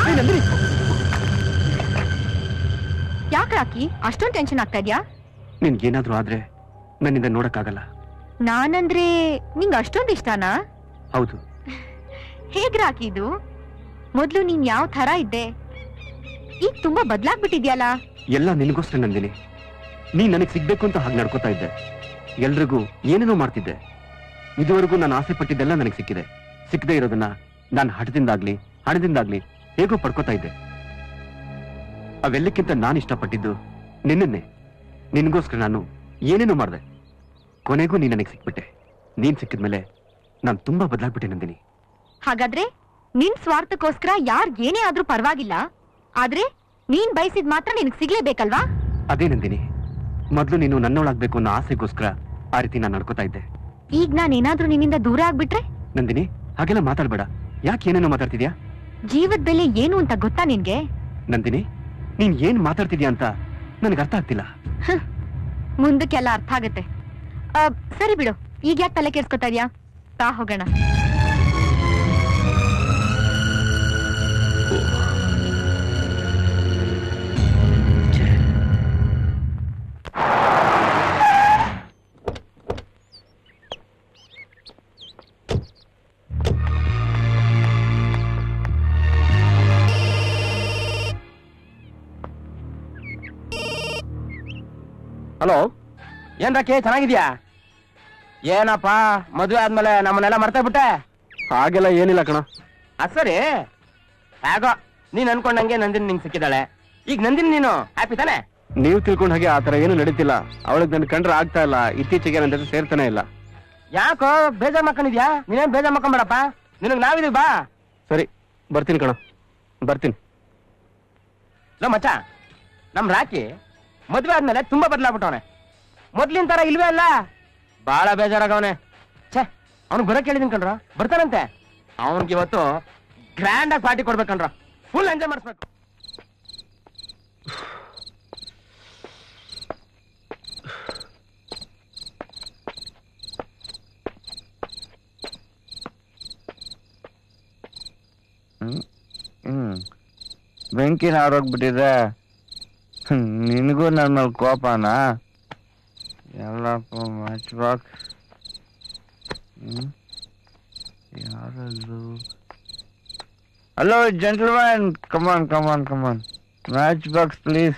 ಯಾಕೆ ರಾಕಿ ಅಷ್ಟೊಂದು ಟೆನ್ಷನ್ ಆಗ್ತಾ ಇದ್ಯಾ ನಿನ್ಗೇನಾದ್ರೂ ಆದ್ರೆ ನನ್ನಿಂದ ನೋಡಕ್ಕಾಗಲ್ಲ ನಾನಂದ್ರೆ ನಿಂಗ್ ಅಷ್ಟೊಂದು ಇಷ್ಟನಾ ಹೌದು ಹೇಗ್ ರಾಕಿ ಇದು ಮೊದ್ಲು ನೀನ್ ಯಾವ ತರ ಇದ್ದೆ ಈಗ ತುಂಬಾ ಬದ್ಲಾಗ್ಬಿಟ್ಟಿದ್ಯಲ್ಲ ಎಲ್ಲ ನಿನಗೋಸ್ಕರ ನಂದಿನಿ ನೀನ್ ನನಗ್ ಸಿಗ್ಬೇಕು ಅಂತ ಹಾಗೆ ನಡ್ಕೋತಾ ಇದ್ದೆ ಎಲ್ರಿಗೂ ಏನೇನೋ ಮಾಡ್ತಿದ್ದೆ ಇದುವರೆಗೂ ನಾನು ಆಸೆ ಪಟ್ಟಿದ್ದೆಲ್ಲ ನನಗೆ ಸಿಕ್ಕಿದೆ ಸಿಕ್ಕದೆ ಇರೋದನ್ನ ನಾನು ಹಠದಿಂದಾಗ್ಲಿ ಹಣದಿಂದಾಗ್ಲಿ ಹೇಗೋ ಪಡ್ಕೋತಾ ಇದ್ದೆ ಅವೆಲ್ಲಕ್ಕಿಂತ ನಾನು ಇಷ್ಟಪಟ್ಟಿದ್ದು ನಿನ್ನನ್ನೇ ನಿನ್ಗೋಸ್ಕರ ನಾನು ಏನೇನೋ ಮಾಡ್ದೆ ಕೊನೆಗೂ ನೀನ್ ನನಗೆ ಸಿಕ್ಬಿಟ್ಟೆ ನೀನ್ ಸಿಕ್ಕಿದ್ಮೇಲೆ ನಾನು ತುಂಬಾ ಬದಲಾಗ್ಬಿಟ್ಟೆ ನಂದಿನಿ ಹಾಗಾದ್ರೆ ನಿನ್ ಸ್ವಾರ್ಥಕ್ಕೋಸ್ಕರ ಯಾರ್ ಏನೇ ಆದ್ರೂ ಪರವಾಗಿಲ್ಲ ಆದ್ರೆ ನೀನ್ ಬಯಸಿದ್ ಮಾತ್ರ ನಿನಗ್ ಸಿಗ್ಲೇಬೇಕಲ್ವಾ ಅದೇ ನಂದಿನಿ ಮೊದ್ಲು ನೀನು ನನ್ನೋಳಾಗ್ಬೇಕು ಅನ್ನೋ ಆಸೆಗೋಸ್ಕರ ಆ ರೀತಿ ನಾನು ನಡ್ಕೋತಾ ಇದ್ದೆ ಈಗ ನಾನ್ ಏನಾದ್ರೂ ನಿನ್ನಿಂದ ದೂರ ಆಗ್ಬಿಟ್ರೆ ನಂದಿನಿ ಹಾಗೆಲ್ಲ ಮಾತಾಡ್ಬೇಡ ಯಾಕೆ ಏನೇನೋ ಮಾತಾಡ್ತಿದ್ಯಾ ಜೀವದ ಬೆಲೆ ಏನು ಅಂತ ಗೊತ್ತಾ ನಿನ್ಗೆ ನಂದಿನಿ ನೀನ್ ಏನ್ ಮಾತಾಡ್ತಿದ್ಯಾ ಅಂತ ನನಗೆ ಅರ್ಥ ಆಗ್ತಿಲ್ಲ ಮುಂದಕ್ಕೆಲ್ಲ ಅರ್ಥ ಆಗತ್ತೆ ಆ, ಸರಿ ಬಿಡು ಈಗ ಯಾಕೆ ತಲೆ ಕೆಡ್ಸ್ಕೊತಾ ಇದ್ಯಾ ತಾ ಹೋಗೋಣ ಹಲೋ ಏನ್ ರಾಕಿ ಚೆನ್ನಾಗಿದ್ಯಾ ಏನಪ್ಪ ಮದುವೆ ಆದ್ಮೇಲೆ ನಮ್ಮನ್ನೆಲ್ಲ ಮರ್ತೇ ಬಿಟ್ಟೆ ಹಾಗೆಲ್ಲ ಏನಿಲ್ಲ ಕಣ ಅದ್ ಸರಿ ಹೇಗೋ ನೀನ್ ಅನ್ಕೊಂಡಂಗೆ ನಂದಿನಿ ನಿಂಗ್ ಸಿಕ್ಕಿದಾಳೆ ಈಗ ನಂದಿನಿ ನೀನು ಹ್ಯಾಪಿ ತಾನೆ ನೀವು ತಿಳ್ಕೊಂಡ ಹಾಗೆ ಆತರ ಏನು ನಡೀತಿಲ್ಲ ಅವಳಿಗೆ ನನ್ ಕಂಡ್ರೆ ಆಗ್ತಾ ಇಲ್ಲ ಇತ್ತೀಚೆಗೆ ನನ್ನ ಜೊತೆ ಸೇರ್ತಾನೆ ಇಲ್ಲ ಯಾಕೋ ಬೇಜಾರ್ ಮಾಡ್ಕೊಂಡಿದ್ಯಾ ನೀನೇನ್ ಬೇಜಾರ್ ಮಾಡ್ಕೊಂಬೇಡಪ್ಪ ನಿನಗ್ ನಾವಿದೀವಿ ಬಾ ಸರಿ ಬರ್ತೀನಿ ಕಣ ಬರ್ತೀನಿ ಲೋ ಮಚ್ಚ ನಮ್ ರಾಕಿ ಮದ್ವೆ ಆದ್ಮೇಲೆ ತುಂಬಾ ಬದಲಾಗ್ಬಿಟ್ಟವನೆ ಮೊದ್ಲಿನ ತರ ಇಲ್ವೇ ಅಲ್ಲ ಬಾಳ ಬೇಜಾರಾಗವನೆ ಛೇ ಅವ್ನಿಗೆ ಬರಕ್ ಹೇಳಿದೀನಿ ಕಣ್ರ ಬರ್ತಾನಂತೆ ಅವನ್ಗೆ ಇವತ್ತು ಗ್ರ್ಯಾಂಡ್ ಆಗಿ ಪಾರ್ಟಿ ಕೊಡ್ಬೇಕಣ್ರ ಫುಲ್ ಎಂಜಾಯ್ ಮಾಡಿಸ್ಬೇಕು ಹ್ಮ್ ಬೆಂಕಿನ ಆರೋಗ್ಬಿಟ್ಟಿದೆ ನಿನಗೂ ನನ್ನ ಮೇಲೆ ಕೋಪನಾ ಎಲ್ಲಪ್ಪ ಮ್ಯಾಚ್ ಬಾಕ್ಸ್ ಹ್ಮ್ ಯಾರಲ್ಲೂ hello gentleman come on come on come on match box please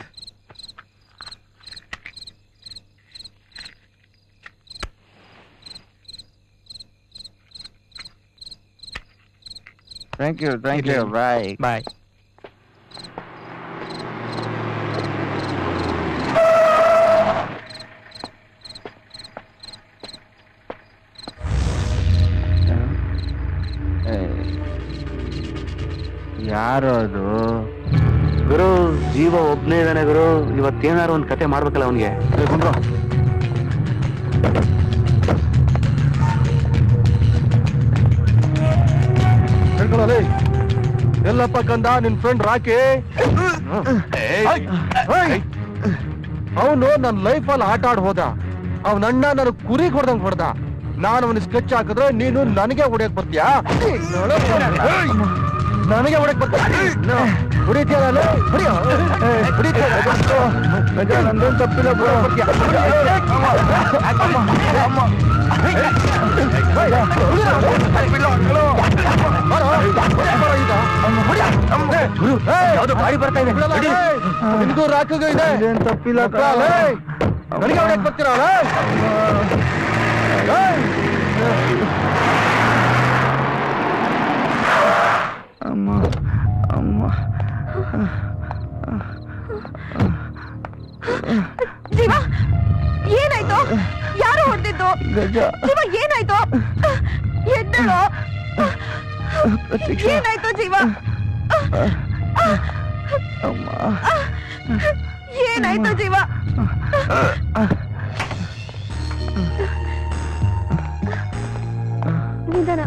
thank you thank you bye bye ಯಾರು ಅದು ಗುರು ಜೀವ ಒಬ್ನೇ ಇದಾನೆ ಗುರು ಇವತ್ತೇನಾರು ಒಂದ್ ಕತೆ ಮಾಡ್ಬೇಕಲ್ಲ ಅವನಿಗೆ ಕೊಂಡ್ರು ಎಲ್ಲಪ್ಪ ಕಂದ ನಿನ್ ಫ್ರೆಂಡ್ ರಾಕಿ ಅವನು ನನ್ನ ಲೈಫ್ ಅಲ್ಲಿ ಆಟ ಆಡ್ ಹೋದ ಅವನಣ್ಣ ನನಗ್ ಕುರಿ ಹೊಡೆದಂಗ್ ಹೊಡೆದ ನಾನು ಅವನಿಗೆ ಸ್ಕೆಚ್ ಹಾಕಿದ್ರೆ ನೀನು ನನಗೆ ಹೊಡೆಯಕ್ ಬರ್ತೀಯಾ ನನಗೆ ಹೊಡೆಯಕ್ ಬರ್ತೀಯ ಹೊಡಿತೀಯಲ್ಲ ನಂದೇನ್ ತಪ್ಪಿಲ್ಲ ಬಿಡು. ಬಾರೋ, ಬಾರೋ ಈಗ. ಗುರು, ಏಯ್, ಯಾವ್ದೋ ಗಾಡಿ ಬರ್ತಾ ಇದೆ ನಡೀರಿ. ನಿನ್ಗೂ ರಾಕಿಗೂ ಇದೆ ತಪ್ಪಿಲ್ಲ ಮಕ್ಳ, ಲೇ. ನನಗೆ ಹೊಡ್ಯಕ್ ಬರ್ತೀರಾ ಲೇ? ಲೇ. ಅಮ್ಮ ಅಮ್ಮ ಜೀವ ಏನಾಯ್ತು ಯಾರು ಹೊಡೆದಿದ್ದು ಗಜ ಜೀವ ಏನಾಯ್ತು ಎದ್ದೇಳು ಪ್ರತೀಕ್ಷಾ ಏನಾಯ್ತು ಜೀವ ಅಮ್ಮ ಏನಾಯ್ತು ಜೀವ ನಿಧಾನ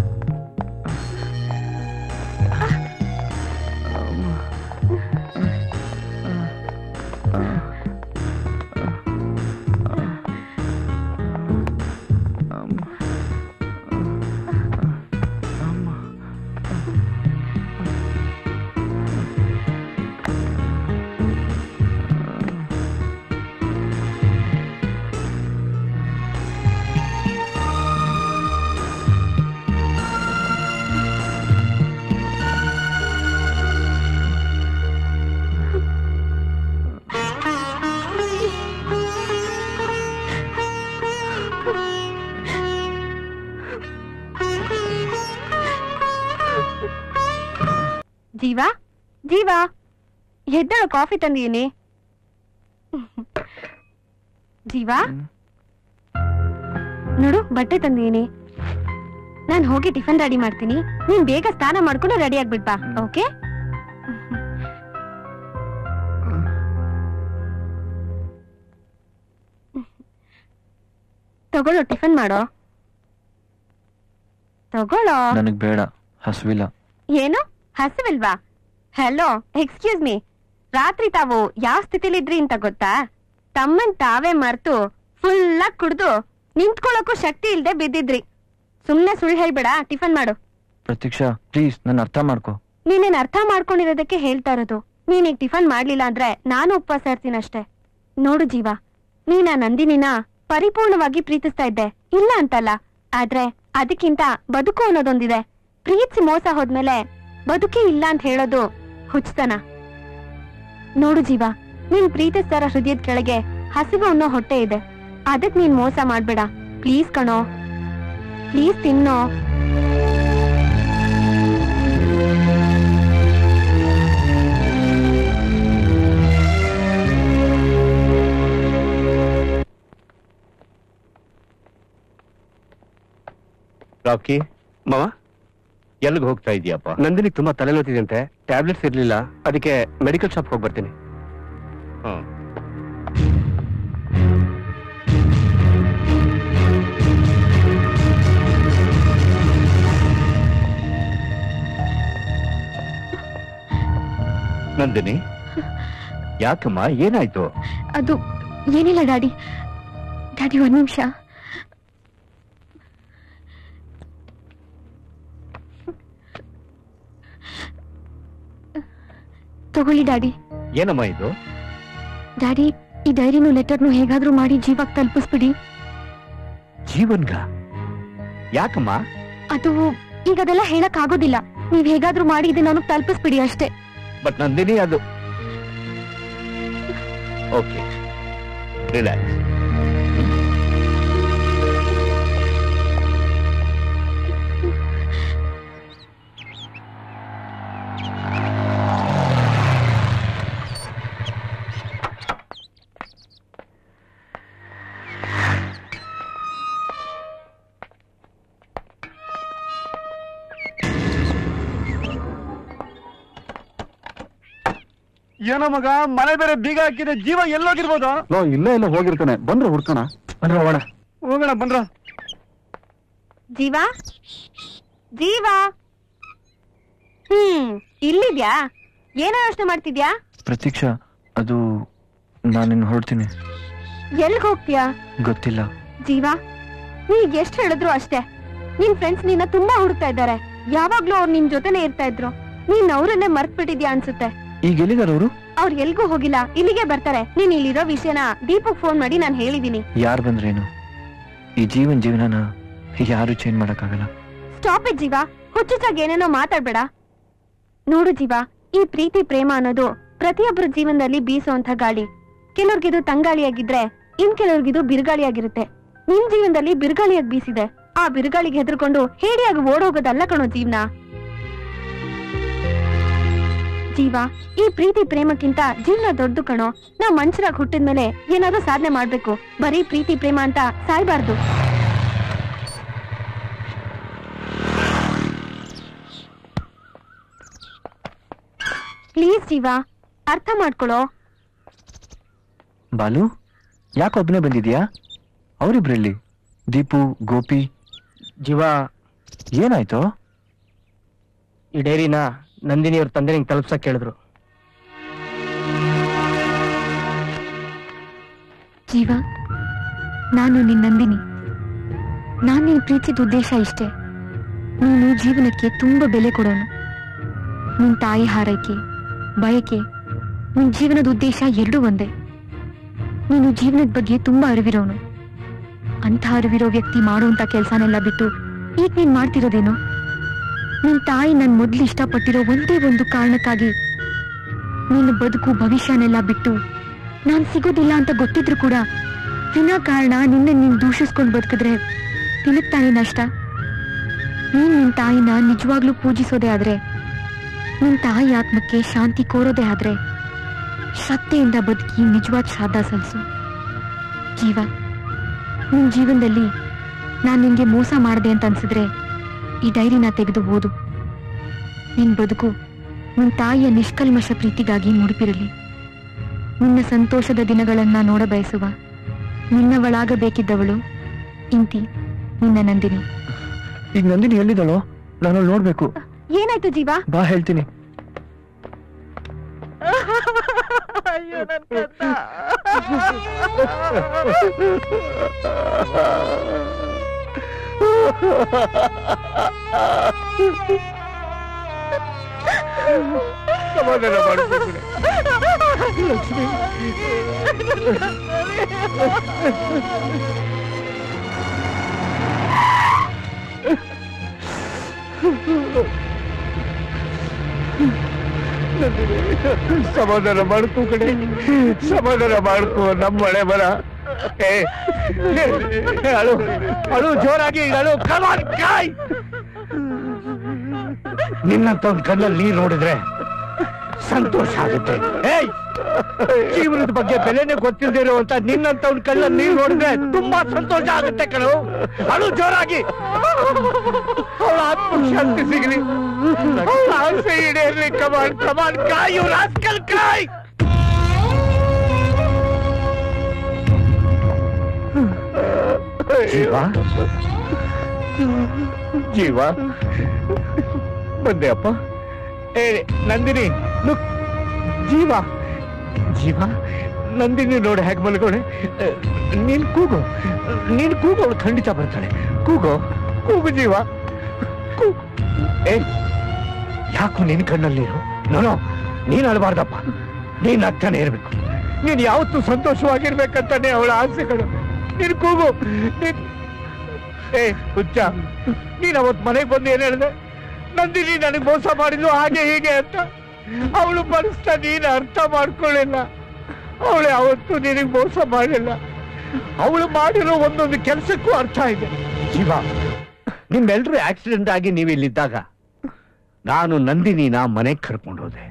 ಜೀವ ಜೀವ ಎದ್ದೇಳು ಕಾಫಿ ತಂದೀನಿ ಜೀವ ನೋಡು ಬಟ್ಟೆ ತಂದೀನಿ ನಾನು ಹೋಗಿ ಟಿಫನ್ ರೆಡಿ ಮಾಡ್ತೀನಿ ನೀನ್ ಬೇಗ ಸ್ನಾನ ಮಾಡ್ಕೊಂಡು ರೆಡಿ ಆಗ್ಬಿಡ್ಬಾ ಓಕೆ ತಗೊಳ್ಳೋ ಟಿಫನ್ ಮಾಡೋ ತಗೊಳ್ಳೋ ನನಗ್ ಬೇಡ ಹಸುವಿಲ್ಲ ಏನು ಹಸಿವಿಲ್ವಾ ಹಲೋ ಎಕ್ಸ್ಕ್ಯೂಸ್ ಮೀ ರಾತ್ರಿ ತಾವು ಯಾವ ಸ್ಥಿತಿಲಿದ್ರಿ ಅಂತ ಗೊತ್ತಾ ತಮ್ಮನ್ ತಾವೇ ಮರ್ತು ಫುಲ್ ಆಗಿ ಕುಡ್ದು ನಿಂತ್ಕೊಳ್ಳೋಕ್ಕೂ ಶಕ್ತಿ ಇಲ್ದೆ ಬಿದ್ದಿದ್ರಿ ಸುಮ್ನೆ ಸುಳ್ಳು ಹೇಳ್ಬೇಡ ಟಿಫನ್ ಮಾಡು ಪ್ರತೀಕ್ಷಾ ಪ್ಲೀಸ್ ನನ್ನ ಅರ್ಥ ಮಾಡ್ಕೋ ನೀನೇನ್ ಅರ್ಥ ಮಾಡ್ಕೊಂಡಿರೋದಕ್ಕೆ ಹೇಳ್ತಾ ಇರೋದು ನೀನೀಗ ಟಿಫನ್ ಮಾಡ್ಲಿಲ್ಲ ಅಂದ್ರೆ ನಾನು ಉಪವಾಸ ಇರ್ತೀನಿ ಅಷ್ಟೇ ನೋಡು ಜೀವ ನೀನ್ ಆ ನಂದಿನಿನ ಪರಿಪೂರ್ಣವಾಗಿ ಪ್ರೀತಿಸ್ತಾ ಇದ್ದೆ ಇಲ್ಲ ಅಂತಲ್ಲ ಆದ್ರೆ ಅದಕ್ಕಿಂತ ಬದುಕು ಅನ್ನೋದೊಂದಿದೆ ಪ್ರೀತಿಸಿ ಮೋಸ ಹೋದ್ಮೇಲೆ ಬದುಕೇ ಇಲ್ಲ ಅಂತ ಹೇಳೋದು ಹುಚ್ಚತನ ನೋಡು ಜೀವ ನೀನ್ ಪ್ರೀತಿಸ್ತಾರ ಹೃದಯದ ಕೆಳಗೆ ಹಸಿವು ಅನ್ನೋ ಹೊಟ್ಟೆ ಇದೆ ಅದಕ್ ನೀನ್ ಮೋಸ ಮಾಡ್ಬೇಡ ಪ್ಲೀಸ್ ಕಣೋ ಪ್ಲೀಸ್ ತಿನ್ನೋ ರಾಕಿ ಮಾವ ಎಲ್ಲಿಗೆ ಹೋಗ್ತಾ ಇದೀಯಪ್ಪ ನಂದಿನಿಗೆ ತುಂಬಾ ತಲೆನೋತಿದಂತೆ ಟ್ಯಾಬ್ಲೆಟ್ಸ್ ಇರ್ಲಿಲ್ಲ ಅದಕ್ಕೆ ಮೆಡಿಕಲ್ ಶಾಪ್ ಹೋಗಿ ಬರ್ತೀನಿ ಹ್ಮ್. ನಂದಿನಿ ಯಾಕಮ್ಮ ಏನಾಯ್ತು ಅದು ಏನಿಲ್ಲ ಡ್ಯಾಡಿ ಡ್ಯಾಡಿ ಒಂದ್ ನಿಮಿಷ ತಗೊಳ್ಳಿ ಡ್ಯಾಡಿ ಏನಮ್ಮ ಇದು ಡ್ಯಾಡಿ ಈ ಡೈರಿನೂ ಲೆಟರ್ನು ಹೇಗಾದ್ರೂ ಮಾಡಿ ಜೀವಕ್ ತಲುಪಿಸ್ಬಿಡಿ ಜೀವನ್ಗ ಯಾಕಮ್ಮ ಅದು ಈಗ ಅದೆಲ್ಲ ಹೇಳಕ್ ಆಗೋದಿಲ್ಲ ನೀವ್ ಹೇಗಾದ್ರೂ ಮಾಡಿ ಇದನ್ನ ಅವನಿಗೆ ತಲುಪಿಸ್ಬಿಡಿ ಅಷ್ಟೇ ಬಟ್ ನಂದಿನಿ ಅದು ಓಕೆ ರಿಲ್ಯಾಕ್ಸ್ ಏನೋ ಮಗ ಮನೆ ಬೇರೆ ಬೀಗ ಹಾಕಿದೆ ಜೀವ ಎಲ್ಲೋಗಿರ್ಬೋದು ಲೋ ಇಲ್ಲೇ ಇಲ್ಲ ಹೋಗಿರ್ತಾನೆ ಬಂದ್ರೆ ಹುಡ್ಕೋಣ ಬನ್ರ ಹೋಗೋಣ ಹೋಗೋಣ ಬಂದ್ರ ಜೀವ ಜೀವ ಹ್ಮ್ ಇಲ್ಲಿದ್ಯಾ ಏನೋ ಯೋಚನೆ ಮಾಡ್ತಿದ್ಯಾ ಪ್ರತೀಕ್ಷಾ ಅದು ನಾನಿನ್ ಹೊರಡ್ತೀನಿ ಎಲ್ಗ್ ಹೋಗ್ತೀಯಾ ಗೊತ್ತಿಲ್ಲ ಜೀವ ನೀಗ್ ಎಷ್ಟ್ ಹೇಳಿದ್ರು ಅಷ್ಟೇ ನಿನ್ ಫ್ರೆಂಡ್ಸ್ ನಿನ್ನ ತುಂಬಾ ಹುಡುಕ್ತಾ ಇದ್ದಾರೆ ಯಾವಾಗ್ಲೂ ಅವ್ರು ನಿನ್ ಜೊತೆನೆ ಇರ್ತಾ ಇದ್ರು ನೀನ್ ಅವ್ರನ್ನೇ ಮರ್ತ್ ಬಿಟ್ಟಿದ್ಯಾ ಅನ್ಸುತ್ತೆ ಈಗ ಎಲ್ಲಿದಾರ ಅವರು ಅವ್ರು ಎಲ್ಗೂ ಹೋಗಿಲ್ಲ ಇಲ್ಲಿಗೆ ಬರ್ತಾರೆ ನೀನ್ ಇಲ್ಲಿರೋ ವಿಷಯನ ದೀಪಕ್ ಫೋನ್ ಮಾಡಿ ನಾನ್ ಹೇಳಿದೀನಿ ಯಾರು ಬಂದ್ರೇನು ಈ ಜೀವನ್ ಜೀವನನ ಯಾರು ಚೇಂಜ್ ಮಾಡಕ್ಕಾಗಲ್ಲ ಸ್ಟಾಪ್ ಇಟ್ ಜೀವ ಹುಚ್ಚುಚ್ಚಾಗಿ ಏನೇನೋ ಮಾತಾಡ್ಬೇಡ ನೋಡು ಜೀವ ಈ ಪ್ರೀತಿ ಪ್ರೇಮ ಅನ್ನೋದು ಪ್ರತಿಯೊಬ್ಬರ ಜೀವನದಲ್ಲಿ ಬೀಸುವಂತ ಗಾಳಿ ಕೆಲವ್ರಿಗಿದು ತಂಗಾಳಿಯಾಗಿದ್ರೆ ಇನ್ ಕೆಲವ್ರಿಗಿದು ಬಿರುಗಾಳಿಯಾಗಿರುತ್ತೆ ನಿನ್ ಜೀವನದಲ್ಲಿ ಬಿರುಗಾಳಿಯಾಗಿ ಬೀಸಿದೆ ಆ ಬಿರುಗಾಳಿಗೆ ಹೆದರ್ಕೊಂಡು ಹೇಡಿಯಾಗಿ ಓಡೋಗೋದಲ್ಲ ಕಣೋ ಜೀವನ ಜೀವ ಈ ಪ್ರೀತಿ ಪ್ರೇಮಕ್ಕಿಂತ ಜೀವನ ದೊಡ್ಡದು ಕಣೋ ನಾವ್ ಮನುಷ್ಯರಾಗಿ ಹುಟ್ಟಿದ್ಮೇಲೆ ಏನಾದ್ರೂ ಸಾಧನೆ ಮಾಡ್ಬೇಕು ಬರೀ ಪ್ರೀತಿ ಪ್ರೇಮ ಅಂತ ಸಾಯ್ಬಾರ್ದು ಪ್ಲೀಸ್ ಜೀವ ಅರ್ಥ ಮಾಡ್ಕೊಳೋ ಬಾಲು ಯಾಕೊಬ್ಬನೇ ಬಂದಿದ್ಯಾ ಅವರಿಬ್ರಲ್ಲಿ ದೀಪು ಗೋಪಿ ಜೀವ ಏನಾಯ್ತು ಈ ಡೈರಿನ ನಂದಿನಿ ಅವ್ರ ತಂದೆ ನಿಂಗೆ ತಲುಪ್ಸಕ್ ಕೇಳಿದ್ರು ಜೀವ ನಾನು ನಿನ್ ನಂದಿನಿ ನಾನು ನಿನ್ ಪ್ರೀತಿಸಿದ ಉದ್ದೇಶ ಇಷ್ಟೇ ನೀನು ಜೀವನಕ್ಕೆ ತುಂಬ ಬೆಲೆ ಕೊಡೋನು ನಿನ್ ತಾಯಿ ಹಾರೈಕೆ ಬಯಕೆ ನಿನ್ ಜೀವನದ ಉದ್ದೇಶ ಎರಡೂ ಒಂದೇ ನೀನು ಜೀವನದ ಬಗ್ಗೆ ತುಂಬಾ ಅರಿವಿರೋನು ಅಂತ ಅರಿವಿರೋ ವ್ಯಕ್ತಿ ಮಾಡುವಂತ ಕೆಲ್ಸನೆಲ್ಲ ಬಿಟ್ಟು ಈಗ ನೀನ್ ಮಾಡ್ತಿರೋದೇನು ನಿನ್ ತಾಯಿ ನನ್ ಮೊದ್ಲು ಇಷ್ಟಪಟ್ಟಿರೋ ಒಂದೇ ಒಂದು ಕಾರಣಕ್ಕಾಗಿ ನಿನ್ನ ಬದುಕು ಭವಿಷ್ಯನೆಲ್ಲ ಬಿಟ್ಟು ನಾನ್ ಸಿಗೋದಿಲ್ಲ ಅಂತ ಗೊತ್ತಿದ್ರು ಕೂಡ ವಿನಾಕಾರಣ ನಿನ್ನ ನೀನ್ ದೂಷಿಸ್ಕೊಂಡ್ ಬದುಕಿದ್ರೆ ನಿನಗ್ ತಾನೇ ನಷ್ಟ ನೀನ್ ನಿನ್ ತಾಯಿನ ನಿಜವಾಗ್ಲೂ ಪೂಜಿಸೋದೇ ಆದ್ರೆ ನಿನ್ ತಾಯಿ ಆತ್ಮಕ್ಕೆ ಶಾಂತಿ ಕೋರೋದೇ ಆದ್ರೆ ಶ್ರದ್ಧೆಯಿಂದ ಬದುಕಿ ನಿಜವಾದ ಶ್ರಾದ್ದ ಸಲ್ಲಿಸು ಜೀವ ನಿನ್ ಜೀವನದಲ್ಲಿ ನಾನ್ ನಿನ್ಗೆ ಮೋಸ ಮಾಡಿದೆ ಅಂತ ಅನ್ಸಿದ್ರೆ ಈ ಡೈರಿನ ತೆಗೆದು ಓದು ನಿನ್ ಬದುಕು ನಿನ್ ತಾಯಿಯ ನಿಷ್ಕಲ್ಮಶ ಪ್ರೀತಿಗಾಗಿ ಮುಡುಪಿರಲಿ ನಿನ್ನ ಸಂತೋಷದ ದಿನಗಳನ್ನ ನೋಡ ಬಯಸುವ ನಿನ್ನವಳಾಗಬೇಕಿದ್ದವಳು ಇಂತಿ ನಿನ್ನ ನಂದಿನಿ ಈಗ ನಂದಿನಿ ಎಲ್ಲಿದ್ದಾಳೋ ನಾನು ನೋಡ್ಬೇಕು ಏನಾಯ್ತು ಜೀವ ಬಾ ಹೇಳ್ತೀನಿ ಸಮಾಧಾನ ಮಾಡ್ಬೇಕು ಲಕ್ಷ್ಮಿ ಸಮಾಧಾನ ಮಾಡ್ಕೋ ಕಡೆ ಸಮಾಧಾನ ಮಾಡ್ಕೋ ನಮ್ಮ ಮಳೆ ಬರ ಏ, ಏ, ಅಳು ಅಳು ಜೋರಾಗಿ ಅಳು ಕಮಾನ್ ಕಾಯ್ ನಿನ್ನಂತ ಒಂದ್ ಕಣ್ಣಲ್ಲಿ ನೀರ್ ನೋಡಿದ್ರೆ ಸಂತೋಷ ಆಗುತ್ತೆ ಏಯ್ ಜೀವನದ ಬಗ್ಗೆ ಬೆಲೆನೆ ಗೊತ್ತಿಲ್ಲದೆ ಇರುವಂತ ನಿನ್ನಂತ ಒಂದ್ ಕಣ್ಣಲ್ಲಿ ನೀರ್ ನೋಡಿದ್ರೆ ತುಂಬಾ ಸಂತೋಷ ಆಗುತ್ತೆ ಕಣು ಅಳು ಜೋರಾಗಿ ಅವಳ ಆತ್ಮಶಾಂತಿ ಸಿಗಲಿ ಅವಳ ಆಸೆ ಈಡೇರ್ಲಿ ಕಮಾನ್ ಕಮಾನ್ ಕಾಯ್ ಇವ್ರ ರಾಸ್ಕಲ್ ಕಾಯ್ ಜೀವ ಜೀವ ಬಂದೆ ಅಪ್ಪ ಏ ನಂದಿನಿ ನುಕ್ ಜೀವ ಜೀವ ನಂದಿನಿ ನೋಡಿ ಹೇಗೆ ಮಲ್ಗೋಳೆ ನೀನ್ ಕೂಗು ನೀನ್ ಕೂಗು ಅವಳು ಖಂಡಿತ ಬರ್ತಾಳೆ ಕೂಗು ಕೂಗು ಜೀವ ಕೂಗು. ಏ ಯಾಕೋ ನಿನ್ ಕಣ್ಣಲ್ಲಿ ನೀರು ನೋನೋ ನೀನ್ ಅಳಬಾರ್ದಪ್ಪ ನೀನ್ ಅಕ್ಕನೇ ಇರ್ಬೇಕು ನೀನ್ ಯಾವತ್ತೂ ಸಂತೋಷವಾಗಿರ್ಬೇಕಂತಾನೆ ಅವಳ ಆಸೆಗಳು ನೀನ್ ಕೂಗು ನೀನ್ ಏ ಹುಚ್ಚ ನೀನ್ ಅವತ್ ಮನೆಗೆ ಬಂದು ಏನ್ ಹೇಳಿದೆ ನಂದಿನಿ ನನಗೆ ಮೋಸ ಮಾಡಿದ್ಲು ಹಾಗೆ ಹೀಗೆ ಅಂತ ಅವಳು ಮನಸ್ಸ ನೀನು ಅರ್ಥ ಮಾಡ್ಕೊಳ್ಳಿಲ್ಲ ಅವಳು ಯಾವತ್ತೂ ನಿನಗೆ ಮೋಸ ಮಾಡಿಲ್ಲ ಅವಳು ಮಾಡಿರೋ ಒಂದೊಂದು ಕೆಲಸಕ್ಕೂ ಅರ್ಥ ಇದೆ ಜೀವ ನಿಮ್ಮೆಲ್ರೂ ಆಕ್ಸಿಡೆಂಟ್ ಆಗಿ ನೀವು ಇಲ್ಲಿದ್ದಾಗ ನಾನು ನಂದಿನಿನ ಮನೆಗೆ ಕರ್ಕೊಂಡು ಹೋದೆ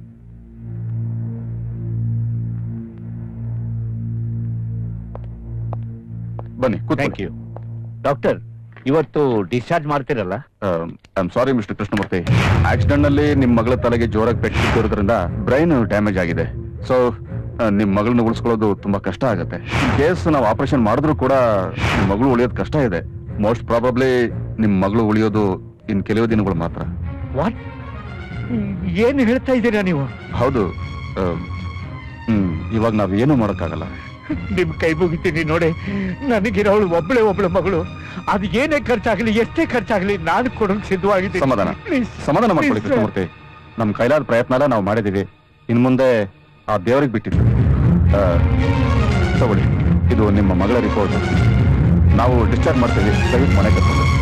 ಬನ್ನಿ ಥ್ಯಾಂಕ್ ಯು ಡಾಕ್ಟರ್ ಇವತ್ತು ಡಿಸ್ಚಾರ್ಜ್ ಮಾಡ್ತಿರಲ್ಲ I am sorry mister Krishnamurthy accident ನಲ್ಲಿ ನಿಮ್ ಮಗಳ ತಲೆಗೆ ಜೋರಾಗಿ ಪೆಟ್ಟು ಬಿದ್ದಿರೋದ್ರಿಂದ ಬ್ರೈನ್ ಡ್ಯಾಮೇಜ್ ಆಗಿದೆ ಸೊ ನಿಮ್ ಮಗಳನ್ನ ಉಳಿಸ್ಕೊಳ್ಳೋದು ತುಂಬಾ ಕಷ್ಟ ಆಗುತ್ತೆ ಕೇಸ್ ನಾವು ಆಪರೇಷನ್ ಮಾಡಿದ್ರು ಕೂಡ ನಿಮ್ ಮಗಳು ಉಳಿಯೋದು ಕಷ್ಟ ಇದೆ ಮೋಸ್ಟ್ ಪ್ರಾಬಬ್ಲಿ ನಿಮ್ ಮಗಳು ಉಳಿಯೋದು ಇನ್ ಕೆಲವು ದಿನಗಳು ಮಾತ್ರ ವಾಟ್ ಏನು ಹೇಳ್ತಾ ಇದ್ದೀರಾ ನೀವು ಹೌದು ಆ, ಹ್ಮ್ ಇವಾಗ ನಾವ್ ಏನು ಮಾಡೋಕ್ಕಾಗಲ್ಲ ನಿಮ್ ಕೈ ಮುಗಿತೀನಿ ನೋಡಿ ನನಗಿರೋಳು ಒಬ್ಳೆ ಒಬ್ಳು ಮಗಳು ಅದು ಏನೇ ಖರ್ಚಾಗ್ಲಿ ಎಷ್ಟೇ ಖರ್ಚಾಗ್ಲಿ ನಾನು ಕೊಡೋಕೆ ಸಿದ್ಧವಾಗಿದ್ದೀನಿ ಸಮಾಧಾನ Please, ಸಮಾಧಾನ ಮಾಡ್ಕೊಳ್ಳಿ please, sir. ಕೃಷ್ಣಮೂರ್ತಿ ನಮ್ ಕೈಲಾದ ಪ್ರಯತ್ನ ಎಲ್ಲ ನಾವು ಮಾಡಿದೀವಿ ಇನ್ ಮುಂದೆ ಆ ದೇವರಿಗೆ ಬಿಟ್ಟಿದ್ದು ಆ, ತಗೊಳ್ಳಿ ಇದು ನಿಮ್ಮ ಮಗಳ ರಿಪೋರ್ಟ್ ನಾವು ಡಿಸ್ಚಾರ್ಜ್ ಮಾಡ್ತೀವಿ ದಯವಿಟ್ಟು ಮನೆ ಕರ್ಕೊಂಡು ಬನ್ನಿ.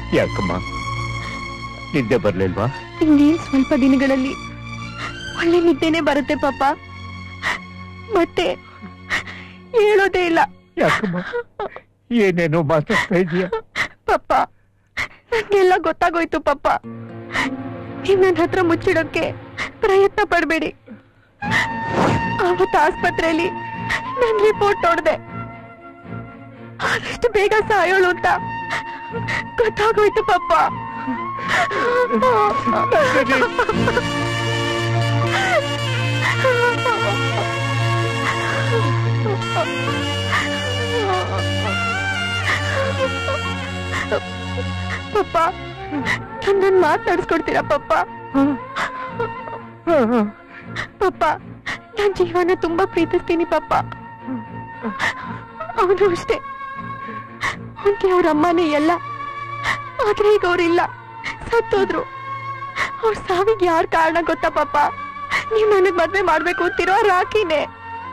ಯಾಕಮ್ಮ ನಿದ್ದೆ ಬರ್ಲಿಲ್ವಾ ಇನ್ನೇನ್ ಸ್ವಲ್ಪ ದಿನಗಳಲ್ಲಿ ಒಳ್ಳೆ ನಿದ್ದೆನೆ ಬರುತ್ತೆ ಪಾಪ ಮತ್ತೆ ಹೇಳೋದೇ ಇಲ್ಲ ಯಾಕಮ್ಮ ಏನೇನೋ ಮಾತಾಡ್ತಾ ಇದೀಯ ಪಪ್ಪ ನನ್ಗೆಲ್ಲ ಗೊತ್ತಾಗೋಯ್ತು ಪಪ್ಪ ನೀವ್ ನನ್ನ ಹತ್ರ ಮುಚ್ಚಿಡೋಕೆ ಪ್ರಯತ್ನ ಪಡ್ಬೇಡಿ ಅವತ್ತು ಆಸ್ಪತ್ರೆಯಲ್ಲಿ ನನ್ ರಿಪೋರ್ಟ್ ನೋಡ್ದೆ ಆದಷ್ಟು ಬೇಗ ಸಾಯೋಳು ಅಂತ ಗೊತ್ತಾಗೋಯ್ತು ಪಪ್ಪ ಪಪ್ಪ ನನ್ನನ್ ಮಾತಾಡಿಸ್ಕೊಡ್ತೀರಾ ಪಪ್ಪ ಪಪ್ಪ ನಾನ್ ಜೀವನ ತುಂಬಾ ಪ್ರೀತಿಸ್ತೀನಿ ಪಪ್ಪ ಅವನು ಅಷ್ಟೇ ಅವನ್ಗೆ ಅವ್ರ ಅಮ್ಮನೇ ಎಲ್ಲ ಆದ್ರೆ ಈಗ ಅವ್ರಿಲ್ಲ ಸತ್ತೋದ್ರು ಅವ್ರ ಸಾವಿಗೆ ಯಾರ್ ಕಾರಣ ಗೊತ್ತಾ ಪಾಪ ನೀವ್ ನನಗ್ ಮದ್ವೆ ಮಾಡ್ಬೇಕು ಅಂತಿರೋ ರಾಕಿನೇ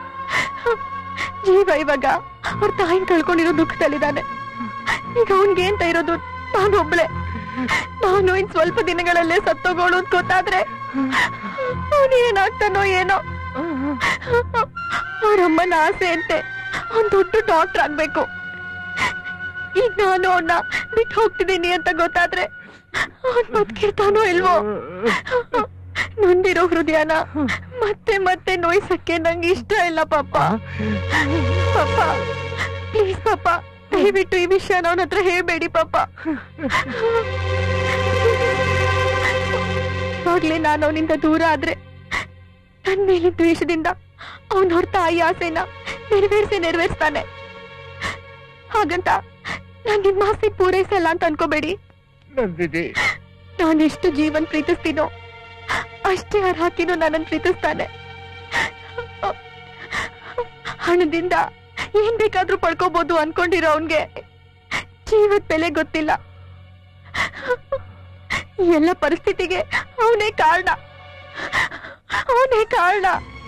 ಜೀವ ಇವಾಗ ಅವ್ರ ತಾಯಿನ ಕಳ್ಕೊಂಡಿರೋ ದುಃಖದಲ್ಲಿದ್ದಾನೆ ಈಗ ಅವನ್ಗೆ ಅಂತ ಇರೋದು ನಾನು ಒಬ್ಳೆ ನಾನು ಇನ್ ಸ್ವಲ್ಪ ದಿನಗಳಲ್ಲೇ ಸತ್ತೋಗೋಳು ಅಂತ ಗೊತ್ತಾದ್ರೆ ಅವನು ಏನಾಗ್ತಾನೋ ಏನೋ ಅವ್ರಮ್ಮನ ಆಸೆ ಅಂತೆ ಅವ್ನ್ ದೊಡ್ಡ ಡಾಕ್ಟರ್ ಆಗ್ಬೇಕು ಈಗ ನಾನು ಅವನ್ನ ಬಿಟ್ಟು ಹೋಗ್ತಿದ್ದೀನಿ ಅಂತ ಗೊತ್ತಾದ್ರೆ ಅವನ್ ಬದುಕಿರ್ತಾನೋ ಇಲ್ವೋ ನೊಂದಿರೋ ಹೃದಯನ ಮತ್ತೆ ಮತ್ತೆ ನೋಯ್ಸಕ್ಕೆ ನಂಗೆ ಇಷ್ಟ ಇಲ್ಲ ಪಾಪ ಪಾಪ ಪ್ಲೀಸ್ ಪಾಪ ದಯವಿಟ್ಟು ಈ ವಿಷಯನ ಅವನ ಹತ್ರ ಹೇಳ್ಬೇಡಿ ಪಾಪ ಆಗ್ಲೇ ನಾನು ಅವನಿಂದ ದೂರ ಆದ್ರೆ ನನ್ ಮೇಲಿನ ದ್ವೇಷದಿಂದ ಅವನ ಅವ್ರ ತಾಯಿ ಆಸೆನ ನೆರವೇರಿಸಿ ನೆರವೇರಿಸ್ತಾನೆ ಹಾಗಂತ ನಾನ್ ನಿಮ್ಮ ಆಸೆ ಪೂರೈಸಲ್ಲ ಅಂತ ಅನ್ಕೋಬೇಡಿ ನಂದಿನಿ ನಾನೆಷ್ಟು ಜೀವನ್ ಪ್ರೀತಿಸ್ತೀನೋ ಅಷ್ಟೇ ಅರ್ಹಾಕಿನೂ ನನ್ನನ್ನು ಪ್ರೀತಿಸ್ತಾನೆ ಹಣದಿಂದ ಏನ್ ಬೇಕಾದ್ರೂ ಪಡ್ಕೋಬಹುದು ಅನ್ಕೊಂಡಿರೋ ಅವನ್ಗೆ ಜೀವದ ಬೆಲೆ ಗೊತ್ತಿಲ್ಲ ಈ ಎಲ್ಲ ಪರಿಸ್ಥಿತಿಗೆ ಅವನೇ ಕಾರಣ ಅವನೇ ಕಾರಣ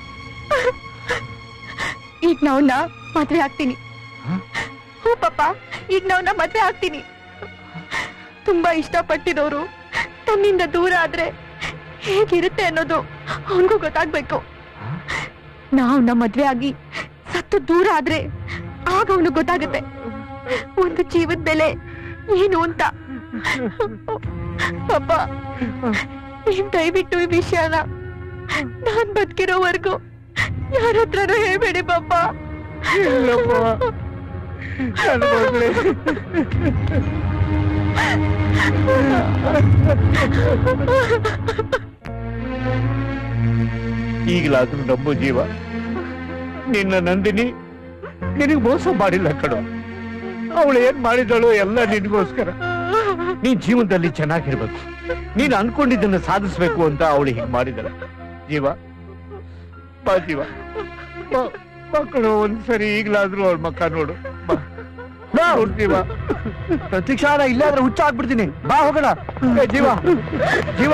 ಈಗ ನಾವ್ನ ಮದ್ವೆ ಆಗ್ತೀನಿ ಹ್ಞೂ ಪಾಪ ಈಗ ನಾವ್ನ ಮದ್ವೆ ಆಗ್ತೀನಿ ತುಂಬಾ ಇಷ್ಟಪಟ್ಟಿರೋರು ತನ್ನಿಂದ ದೂರ ಆದ್ರೆ ಹೇಗಿರುತ್ತೆ ಅನ್ನೋದು ಅವನಿಗೂ ಗೊತ್ತಾಗ್ಬೇಕು ನಾವು ನಮ್ಮ ಮದ್ವೆ ಆಗಿ ಸತ್ತು ದೂರ ಆದ್ರೆ ಆಗ ಅವನು ಗೊತ್ತಾಗುತ್ತೆ ಒಂದು ಜೀವದ ಬೆಲೆ ಏನು ಅಂತ ಪಾಪ ನೀವ್ ದಯವಿಟ್ಟು ಈ ವಿಷಯನ ನಾನ್ ಬದುಕಿರೋವರೆಗೂ ಯಾರ ಹತ್ರನೂ ಹೇಳ್ಬೇಡಿ ಪಾಪ ನನ್ನ ಮಗಳೇ ಈಗಲಾದ್ರೂ ನಂಬು ಜೀವ ನಿನ್ನ ನಂದಿನಿ ನಿನಗೆ ಮೋಸ ಮಾಡಿಲ್ಲ ಕಣೋ ಅವಳು ಏನ್ ಮಾಡಿದಳು ಎಲ್ಲ ನಿನಗೋಸ್ಕರ ನೀನ್ ಜೀವನದಲ್ಲಿ ಚೆನ್ನಾಗಿರ್ಬೇಕು ನೀನ್ ಅನ್ಕೊಂಡಿದ್ದನ್ನ ಸಾಧಿಸ್ಬೇಕು ಅಂತ ಅವಳು ಹೀಗೆ ಮಾಡಿದಳ ಜೀವ ಬಾ ಜೀವ ಬಾ, ಮಕ್ಕಳು ಒಂದ್ಸರಿ ಈಗಲಾದ್ರೂ ಅವಳ ಮಕ್ಕ ನೋಡು ಬಾ ನೋಡು ಜೀವ ಪ್ರತೀಕ್ಷಾ ನಾ ಇಲ್ಲೇ ಆದ್ರೆ ಹುಚ್ಚ ಆಗ್ಬಿಡ್ತೀನಿ ಬಾ ಹೋಗೋಣ ಏ, ಜೀವ ಜೀವ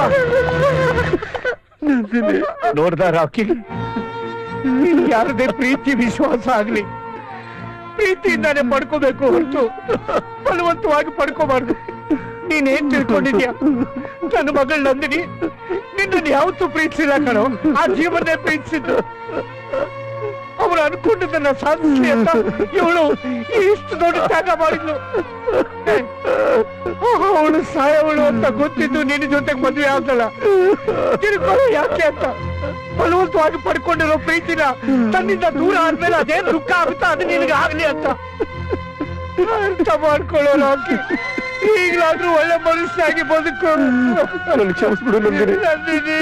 ನೋಡ್ದ ರಾಕಿ ನೀನ್ ಯಾರದೇ ಪ್ರೀತಿ ವಿಶ್ವಾಸ ಆಗ್ಲಿ ಪ್ರೀತಿಯಿಂದಾನೆ ಪಡ್ಕೋಬೇಕು ಹೊರತು ಬಲವಂತವಾಗಿ ಪಡ್ಕೋಬಾರ್ದು ನೀನೇನ್ ತಿಳ್ಕೊಂಡಿದ್ಯಾ ನನ್ನ ಮಗಳ ನಂದಿನಿ ನಿನ್ನನ್ನು ಯಾವತ್ತೂ ಪ್ರೀತಿಸಿಲ್ಲ ಕಣೋ ಆ ಜೀವನೇ ಪ್ರೀತಿಸಿದ್ದು ಅವ್ರು ಅನ್ಕೊಂಡಿದ್ದನ್ನ ಸಾಧಿಸ್ಲಿ ಅಂತ ಇವಳು ಇಷ್ಟು ದೊಡ್ಡ ತ್ಯಾಗ ಮಾಡಿದ್ಲು ಅವಳು ಸಾಯವಳು ಅಂತ ಗೊತ್ತಿದ್ದು ನಿನ್ನ ಜೊತೆಗೆ ಮದುವೆ ಆಗಲ್ಲ ತಿರ್ಕೊಳ್ಳೋ ಯಾಕೆ ಅಂತ ಬಲವಂತವಾಗಿ ಪಡ್ಕೊಂಡಿರೋ ಪ್ರೀತಿನ ತನ್ನಿಂದ ದೂರ ಆದ್ಮೇಲೆ ಅದೇನ್ ದುಃಖ ಆಗುತ್ತಾ ಅದು ನಿನಗೆ ಆಗ್ಲಿ ಅಂತ ಅರ್ಥ ಮಾಡ್ಕೊಳ್ಳೋಣ ಆಕೆ ಈಗಲಾದ್ರೂ ಒಳ್ಳೆ ಮನುಷ್ಯನಾಗಿ ಬದುಕು ಕ್ಷಮಿಸ್ಬಿಡು ನಂದಿನಿ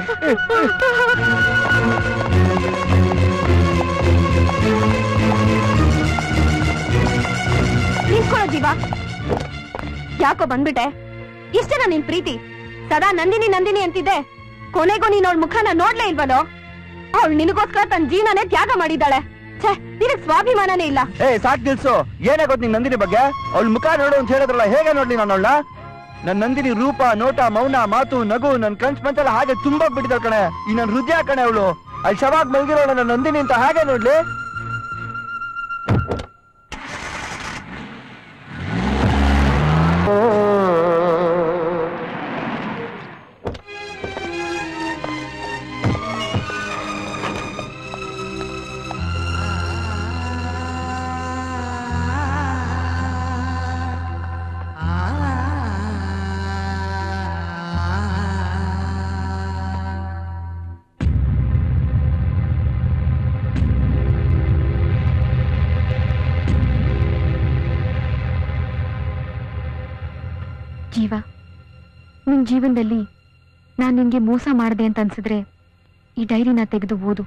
ನಿಂತ್ಕೊಳ್ಳೋ ಜೀವ ಯಾಕೋ ಬಂದ್ಬಿಟ್ಟೆ ಇಷ್ಟೇನ ನಿನ್ ಪ್ರೀತಿ ಸದಾ ನಂದಿನಿ ನಂದಿನಿ ಅಂತಿದ್ದೆ ಕೊನೆಗೂ ನೀನ್ ಅವಳ ಮುಖನ ನೋಡ್ಲೇ ಇಲ್ವನೋ ಅವಳು ನಿನಗೋಸ್ಕರ ತನ್ನ ಜೀವನನೇ ತ್ಯಾಗ ಮಾಡಿದ್ದಾಳೆ ಛೇ ನಿನಗ್ ಸ್ವಾಭಿಮಾನನೇ ಇಲ್ಲ ಏ ಸಾಕ್ ನಿಲ್ಸು ಏನೇ ಗೊತ್ತು ನಿಂಗ್ ನಂದಿನಿ ಬಗ್ಗೆ ಅವಳ ಮುಖ ನೋಡು ಅಂತ ಹೇಳಿದ್ರಲ್ಲ ಹೇಗೆ ನೋಡ್ಲಿ ನಾನು ಅವಳನ್ನ ನನ್ ನಂದಿನಿ ರೂಪ ನೋಟ ಮೌನ ಮಾತು ನಗು ನನ್ ಕಣ್ ಪಂಚಲ್ಲ ಹಾಗೆ ತುಂಬಾ ಬಿಟ್ಟಿದ್ದಾಳ ಕಣೆ ಈ ನನ್ ಹೃದಯ ಕಣೆ ಅವಳು ಅಲ್ಲಿ ಶವಾಗ್ ಮಲ್ಗಿರೋಳ ನನ್ನ ನಂದಿನಿ ಅಂತ ಹಾಗೆ ನೋಡ್ಲಿ ಓ ನನ್ನ ಜೀವನದಲ್ಲಿ ನಾನು ನಿನ್ಗೆ ಮೋಸ ಮಾಡಿದೆ ಅಂತ ಅನ್ಸಿದ್ರೆ ಈ ಡೈರಿನ ತೆಗೆದು ಓದು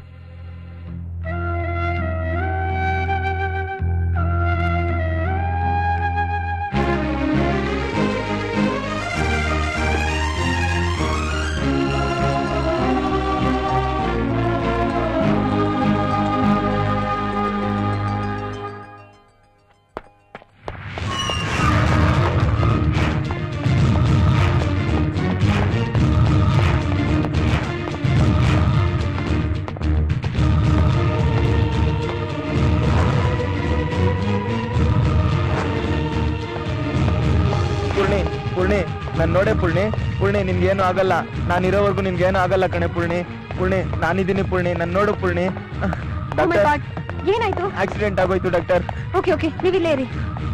ಪೂರ್ಣಿ ಪೂರ್ಣಿ ನಾನ್ ನೋಡೆ ಪೂರ್ಣಿ ಪೂರ್ಣಿ ನಿನ್ಗೇನು ಆಗಲ್ಲ ನಾನು ಇರೋವರೆಗೂ ನಿನ್ಗೇನು ಆಗಲ್ಲ ಕಣೆ ಪೂರ್ಣಿ ಪೂರ್ಣಿ ನಾನಿದ್ದೀನಿ ಪೂರ್ಣಿ ನನ್ ನೋಡು ಪೂರ್ಣಿ ಡಾಕ್ಟರ್ ಏನಾಯ್ತು ಆಕ್ಸಿಡೆಂಟ್ ಆಗೋಯ್ತು ಡಾಕ್ಟರ್ ಓಕೆ ಓಕೆ ನೀವಿಲ್ಲೇ ಇರಿ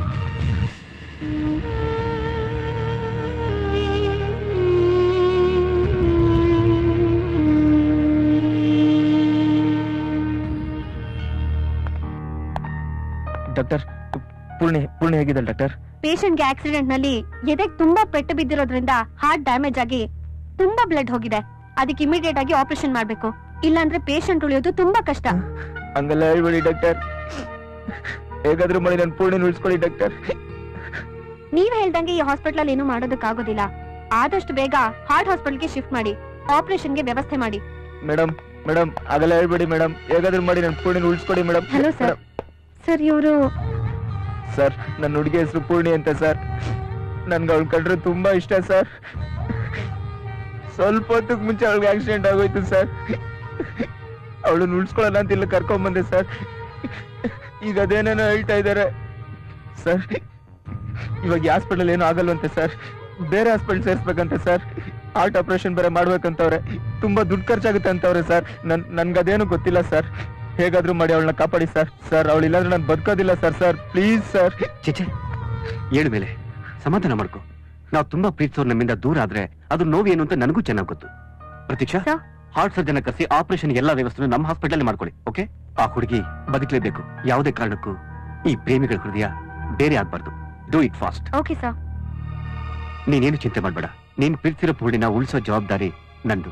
ಡಾಕ್ಟರ್ ಪೂರ್ಣಿ ಪೂರ್ಣಿ ಹೇಗಿದ್ದಾಳೆ ಡಾಕ್ಟರ್ ಪೇಷಂಟ್ಗೆ ಆಕ್ಸಿಡೆಂಟ್ ನಲ್ಲಿ ಎದೆಗ್ ತುಂಬಾ ಪೆಟ್ಟು ಬಿದ್ದಿರೋದ್ರಿಂದ ಹಾರ್ಟ್ ಡ್ಯಾಮೇಜ್ ಆಗಿ ತುಂಬಾ ಬ್ಲಡ್ ಹೋಗಿದೆ ಅದಕ್ಕೆ ಇಮಿಡಿಯೇಟ್ ಆಗಿ ಆಪರೇಷನ್ ಮಾಡ್ಬೇಕು ಇಲ್ಲಾಂದ್ರೆ ಪೇಷಂಟ್ ಉಳಿಯೋದು ತುಂಬಾ ಕಷ್ಟ ಹಂಗೆಲ್ಲ ಹೇಳ್ಬೇಡಿ ಡಾಕ್ಟರ್ ಹೇಗಾದ್ರೂ ಮಾಡಿ ನನ್ ಪೂರ್ಣಿನ ಉಳಿಸ್ಕೊಳ್ಳಿ ಡಾಕ್ಟರ್ ನೀವ್ ಹೇಳ್ದಂಗೆ ಈ ಹಾಸ್ಪಿಟಲ್ ಏನು ಮಾಡೋದಕ್ಕಾಗೋದಿಲ್ಲ ಆದಷ್ಟು ಬೇಗ ಹಾರ್ಟ್ ಹಾಸ್ಪಿಟಲ್ಗೆ ಶಿಫ್ಟ್ ಮಾಡಿ ಆಪರೇಷನ್ಗೆ ವ್ಯವಸ್ಥೆ ಮಾಡಿ ಮೇಡಮ್ ಮೇಡಮ್ ಆಗಲ್ಲ ಹೇಳ್ಬೇಡಿ ಮೇಡಮ್ ಹೇಗಾದ್ರೂ ಮಾಡಿ ನನ್ ಪೂರ್ಣಿನ ಉಳಿಸ್ಕೊಡಿ ಮೇಡಮ್ ಹಲೋ ಸರ್ ಸರ್ ಇವರು ಸರ್ ನನ್ನ ಹುಡುಗಿ ಹೆಸರು ಪೂರ್ಣಿ ಅಂತ ಸರ್ ನನ್ಗೆ ಅವಳು ಕಂಡ್ರೆ ತುಂಬಾ ಇಷ್ಟ ಸರ್ ಸ್ವಲ್ಪ ಹೊತ್ತಿಗೆ ಮುಂಚೆ ಅವಳಿಗೆ ಆಕ್ಸಿಡೆಂಟ್ ಆಗೋಯ್ತು ಸರ್ ಅವಳನ್ನ ಉಳಿಸ್ಕೊಳ್ಳೋಣ ಅಂತ ಇಲ್ಲಿ ಕರ್ಕೊಂಡ್ ಬಂದೆ ಸರ್ ಈಗ ಅದೇನೇನೋ ಹೇಳ್ತಾ ಇದ್ದಾರೆ ಸರ್ ಇವಾಗ ಈ ಹಾಸ್ಪಿಟಲ್ ಏನೂ ಆಗಲ್ವಂತೆ ಸರ್ ಬೇರೆ ಹಾಸ್ಪಿಟಲ್ ಸೇರಿಸ್ಬೇಕಂತೆ ಸರ್ ಹಾರ್ಟ್ ಆಪರೇಷನ್ ಬೇರೆ ಮಾಡ್ಬೇಕಂತವ್ರೆ ತುಂಬಾ ದುಡ್ಡು ಖರ್ಚಾಗುತ್ತೆ ಅಂತವ್ರೆ ಸರ್ ನನ್ ನನ್ಗದೇನು ಗೊತ್ತಿಲ್ಲ ಸರ್ ಹೇಗಾದ್ರೂ ಮಾಡಿ ಅವಳನ್ನ ಕಾಪಾಡಿ ಸರ್ ಸರ್ ಅವಳು ಇಲ್ಲಾಂದ್ರೆ ನಾನು ಬದುಕೋದಿಲ್ಲ ಸರ್ ಸರ್ ಪ್ಲೀಸ್ ಸರ್ ಚೇಚೆ ಏಳು ಮೇಲೆ ಸಮಾಧಾನ ಮಾಡ್ಕೊ ನಾವು ತುಂಬಾ ಪ್ರೀತಿಸೋರ್ ನಮ್ಮಿಂದ ದೂರ ಆದ್ರೆ ಅದು ನೋವು ಏನು ಅಂತ ನನಗೂ ಚೆನ್ನಾಗಿ ಗೊತ್ತು ಪ್ರತೀಕ್ಷಾ Sir. ಹಾರ್ಟ್ ಸರ್ಜನ್ ಕರೆಸಿ ಆಪರೇಷನ್ ಎಲ್ಲಾ ವ್ಯವಸ್ಥೆ ನಮ್ಮ ಹಾಸ್ಪಿಟಲ್ ಮಾಡ್ಕೊಳ್ಳಿ ಓಕೆ ಆ ಹುಡುಗಿ ಬದುಕಲೇಬೇಕು ಯಾವುದೇ ಕಾರಣಕ್ಕೂ ಈ ಪ್ರೇಮಿಗಳ ಹೃದಯ ಬೇರೆ ಆಗ್ಬಾರ್ದು do it fast okay sir ನೀನೇನು ಚಿಂತೆ ಮಾಡ್ಬೇಡ ನೀನ್ ಪ್ರೀತಿಸಿರೋ ಪೂರ್ಣಿನ ಉಳಿಸೋ ಜವಾಬ್ದಾರಿ ನಂದು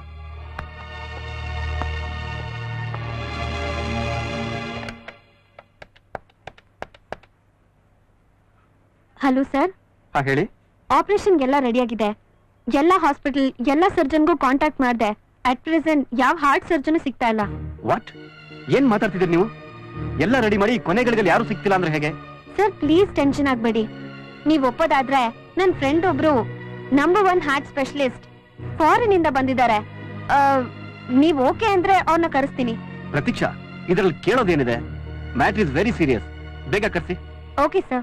ಹಲೋ ಸರ್ ಹಾ ಹೇಳಿ ಆಪರೇಷನ್ ಎಲ್ಲ ರೆಡಿ ಆಗಿದೆ ಎಲ್ಲ ಹಾಸ್ಪಿಟಲ್ ಎಲ್ಲ ಸರ್ಜನ್ಗೂ ಕಾಂಟ್ಯಾಕ್ಟ್ ಮಾಡಿದೆ ಅಟ್ ಪ್ರೆಸೆಂಟ್ ಯಾವ ಹಾರ್ಟ್ ಸರ್ಜನ್ ಸಿಗ್ತಾ ಇಲ್ಲ ವಾಟ್ ಏನ್ ಮಾತಾಡ್ತಿದ್ದೀರಿ ನೀವು ಎಲ್ಲ ರೆಡಿ ಮಾಡಿ ಕೊನೆಗಳಿಗೆ ಯಾರು ಸಿಗ್ತಿಲ್ಲ ಅಂದ್ರೆ ಹೇಗೆ ಸರ್ ಪ್ಲೀಸ್ ಟೆನ್ಷನ್ ಆಗ್ಬೇಡಿ ನೀವ್ ಒಪ್ಪೋದಾದ್ರೆ ನನ್ ಫ್ರೆಂಡ್ ಒಬ್ರು number one heart specialist foreign ಇಂದ ಬಂದಿದ್ದಾರೆ ಆ, ನೀವ್ ಓಕೆ ಅಂದ್ರೆ ಅವ್ರನ್ನ ಕರೆಸ್ತೀನಿ ಪ್ರತೀಕ್ಷಾ ಇದರಲ್ಲಿ ಕೇಳೋದೇನಿದೆ ಮ್ಯಾಟರ್ ಇಸ್ ವೆರಿ ಸೀರಿಯಸ್ ಬೇಗ ಕರ್ಸಿ ಓಕೆ ಸರ್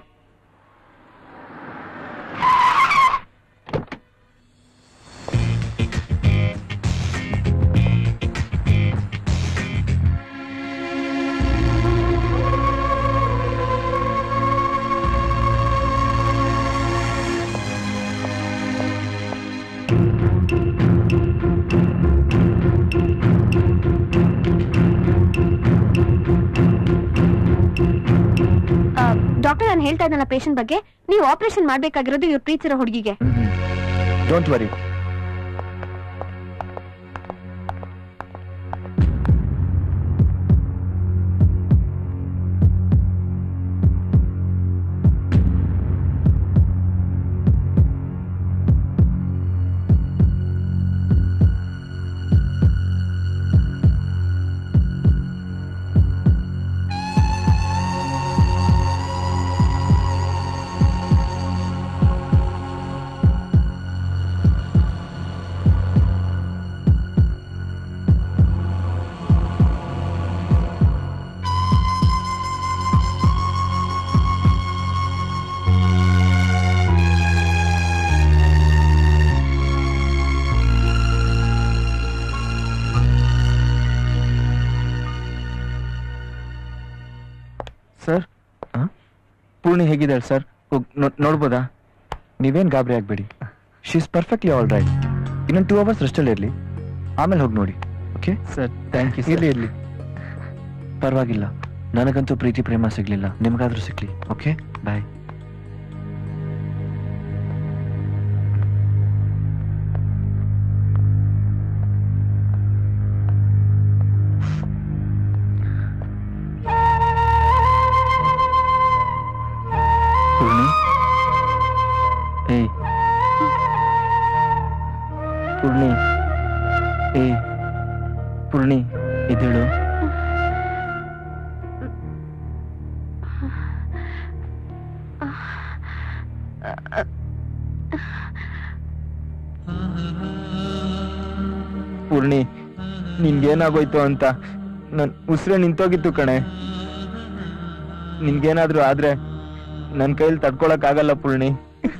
ಡಾಕ್ಟರ್ ನಾನು ಹೇಳ್ತಾ ಇದ್ದಲ್ಲ ಪೇಷಂಟ್ ಬಗ್ಗೆ ನೀವು ಆಪರೇಷನ್ ಮಾಡ್ಬೇಕಾಗಿರೋದು ಇವ್ರು ಪ್ರೀತಿಸಿರೋ ಹುಡುಗಿಗೆ ಡೋಂಟ್ ವರಿ ಸರ್ ಪೂರ್ಣಿ ಹೇಗಿದ್ದಾಳೆ ಸರ್ ನೋಡ್ಬೋದಾ ನೀವೇನ್ ಗಾಬರಿ ಆಗ್ಬೇಡಿ she is perfectly all right ಇನ್ನೊಂದು ಟೂ ಅವರ್ಸ್ ರೆಸ್ಟಲ್ಲಿ ಇರಲಿ ಆಮೇಲೆ ಹೋಗಿ ನೋಡಿ ಓಕೆ ಸರ್ ಥ್ಯಾಂಕ್ ಯು ಇರ್ಲಿ ಇರ್ಲಿ ಪರವಾಗಿಲ್ಲ ನನಗಂತೂ ಪ್ರೀತಿ ಪ್ರೇಮ ಸಿಗ್ಲಿಲ್ಲ ನಿಮಗಾದ್ರೂ ಸಿಗ್ಲಿ ಓಕೆ ಬಾಯ್ ಪೂರ್ಣಿ ಏಯ್ ಪೂರ್ಣಿ ಏಯ್ ಪೂರ್ಣಿ ಎದ್ದೇಳು ಪೂರ್ಣಿ ನಿನ್ಗೇನಾಗೋಯ್ತು ಅಂತ ನನ್ ಉಸಿರೇ ನಿಂತೋಗಿತ್ತು ಕಣೆ ನಿನ್ಗೇನಾದ್ರೂ ಆದ್ರೆ ನನ್ ಕೈಲಿ ತಡ್ಕೊಳಕ್ ಆಗಲ್ಲ ಪೂರ್ಣಿ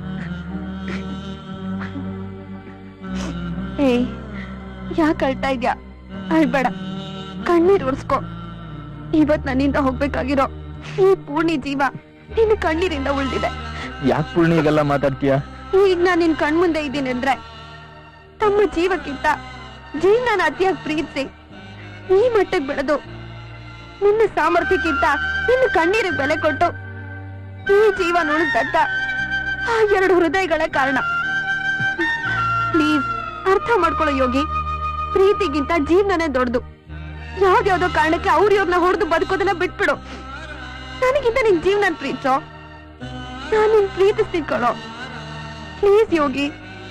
ಏಯ್ ಯಾಕೆ ಅಳ್ತಾ ಇದ್ಯಾ ಅಳ್ಬೇಡ ಕಣ್ಣೀರ್ ಒರ್ಸ್ಕೊ ಇವತ್ ನನ್ನಿಂದ ಹೋಗ್ಬೇಕಾಗಿರೋ ಈ ಪೂರ್ಣಿ ಜೀವ ನಿನ್ನ ಕಣ್ಣೀರಿಂದ ಉಳ್ದಿದೆ ಯಾಕೆ ಪೂರ್ಣಿ ಈಗೆಲ್ಲ ಮಾತಾಡ್ತೀಯ ಈಗ ನಾನ್ ನಿನ್ ಕಣ್ಮುಂದೆ ಇದ್ದೀನಿ ಅಂದ್ರೆ ತಮ್ಮ ಜೀವಕ್ಕಿಂತ ಜೀವನ ಅತಿಯಾಗಿ ಪ್ರೀತಿಸಿ ಈ ಮಟ್ಟಕ್ಕೆ ಬೆಳೆದು ನಿನ್ನ ಸಾಮರ್ಥ್ಯಕ್ಕಿಂತ ನಿನ್ನ ಕಣ್ಣೀರಿಗೆ ಬೆಲೆ ಕೊಟ್ಟು ಈ ಜೀವ ಉಳಿದಕ್ಕ ಆ ಎರಡು ಹೃದಯಗಳೇ ಕಾರಣ ಪ್ಲೀಸ್ ಅರ್ಥ ಮಾಡ್ಕೊಳ್ಳೋ ಯೋಗಿ ಪ್ರೀತಿಗಿಂತ ಜೀವನನೇ ದೊಡ್ಡದು ಯಾವ್ದ್ಯಾವ್ದೋ ಕಾರಣಕ್ಕೆ ಅವ್ರ ಇವ್ರನ್ನ ಹೊಡೆದು ಬದುಕೋದನ್ನ ಬಿಟ್ಬಿಡು ನನಗಿಂತ ನಿನ್ ಜೀವನ ಪ್ರೀತಿಸೋ ನಾನು ನಿನ್ ಪ್ರೀತಿಸ್ತೀನಿ ಕಣೋ ಪ್ಲೀಸ್ ಯೋಗಿ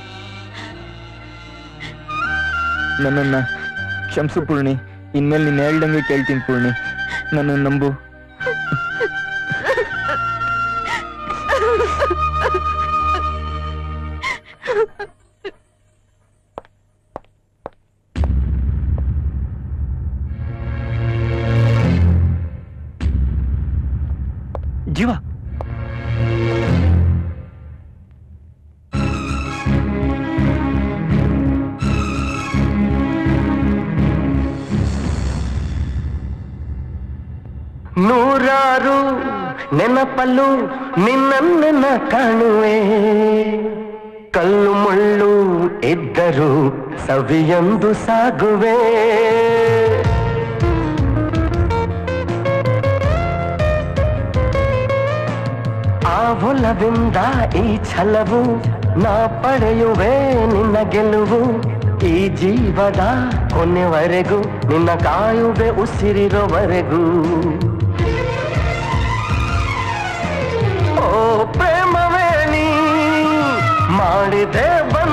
ನನ್ನನ್ನ ಕ್ಷಮಿಸು ಪೂರ್ಣಿ ಇನ್ಮೇಲೆ ನೀನ್ ಹೇಳ್ದಂಗೆ ಕೇಳ್ತೀನಿ ಪೂರ್ಣಿ ನನ್ನ ನಂಬು ಜೀವ ನೂರಾರು ನೆನಪಲು ನಿನ್ನ ಕಾಣುವೆ ಕಲ್ಲು ಮುಳ್ಳು ಇದ್ದರು ಸವಿಯೊಂದು ಸಾಗುವೆ ಆ ಒಲವಿಂದ ಈ ಛಲವು ನಾ ಪಡೆಯುವೆ ನಿನ್ನ ಗೆಲುವು ಈ ಜೀವದ ಕೊನೆವರೆಗೂ ನಿನ್ನ ಕಾಯುವೆ ಉಸಿರಿರೋವರೆಗೂ ಓ ಪ್ರೇಮವೇ ನೀ ಮಾಡಿದೆ ಬಂದ